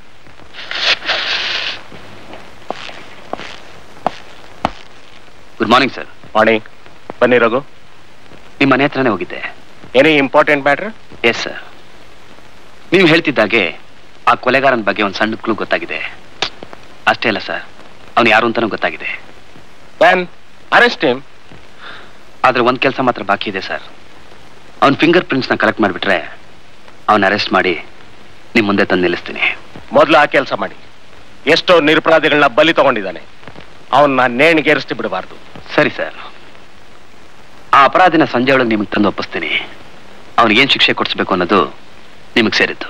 ಗುಡ್ ಮಾರ್ನಿಂಗ್ ಸರ್ ಮಾರ್ನಿಂಗ್ ಬನ್ನಿ ರಘು ನಿಮ್ಮ ಮನೆ ಹತ್ರನೇ ಹೋಗಿದ್ದೆ any important matter yes sir ನೀವು ಹೇಳ್ತಿದ್ದಾಗೆ ಆ ಕೊಲೆಗಾರನ ಬಗ್ಗೆ ಒಂದು ಸಣ್ಣ ಕ್ಲೂ ಗೊತ್ತಾಗಿದೆ ಅಷ್ಟೇ ಅಲ್ಲ ಸರ್ ಅವನು ಯಾರು ಅಂತಾನೂ ಗೊತ್ತಾಗಿದೆ ಮ್ಯಾನ್ ಅರೆಸ್ಟ್ ಹಿಮ್ ಆದ್ರೆ ಒಂದ್ ಕೆಲಸ ಮಾತ್ರ ಬಾಕಿ ಇದೆ ಸರ್ ಅವನ ಫಿಂಗರ್ ಪ್ರಿಂಟ್ಸ್ ನ ಕಲೆಕ್ಟ್ ಮಾಡಿಬಿಟ್ರೆ ಅವನ ಅರೆಸ್ಟ್ ಮಾಡಿ ನಿಮ್ ಮುಂದೆ ತಂದು ನಿಲ್ಲಿಸ್ತೀನಿ ಮೊದಲು ಆ ಕೆಲಸ ಮಾಡಿ ಎಷ್ಟೋ ನಿರಪರಾಧಿಗಳನ್ನ ಬಲಿ ತಗೊಂಡಿದ್ದಾನೆ ಅವನ್ನ ನೇಣಿಗೇರಿಸಿ ಬಿಡಬಾರ್ದು ಸರಿ ಸರ್ ಆ ಅಪರಾಧಿನ ಸಂಜೆ ಒಳಗೆ ನಿಮಗೆ ತಂದು ಒಪ್ಪಿಸ್ತೀನಿ ಅವನಿಗೇನ್ ಶಿಕ್ಷೆ ಕೊಡಿಸ್ಬೇಕು ಅನ್ನೋದು ನಿಮಗೆ ಸೇರಿದ್ದು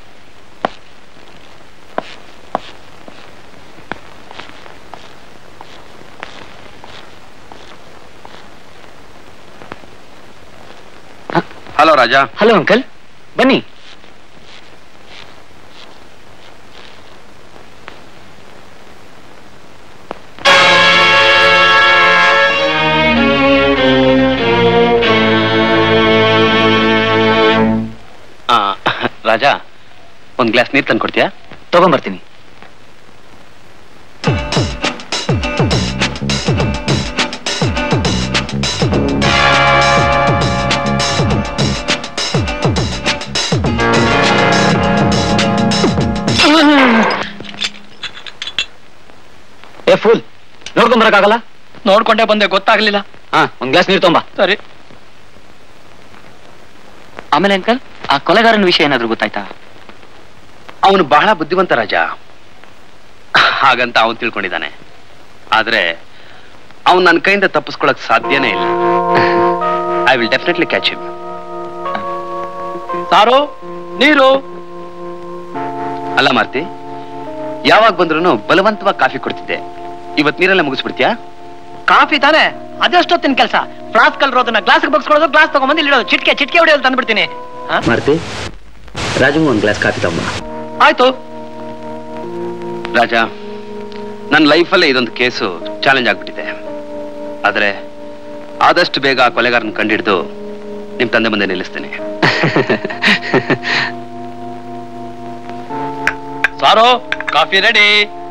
ಹಲೋ ರಾಜಾ ಹಲೋ ಅಂಕಲ್ ಬನ್ನಿ ಆ, ರಾಜಾ ಒಂದ್ ಗ್ಲಾಸ್ ನೀರ್ ತಂದು ಕೊಡ್ತೀಯಾ ತಗೊಂಬರ್ತೀನಿ ಏ ಫುಲ್ ನೋಡ್ಕೊಂಡ್ ಬರಕ್ಕಾಗಲ್ಲ ನೋಡ್ಕೊಂಡೆ ಬಂದೆ ಗೊತ್ತಾಗ್ಲಿಲ್ಲ ಹಾ ಒಂದ್ ಗ್ಲಾಸ್ ನೀರು ತೊಂಬ ಸರಿ ಆಮೇಲೆ ಅಂಕಲ್ ಆ ಕೊಲೆಗಾರನ ವಿಷಯ ಏನಾದ್ರೂ ಗೊತ್ತಾಯ್ತಾ ಅವನು ಬಹಳ ಬುದ್ಧಿವಂತ ರಾಜ ಹಾಗಂತ ಅವನು ತಿಳ್ಕೊಂಡಿದ್ದಾನೆ ಆದ್ರೆ ಅವನು ನನ್ನ ಕೈಯಿಂದ ತಪ್ಪಿಸ್ಕೊಳಕ್ ಸಾಧ್ಯನೇ ಇಲ್ಲ I will definitely catch him ಸಾರು ನೀರು ಅಲ್ಲ ಮಾರ್ತಿ ಯಾವಾಗ ಬಂದ್ರು ಬಲವಂತವಾಗಿ ಕಾಫಿ ಕೊಡ್ತಿದ್ದೆ ಇವತ್ ನೀರೆಲ್ಲ ಮುಗಿಸ್ಬಿಡ್ತೀಯಾ ಕಾಫಿ ತಾನೆ ಅದೆಷ್ಟೊತ್ತಿನ ಕೆಲಸ ಫ್ಲಾಸ್ಕ್ ಅಲ್ಲಿರೋದನ್ನ ಗ್ಲಾಸ್ ಬಗ್ಸ್ಕೊಳ್ಳೋದು ಗ್ಲಾಸ್ ತಗೊಂಬಂದು ಇಲ್ಲಿಡೋದು ಚಿಟ್ಕೆ ಚಿಟ್ಕೆ ಹೊಡೆಯೋದು ತಂದ್ಬಿಡ್ತೀನಿ ಹಾ? ಮಾರ್ತಿ ರಾಜು ಒಂದ್ ಗ್ಲಾಸ್ ಕಾಫಿ ತಗೊಂಬ ಆಯ್ತು ರಾಜ ನನ್ನ ಲೈಫಲ್ಲೇ ಇದೊಂದು ಕೇಸು ಚಾಲೆಂಜ್ ಆಗ್ಬಿಟ್ಟಿದೆ ಆದ್ರೆ ಆದಷ್ಟು ಬೇಗ ಆ ಕೊಲೆಗಾರನ ಕಂಡಿಡ್ದು ನಿಮ್ ತಂದೆ ಮುಂದೆ ನಿಲ್ಲಿಸ್ತೀನಿ ಸಾರು ಕಾಫಿ ರೆಡಿ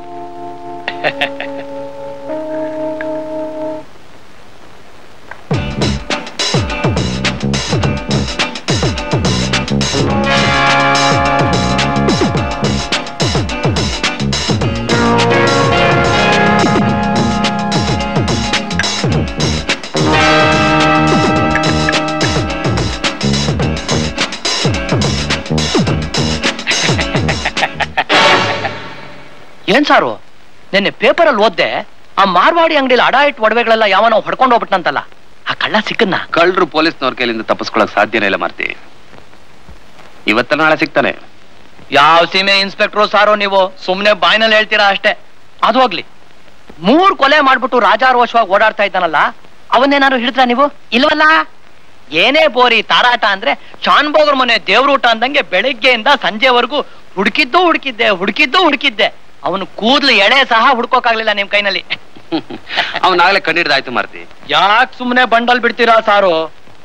ಏನ್ ಸಾರು ನಿನ್ನೆ ಪೇಪರ್ ಅಲ್ಲಿ ಓದ್ದೆ ಆ ಮಾರ್ವಾಡಿ ಅಂಗಡಿಲಿ ಅಡ ಇಟ್ಟು ಒಡವೆಗಳೆಲ್ಲ ಯಾವನೋ ಹೊಡ್ಕೊಂಡು ಹೋಗ್ಬಿಟ್ನಂತಲ್ಲ ಆ ಕಳ್ಳ ಸಿಕ್ಕನ್ನ ಕಳ್ಳರು ಪೊಲೀಸ್ನವ್ರ ಕೈಲಿಂದ ತಪ್ಪಿಸ್ಕೊಳಕ್ ಸಾಧ್ಯನೇ ಇಲ್ಲ ಮಾರ್ತಿ ಇವತ್ತ ನಾಳೆ ಸಿಗ್ತಾನೆ ಯಾವ ಸೀಮೆ ಇನ್ಸ್ಪೆಕ್ಟ್ರು ಸಾರು ನೀವು ಸುಮ್ನೆ ಬಾಯ್ನಲ್ಲಿ ಹೇಳ್ತೀರಾ ಅಷ್ಟೇ ಅದು ಹೋಗ್ಲಿ ಮೂರ್ ಕೊಲೆ ಮಾಡ್ಬಿಟ್ಟು ರಾಜಾರೋಷವಾಗಿ ಓಡಾಡ್ತಾ ಇದ್ದಾನಲ್ಲ ಅವನ್ನೇನಾದ್ರು ಹಿಡಿದ್ರ ನೀವು ಇಲ್ವಲ್ಲ ಏನೇ ಬೋರಿ ತಾರಾಟ ಅಂದ್ರೆ ಶಾನ್ಬೋಗರ್ ಮನೆ ದೇವ್ರೂಟ ಅಂದಂಗೆ ಬೆಳಿಗ್ಗೆಯಿಂದ ಸಂಜೆವರೆಗೂ ಹುಡುಕಿದ್ದು ಹುಡುಕಿದ್ದೆ ಹುಡುಕಿದ್ದು ಹುಡುಕಿದ್ದೆ ಅವನು ಕೂದ್ಲು ಎಳೆ ಸಹ ಹುಡ್ಕೋಕಾಗ್ಲಿಲ್ಲ ನಿಮ್ ಕೈನಲ್ಲಿ ಅವನಾಗ್ಲೇ ಕಂಡಿಡ್ದಾಯ್ತು ಮಾರ್ತಿ ಯಾಕೆ ಸುಮ್ನೆ ಬಂಡಲ್ ಬಿಡ್ತೀರಾ ಸಾರು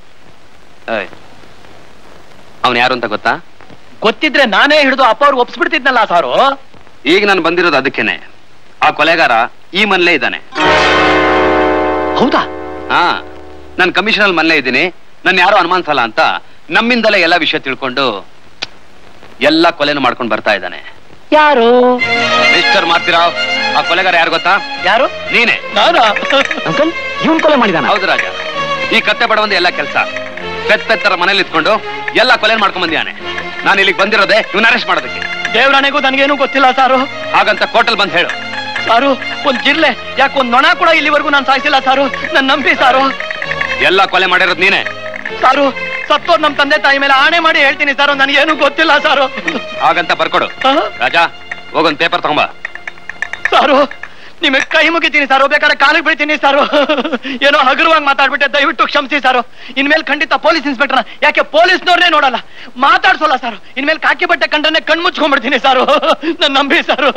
ಅವನ್ ಯಾರು ಅಂತ ಗೊತ್ತಾ ಗೊತ್ತಿದ್ರೆ ನಾನೇ ಹಿಡಿದು ಅಪ್ಪ ಅವ್ರಿಗೆ ಒಪ್ಸ್ಬಿಡ್ತಿದ್ನಲ್ಲ ಸಾರು ಈಗ ನಾನು ಬಂದಿರೋದು ಅದಕ್ಕೇನೆ ಆ ಕೊಲೆಗಾರ ಈ ಮನೇಲೇ ಇದ್ದಾನೆ ಹೌದಾ ಹಾ ನಾನು ಕಮಿಷನಲ್ ಮನೇಲೇ ಇದ್ದೀನಿ ನನ್ನ ಯಾರು ಅನುಮಾನಿಸಲ್ಲ ಅಂತ ನಮ್ಮಿಂದಲೇ ಎಲ್ಲ ವಿಷಯ ತಿಳ್ಕೊಂಡು ಎಲ್ಲ ಕೊಲೆನು ಮಾಡ್ಕೊಂಡು ಬರ್ತಾ ಇದ್ದಾನೆ ಯಾರು ಮಿಸ್ಟರ್ ಮಾರ್ತಿರಾವ್ ಆ ಕೊಲೆಗಾರ ಯಾರು ಗೊತ್ತಾ ಯಾರು ನೀನೆ ನಾನಾ ಅಂಕಲ್ ಇವನ್ ಕೊಲೆ ಮಾಡಿದಾನ ಹೌದು ರಾಜ ಈ ಕತ್ತೆ ಬಡವಂದ ಎಲ್ಲ ಕೆಲಸ ಪೆತ್ ಪೆತ್ತರ ಮನೇಲಿ ಇತ್ಕೊಂಡು ಎಲ್ಲ ಕೊಲೆ ಮಾಡ್ಕೊಂಡ್ ಬಂದಿಯಾನೆ ನಾನು ಇಲ್ಲಿಗೆ ಬಂದಿರೋದೆ ಇವನ್ನ ಅರೆಸ್ಟ್ ಮಾಡೋದಕ್ಕೆ ದೇವರಾಣೆಗೂ ನನಗೇನು ಗೊತ್ತಿಲ್ಲ ಸಾರು ಹಾಗಂತ ಕೋರ್ಟಲ್ ಬಂದ್ ಹೇಳು ಸಾರು ಒಂದ್ ಜಿರ್ಲೆ ಯಾಕೆ ಒಂದ್ ನೊಣ ಕೂಡ ಇಲ್ಲಿವರೆಗೂ ನಾನು ಸಾಯಿಸಿಲ್ಲ ಸಾರು ನನ್ ನಂಬಿ ಸಾರು ಎಲ್ಲ ಕೊಲೆ ಮಾಡಿರೋದು ನೀನೆ ಸಾರು ಸತ್ತೋರ್ ನಮ್ ತಂದೆ ತಾಯಿ ಮೇಲೆ ಆಣೆ ಮಾಡಿ ಹೇಳ್ತೀನಿ ಸಾರು ನನಗೇನು ಗೊತ್ತಿಲ್ಲ ಸಾರು ಹಾಗಂತ ಬರ್ಕೊಡು ರಾಜಾ ಹೋಗೊಂದ್ ಪೇಪರ್ ತಗೊಂಬ ಸಾರು ನಿಮಗೆ ಕೈ ಮುಗಿತೀನಿ ಸಾರು ಬೇಕಾದ್ರೆ ಕಾಲಿಗೆ ಬೀಳ್ತೀನಿ ಸಾರು ಏನೋ ಹಗುರವಾಗಿ ಮಾತಾಡ್ಬಿಟ್ಟೆ ದಯವಿಟ್ಟು ಕ್ಷಮಿಸಿ ಸಾರು ಇನ್ಮೇಲೆ ಖಂಡಿತ ಪೊಲೀಸ್ ಇನ್ಸ್ಪೆಕ್ಟರ್ ಯಾಕೆ ಪೊಲೀಸ್ನವ್ರನ್ನೇ ನೋಡಲ್ಲ ಮಾತಾಡ್ಸೋಲ್ಲ ಸಾರು ಇನ್ಮೇಲೆ ಕಾಕಿ ಬಟ್ಟೆ ಕಂಡ್ರೆ ಕಣ್ಮುಚ್ಕೊಂಡ್ಬಿಡ್ತೀನಿ ಸಾರು ನನ್ನ ನಂಬಿ ಸಾರು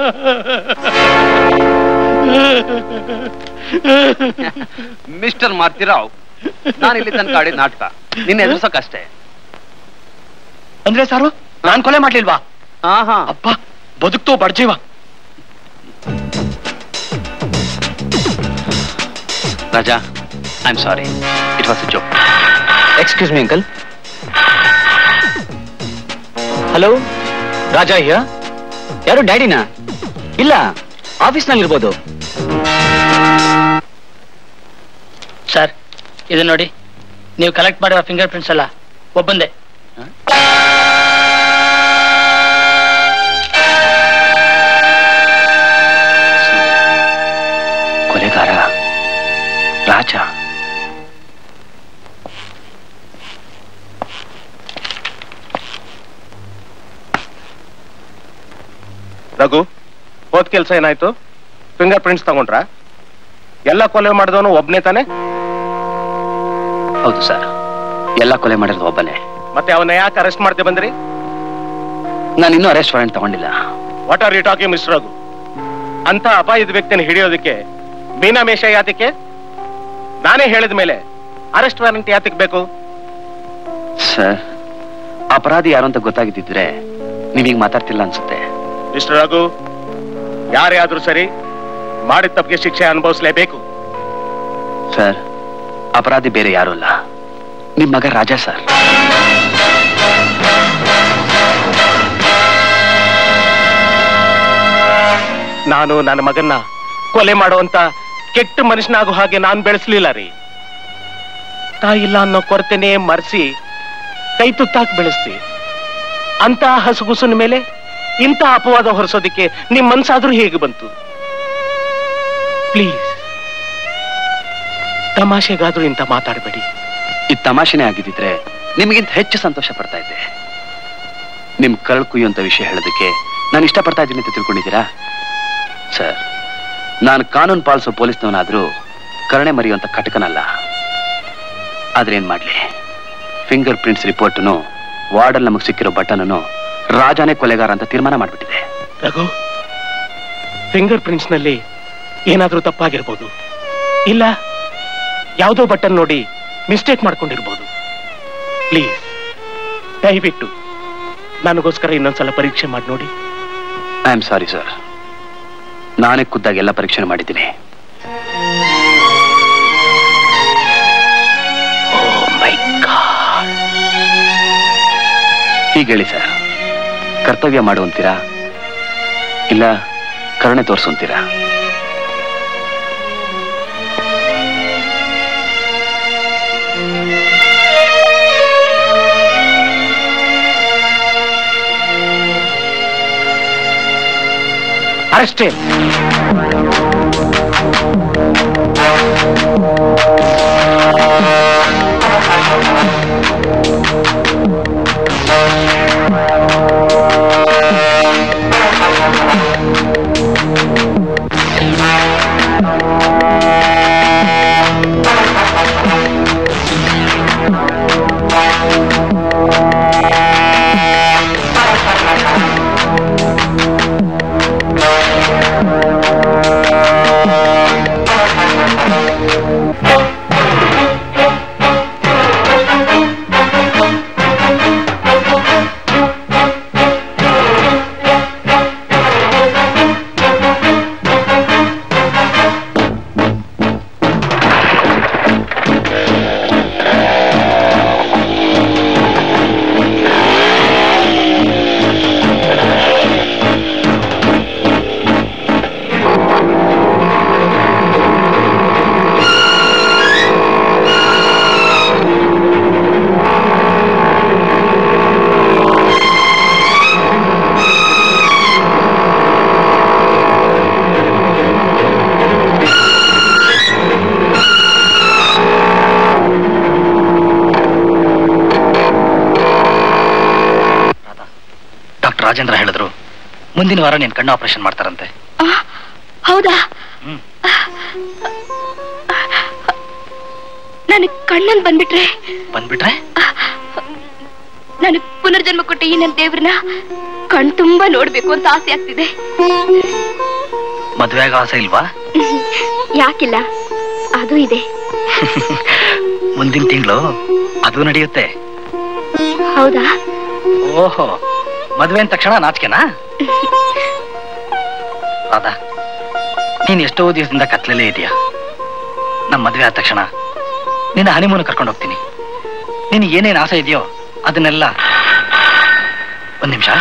ಮಿಸ್ಟರ್ ಮಾರ್ತಿರಾವ್ ನಾನು ಇಲ್ಲಿ ತನಕ ಆಡಿದ ನಾಟಕ ನಿನ್ನ ಎದುರ್ಸಕ್ಕಷ್ಟೇ ಅಂದ್ರೆ ಸಾರು ನಾನ್ ಕೊಲೆ ಮಾಡ್ಲಿಲ್ವಾ ಅಪ್ಪ ಬದುಕ್ತು ಬಡ್ಜೀವ Raja I am sorry it was joke excuse me uncle hello Raja here ಯಾರು ಡ್ಯಾಡಿನಾ ಇಲ್ಲ ಆಫೀಸ್ನಲ್ಲಿ ಇರ್ಬೋದು ಸರ್ ಇದು ನೋಡಿ ನೀವು ಕಲೆಕ್ಟ್ ಮಾಡಿರೋ ಫಿಂಗರ್ ಪ್ರಿಂಟ್ಸ್ ಎಲ್ಲ ಒಬ್ಬಂದೆ ಕೊಲೆಗಾರ ರಾಜ ರಘು ಹೋದ್ ಕೆಲ್ಸ ಏನಾಯ್ತು ಫಿಂಗರ್ ಪ್ರಿಂಟ್ಸ್ ತಗೊಂಡ್ರ ಎಲ್ಲ ಕೊಲೆ ಮಾಡಿದವನು ಒಬ್ನೇ ತಾನೆ ಹೌದು ಸರ್ ಎಲ್ಲ ಕೊಲೆ ಮಾಡಿರೋದು ಒಬ್ಬನೇ ಮತ್ತೆ ಅವನ್ನ ಯಾಕೆ ಅರೆಸ್ಟ್ ಮಾಡ್ದೆ ಬಂದ್ರಿ ನಾನು ಇನ್ನೂ ಅರೆಸ್ಟ್ ವಾರೆಂಟ್ ತಗೊಂಡಿಲ್ಲ what are you talking mister Raghu ಅಂತ ಅಪಾಯದ ವ್ಯಕ್ತಿನ ಹಿಡಿಯೋದಕ್ಕೆ ಮೀನಾಮೇಷ ಯಾತಕ್ಕೆ ನಾನೇ ಹೇಳಿದ ಮೇಲೆ ಅರೆಸ್ಟ್ ವಾರೆಂಟ್ ಯಾತಕ್ಕೆ ಬೇಕು ಸರ್ ಅಪರಾಧಿ ಯಾರು ಅಂತ ಗೊತ್ತಾಗಿದ್ದಿದ್ರೆ ನೀವೀಗ ಮಾತಾಡ್ತಿಲ್ಲ ಅನ್ಸುತ್ತೆ ಮಿಸ್ಟರ್ ರಘು ಯಾರೇ ಆದ್ರೂ ಸರಿ ಮಾಡಿದ ತಪ್ಪಿಗೆ ಶಿಕ್ಷೆ ಅನುಭವಿಸಲೇಬೇಕು ಸರ್ ಅಪರಾಧಿ ಬೇರೆ ಯಾರು ಅಲ್ಲ ನಿಮ್ ಮಗ ರಾಜಾ ಸರ್ ನಾನು ನನ್ನ ಮಗನ್ನ ಕೊಲೆ ಮಾಡುವಂತ ಕೆಟ್ಟ ಮನುಷ್ಯನಾಗೋ ಹಾಗೆ ನಾನು ಬೆಳೆಸ್ಲಿಲ್ಲ ರೀ ತಾಯಿಲ್ಲ ಅನ್ನೋ ಕೊರತೆನೇ ಮರೆಸಿ ಕೈ ತುತ್ತಾಕ್ ಬೆಳೆಸ್ತಿ ಅಂತ ಹಸುಗುಸುನ ಮೇಲೆ ಇಂಥ ಅಪವಾದ ಹೊರಿಸೋದಕ್ಕೆ ನಿಮ್ ಮನ್ಸಾದ್ರೂ ಹೇಗೆ ಬಂತು ಪ್ಲೀಸ್ ತಮಾಷೆಗಾದ್ರೂ ಇಂಥ ಮಾತಾಡಬೇಡಿ ಈ ತಮಾಷೆನೇ ಆಗಿದ್ದಿದ್ರೆ ನಿಮಗಿಂತ ಹೆಚ್ಚು ಸಂತೋಷ ಪಡ್ತಾ ಇದ್ದೆ ನಿಮ್ ಕರಳು ಕುಯ್ಯುವಂತ ವಿಷಯ ಹೇಳೋದಕ್ಕೆ ನಾನು ಇಷ್ಟಪಡ್ತಾ ಇದ್ದೀನಿ ಅಂತ ತಿಳ್ಕೊಂಡಿದ್ದೀರಾ ಸರ್ ನಾನು ಕಾನೂನು ಪಾಲಿಸೋ ಪೊಲೀಸ್ನವನಾದ್ರೂ ಕರುಣೆ ಮರೆಯುವಂತ ಕಟಕನಲ್ಲ ಆದ್ರೆ ಏನ್ ಮಾಡ್ಲಿ ಫಿಂಗರ್ ಪ್ರಿಂಟ್ಸ್ ರಿಪೋರ್ಟ್ನು ವಾರ್ಡಲ್ ನಮಗ್ ಸಿಕ್ಕಿರೋ ಬಟನನ್ನು ರಾಜಾನೇ ಕೊಲೆಗಾರ ಅಂತ ತೀರ್ಮಾನ ಮಾಡ್ಬಿಟ್ಟಿದೆ ರಘು ಫಿಂಗರ್ ಪ್ರಿಂಟ್ಸ್ ನಲ್ಲಿ ಏನಾದ್ರೂ ತಪ್ಪಾಗಿರ್ಬೋದು ಇಲ್ಲ ಯಾವುದೋ ಬಟನ್ ನೋಡಿ ಮಿಸ್ಟೇಕ್ ಮಾಡ್ಕೊಂಡಿರ್ಬೋದು ಪ್ಲೀಸ್ ದಯವಿಟ್ಟು ನನಗೋಸ್ಕರ ಇನ್ನೊಂದ್ಸಲ ಪರೀಕ್ಷೆ ಮಾಡಿ ನೋಡಿ ಐ ಆಮ್ ಸಾರಿ ಸರ್ ನಾನೇ ಖುದ್ದಾಗಿ ಎಲ್ಲ ಪರೀಕ್ಷೆ ಮಾಡಿದ್ದೀನಿ ಹೀಗೆ ಹೇಳಿ ಸರ್ ಕರ್ತವ್ಯ ಮಾಡುವಂತೀರಾ ಇಲ್ಲ ಕರುಣೆ ತೋರಿಸುವಂತೀರಾ ಅಷ್ಟೇ ಡಾಕ್ಟರ್ ರಾಜೇಂದ್ರ ಹೇಳಿದ್ರು ಮುಂದಿನ ವಾರ ನೀನ್ ಕಣ್ಣು ಆಪರೇಷನ್ ಮಾಡ್ತಾರಂತೆ ಆ, ಹೌದಾ ಹ್ಮ್. ನನಗ್ ಕಣ್ಣನ್ ಬಂದ್ಬಿಟ್ರೆ ಬಂದ್ಬಿಟ್ರೆ ನನಗ್ ಪುನರ್ಜನ್ಮ ಕೊಟ್ಟ ಈ ನನ್ ದೇವ್ರನ್ನ ಕಣ್ ತುಂಬಾ ನೋಡ್ಬೇಕು ಅಂತ ಆಸೆ ಆಗ್ತಿದೆ ಮದ್ವೆ ಆಗೋ ಆಸೆ ಇಲ್ವಾ ಯಾಕಿಲ್ಲ ಅದು ಇದೆ ಮುಂದಿನ ತಿಂಗಳು ಅದು ನಡೆಯುತ್ತೆ ಹೌದಾ ಓಹೋ ಮದ್ವೆ ಅಂದ ತಕ್ಷಣ ನಾಚಿಕೆನಾ ರಾಧಾ ನೀನ್ ಎಷ್ಟೋ ದಿವಸದಿಂದ ಕತ್ಲಲ್ಲೇ ಇದೆಯಾ ನಮ್ಮ ಮದ್ವೆ ಆದ ತಕ್ಷಣ ನಿನ್ನ ಹನಿಮೂನ್ ಕರ್ಕೊಂಡು ಹೋಗ್ತೀನಿ ನಿನಗೆ ಏನೇನ್ ಆಸೆ ಇದೆಯೋ ಅದನ್ನೆಲ್ಲ ಒಂದ್ ನಿಮಿಷ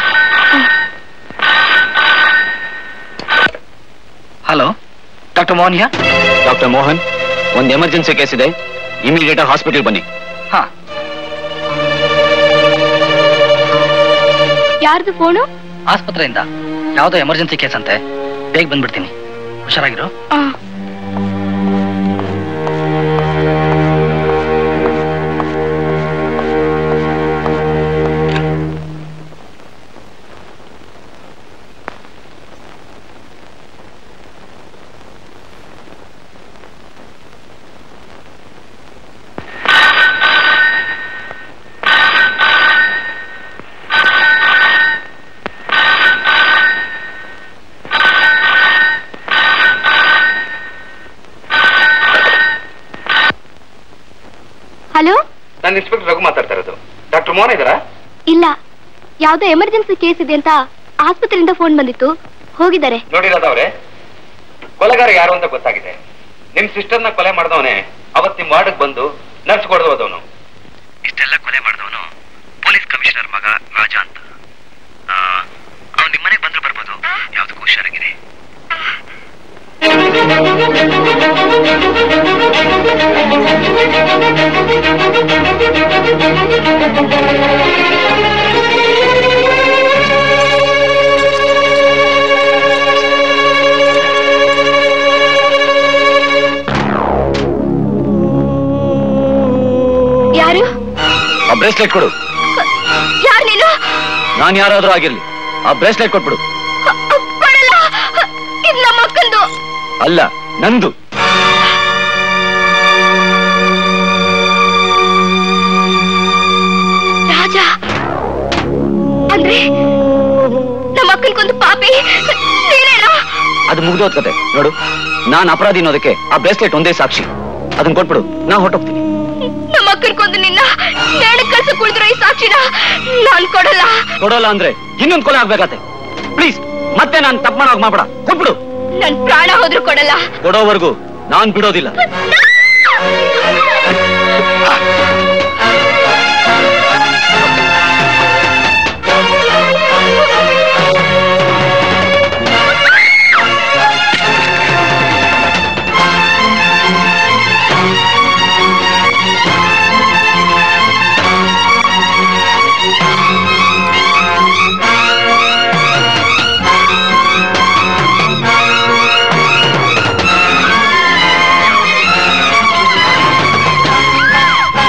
hello doctor Mohan yeah doctor Mohan ಒಂದು ಎಮರ್ಜೆನ್ಸಿ ಕೇಸ್ ಇದೆ ಇಮಿಡಿಯೇಟ್ ಆಗಿ ಹಾಸ್ಪಿಟಲ್ ಬನ್ನಿ ಹಾ ಯಾರ್ದು ಫೋನು ಆಸ್ಪತ್ರೆಯಿಂದ ಯಾವ್ದೋ ಎಮರ್ಜೆನ್ಸಿ ಕೇಸ್ ಅಂತೆ ಬೇಗ ಬಂದ್ಬಿಡ್ತೀನಿ ಹುಷಾರಾಗಿರು ಆ, ಹಲೋ ನಾನು ಇನ್ಸ್ಪೆಕ್ಟರ್ ರಘು ಮಾತಾಡ್ತಾ ಇರೋದು ಡಾಕ್ಟರ್ ಮೋಹನ್ ಇದ್ದಾರಾ ಇಲ್ಲ ಯಾವ್ದೋ ಎಮರ್ಜೆನ್ಸಿ ಕೇಸ್ ಇದೆ ಅಂತ ಆಸ್ಪತ್ರೆಯಿಂದ ಫೋನ್ ಬಂದಿತ್ತು ಹೋಗಿದ್ದಾರೆ ನೋಡಿರೋದವ್ರೆ ಕೊಲೆಗಾರ ಯಾರು ಅಂತ ಗೊತ್ತಾಗಿದೆ ನಿಮ್ ಸಿಸ್ಟರ್ನ ಕೊಲೆ ಮಾಡಿದವನೇ ಅವತ್ ನಿಮ್ ವಾರ್ಡ್ಗೆ ಬಂದು ನರ್ಸ್ ಕೊಡದು ಹೋದವನು ಇಷ್ಟೆಲ್ಲ ಕೊಲೆ ಮಾಡಿದವನು ಪೊಲೀಸ್ ಕಮಿಷನರ್ ಮಗ ರಾಜ ಅಂತ ಅವ್ನು ನಿಮ್ಮನೆಗೆ ಬಂದ್ರೆ ಬರ್ಬೋದು ಯಾವ್ದಕ್ಕೂ ಹುಷಾರಾಗಿದೆ ಯಾರು ಆ ಬ್ರೇಸ್ಲೆಟ್ ಕೊಡು ಯಾರು ನೀನು ನಾನು ಯಾರಾದ್ರೂ ಆಗಿರ್ಲಿ ಆ ಬ್ರೇಸ್ಲೆಟ್ ಕೊಟ್ಬಿಡು ಕೊಡಲ್ಲ ಇದು ನಮ್ಮ ಅಕ್ಕಂದು ಅಲ್ಲ ನಂದು ರಾಜ ಅಂದ್ರೆ ನಮ್ಮ ಅಕ್ಕನ್ಕೊಂದು ಪಾಪಿ ನೀನೇನಾ ಅದು ಮುಗ್ದೋದ್ ಕತೆ ನೋಡು ನಾನ್ ಅಪರಾಧಿ ಅನ್ನೋದಕ್ಕೆ ಆ ಬ್ರೇಸ್ಲೆಟ್ ಒಂದೇ ಸಾಕ್ಷಿ ಅದನ್ನ ಕೊಟ್ಬಿಡು ನಾ ಹೊರಟೋಗ್ತೀನಿ ನಮ್ಮ ಅಕ್ಕನ್ಕೊಂದು ನಿನ್ನ ನೇಣ ಕಳ್ಸ ಕುಳಿದ್ರು ಈ ಸಾಕ್ಷಿನ ನಾನ್ ಕೊಡಲ್ಲ ಕೊಡೋಲ್ಲ ಅಂದ್ರೆ ಇನ್ನೊಂದ್ ಕೊಲೆ ಆಗ್ಬೇಕಾತೆ ಪ್ಲೀಸ್ ಮತ್ತೆ ನಾನ್ ತಪ್ಪು ಮಾಡೋಗ್ ಮಾಡ್ಬೇಡ ಕೊಟ್ಬಿಡು ನನ್ ಪ್ರಾಣ ಹೋದ್ರು ಕೊಡಲ್ಲ ಕೊಡೋವರೆಗೂ ನಾನ್ ಬಿಡೋದಿಲ್ಲ ಆ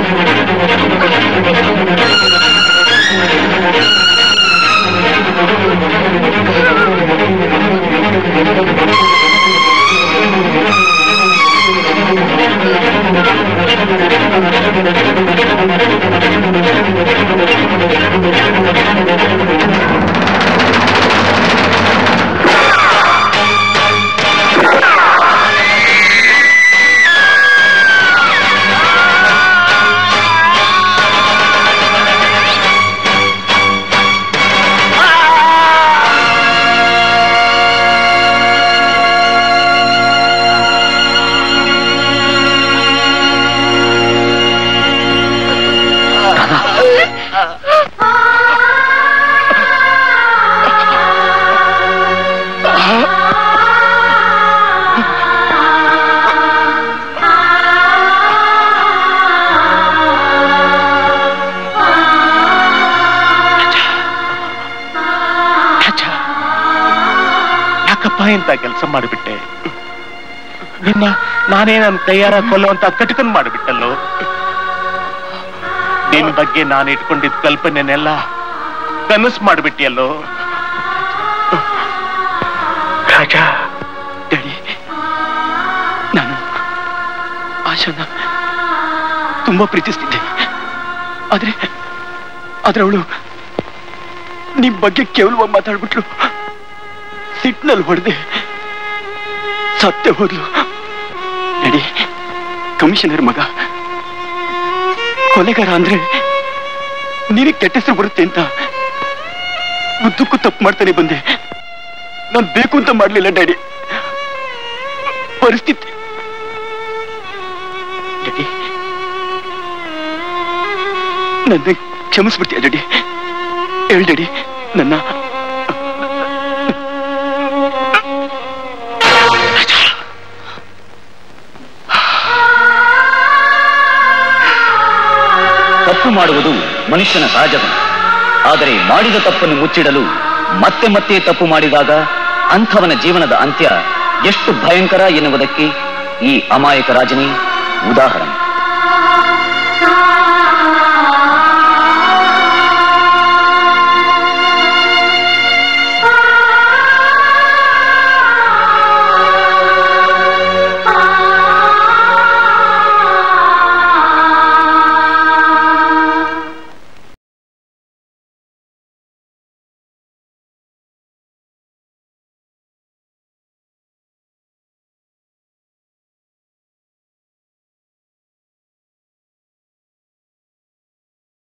ಯಾಕಪ್ಪ ಇಂತ ಕೆಲಸ ಮಾಡಿಬಿಟ್ಟೆ ನಿನ್ನ ನಾನೇ ನನ್ನ ಕೈಯಾರ ಕೊಲ್ಲುವಂತ ಕಟಕನ್ ಮಾಡಿಬಿಟ್ಟಲ್ಲೋ ನಿನ್ ಬಗ್ಗೆ ನಾನು ಇಟ್ಕೊಂಡಿದ್ದ ಕಲ್ಪನೆನೆಲ್ಲ ಕನಸು ಮಾಡಿಬಿಟ್ಟಿಯಲ್ಲೋ ರಾಜ ಡ್ಯಾಡಿ ನಾನು ಆಶಾನ ತುಂಬಾ ಪ್ರೀತಿಸ್ತಿದ್ದೆ ಆದ್ರೆ ಆದ್ರೆ ಅವಳು ನಿಮ್ ಬಗ್ಗೆ ಕೇವಲವಾಗಿ ಮಾತಾಡ್ಬಿಟ್ಲು ಸಿಟ್ನಲ್ಲಿ ಹೊಡೆದೆ ಸತ್ತೆ ಹೋದ್ಲು ಡ್ಯಾಡಿ ಕಮಿಷನರ್ ಮಗ ಕೊಲೆಗಾರ ಅಂದ್ರೆ ನಿನಗೆ ಕೆಟ್ಟ ಹೆಸರು ಬರುತ್ತೆ ಅಂತ ಉದ್ದಕ್ಕೂ ತಪ್ಪು ಮಾಡ್ತಾನೆ ಬಂದೆ ನಾನು ಬೇಕು ಅಂತ ಮಾಡ್ಲಿಲ್ಲ ಡ್ಯಾಡಿ ಪರಿಸ್ಥಿತಿ ಡ್ಯಾಡಿ ನನ್ನ ಕ್ಷಮಿಸ್ಬಿಡ್ತೀಯ ಡ್ಯಾಡಿ ಹೇಳ್ ಡ್ಯಾಡಿ ನನ್ನ ತಪ್ಪು ಮಾಡುವುದು ಮನುಷ್ಯನ ಸಹಜಗುಣ ಆದರೆ ಮಾಡಿದ ತಪ್ಪನ್ನು ಮುಚ್ಚಿಡಲು ಮತ್ತೆ ಮತ್ತೆ ತಪ್ಪು ಮಾಡಿದಾಗ ಅಂಥವನ ಜೀವನದ ಅಂತ್ಯ ಎಷ್ಟು ಭಯಂಕರ ಎನ್ನುವುದಕ್ಕೆ ಈ ಅಮಾಯಕ ರಾಜನೇ ಉದಾಹರಣೆ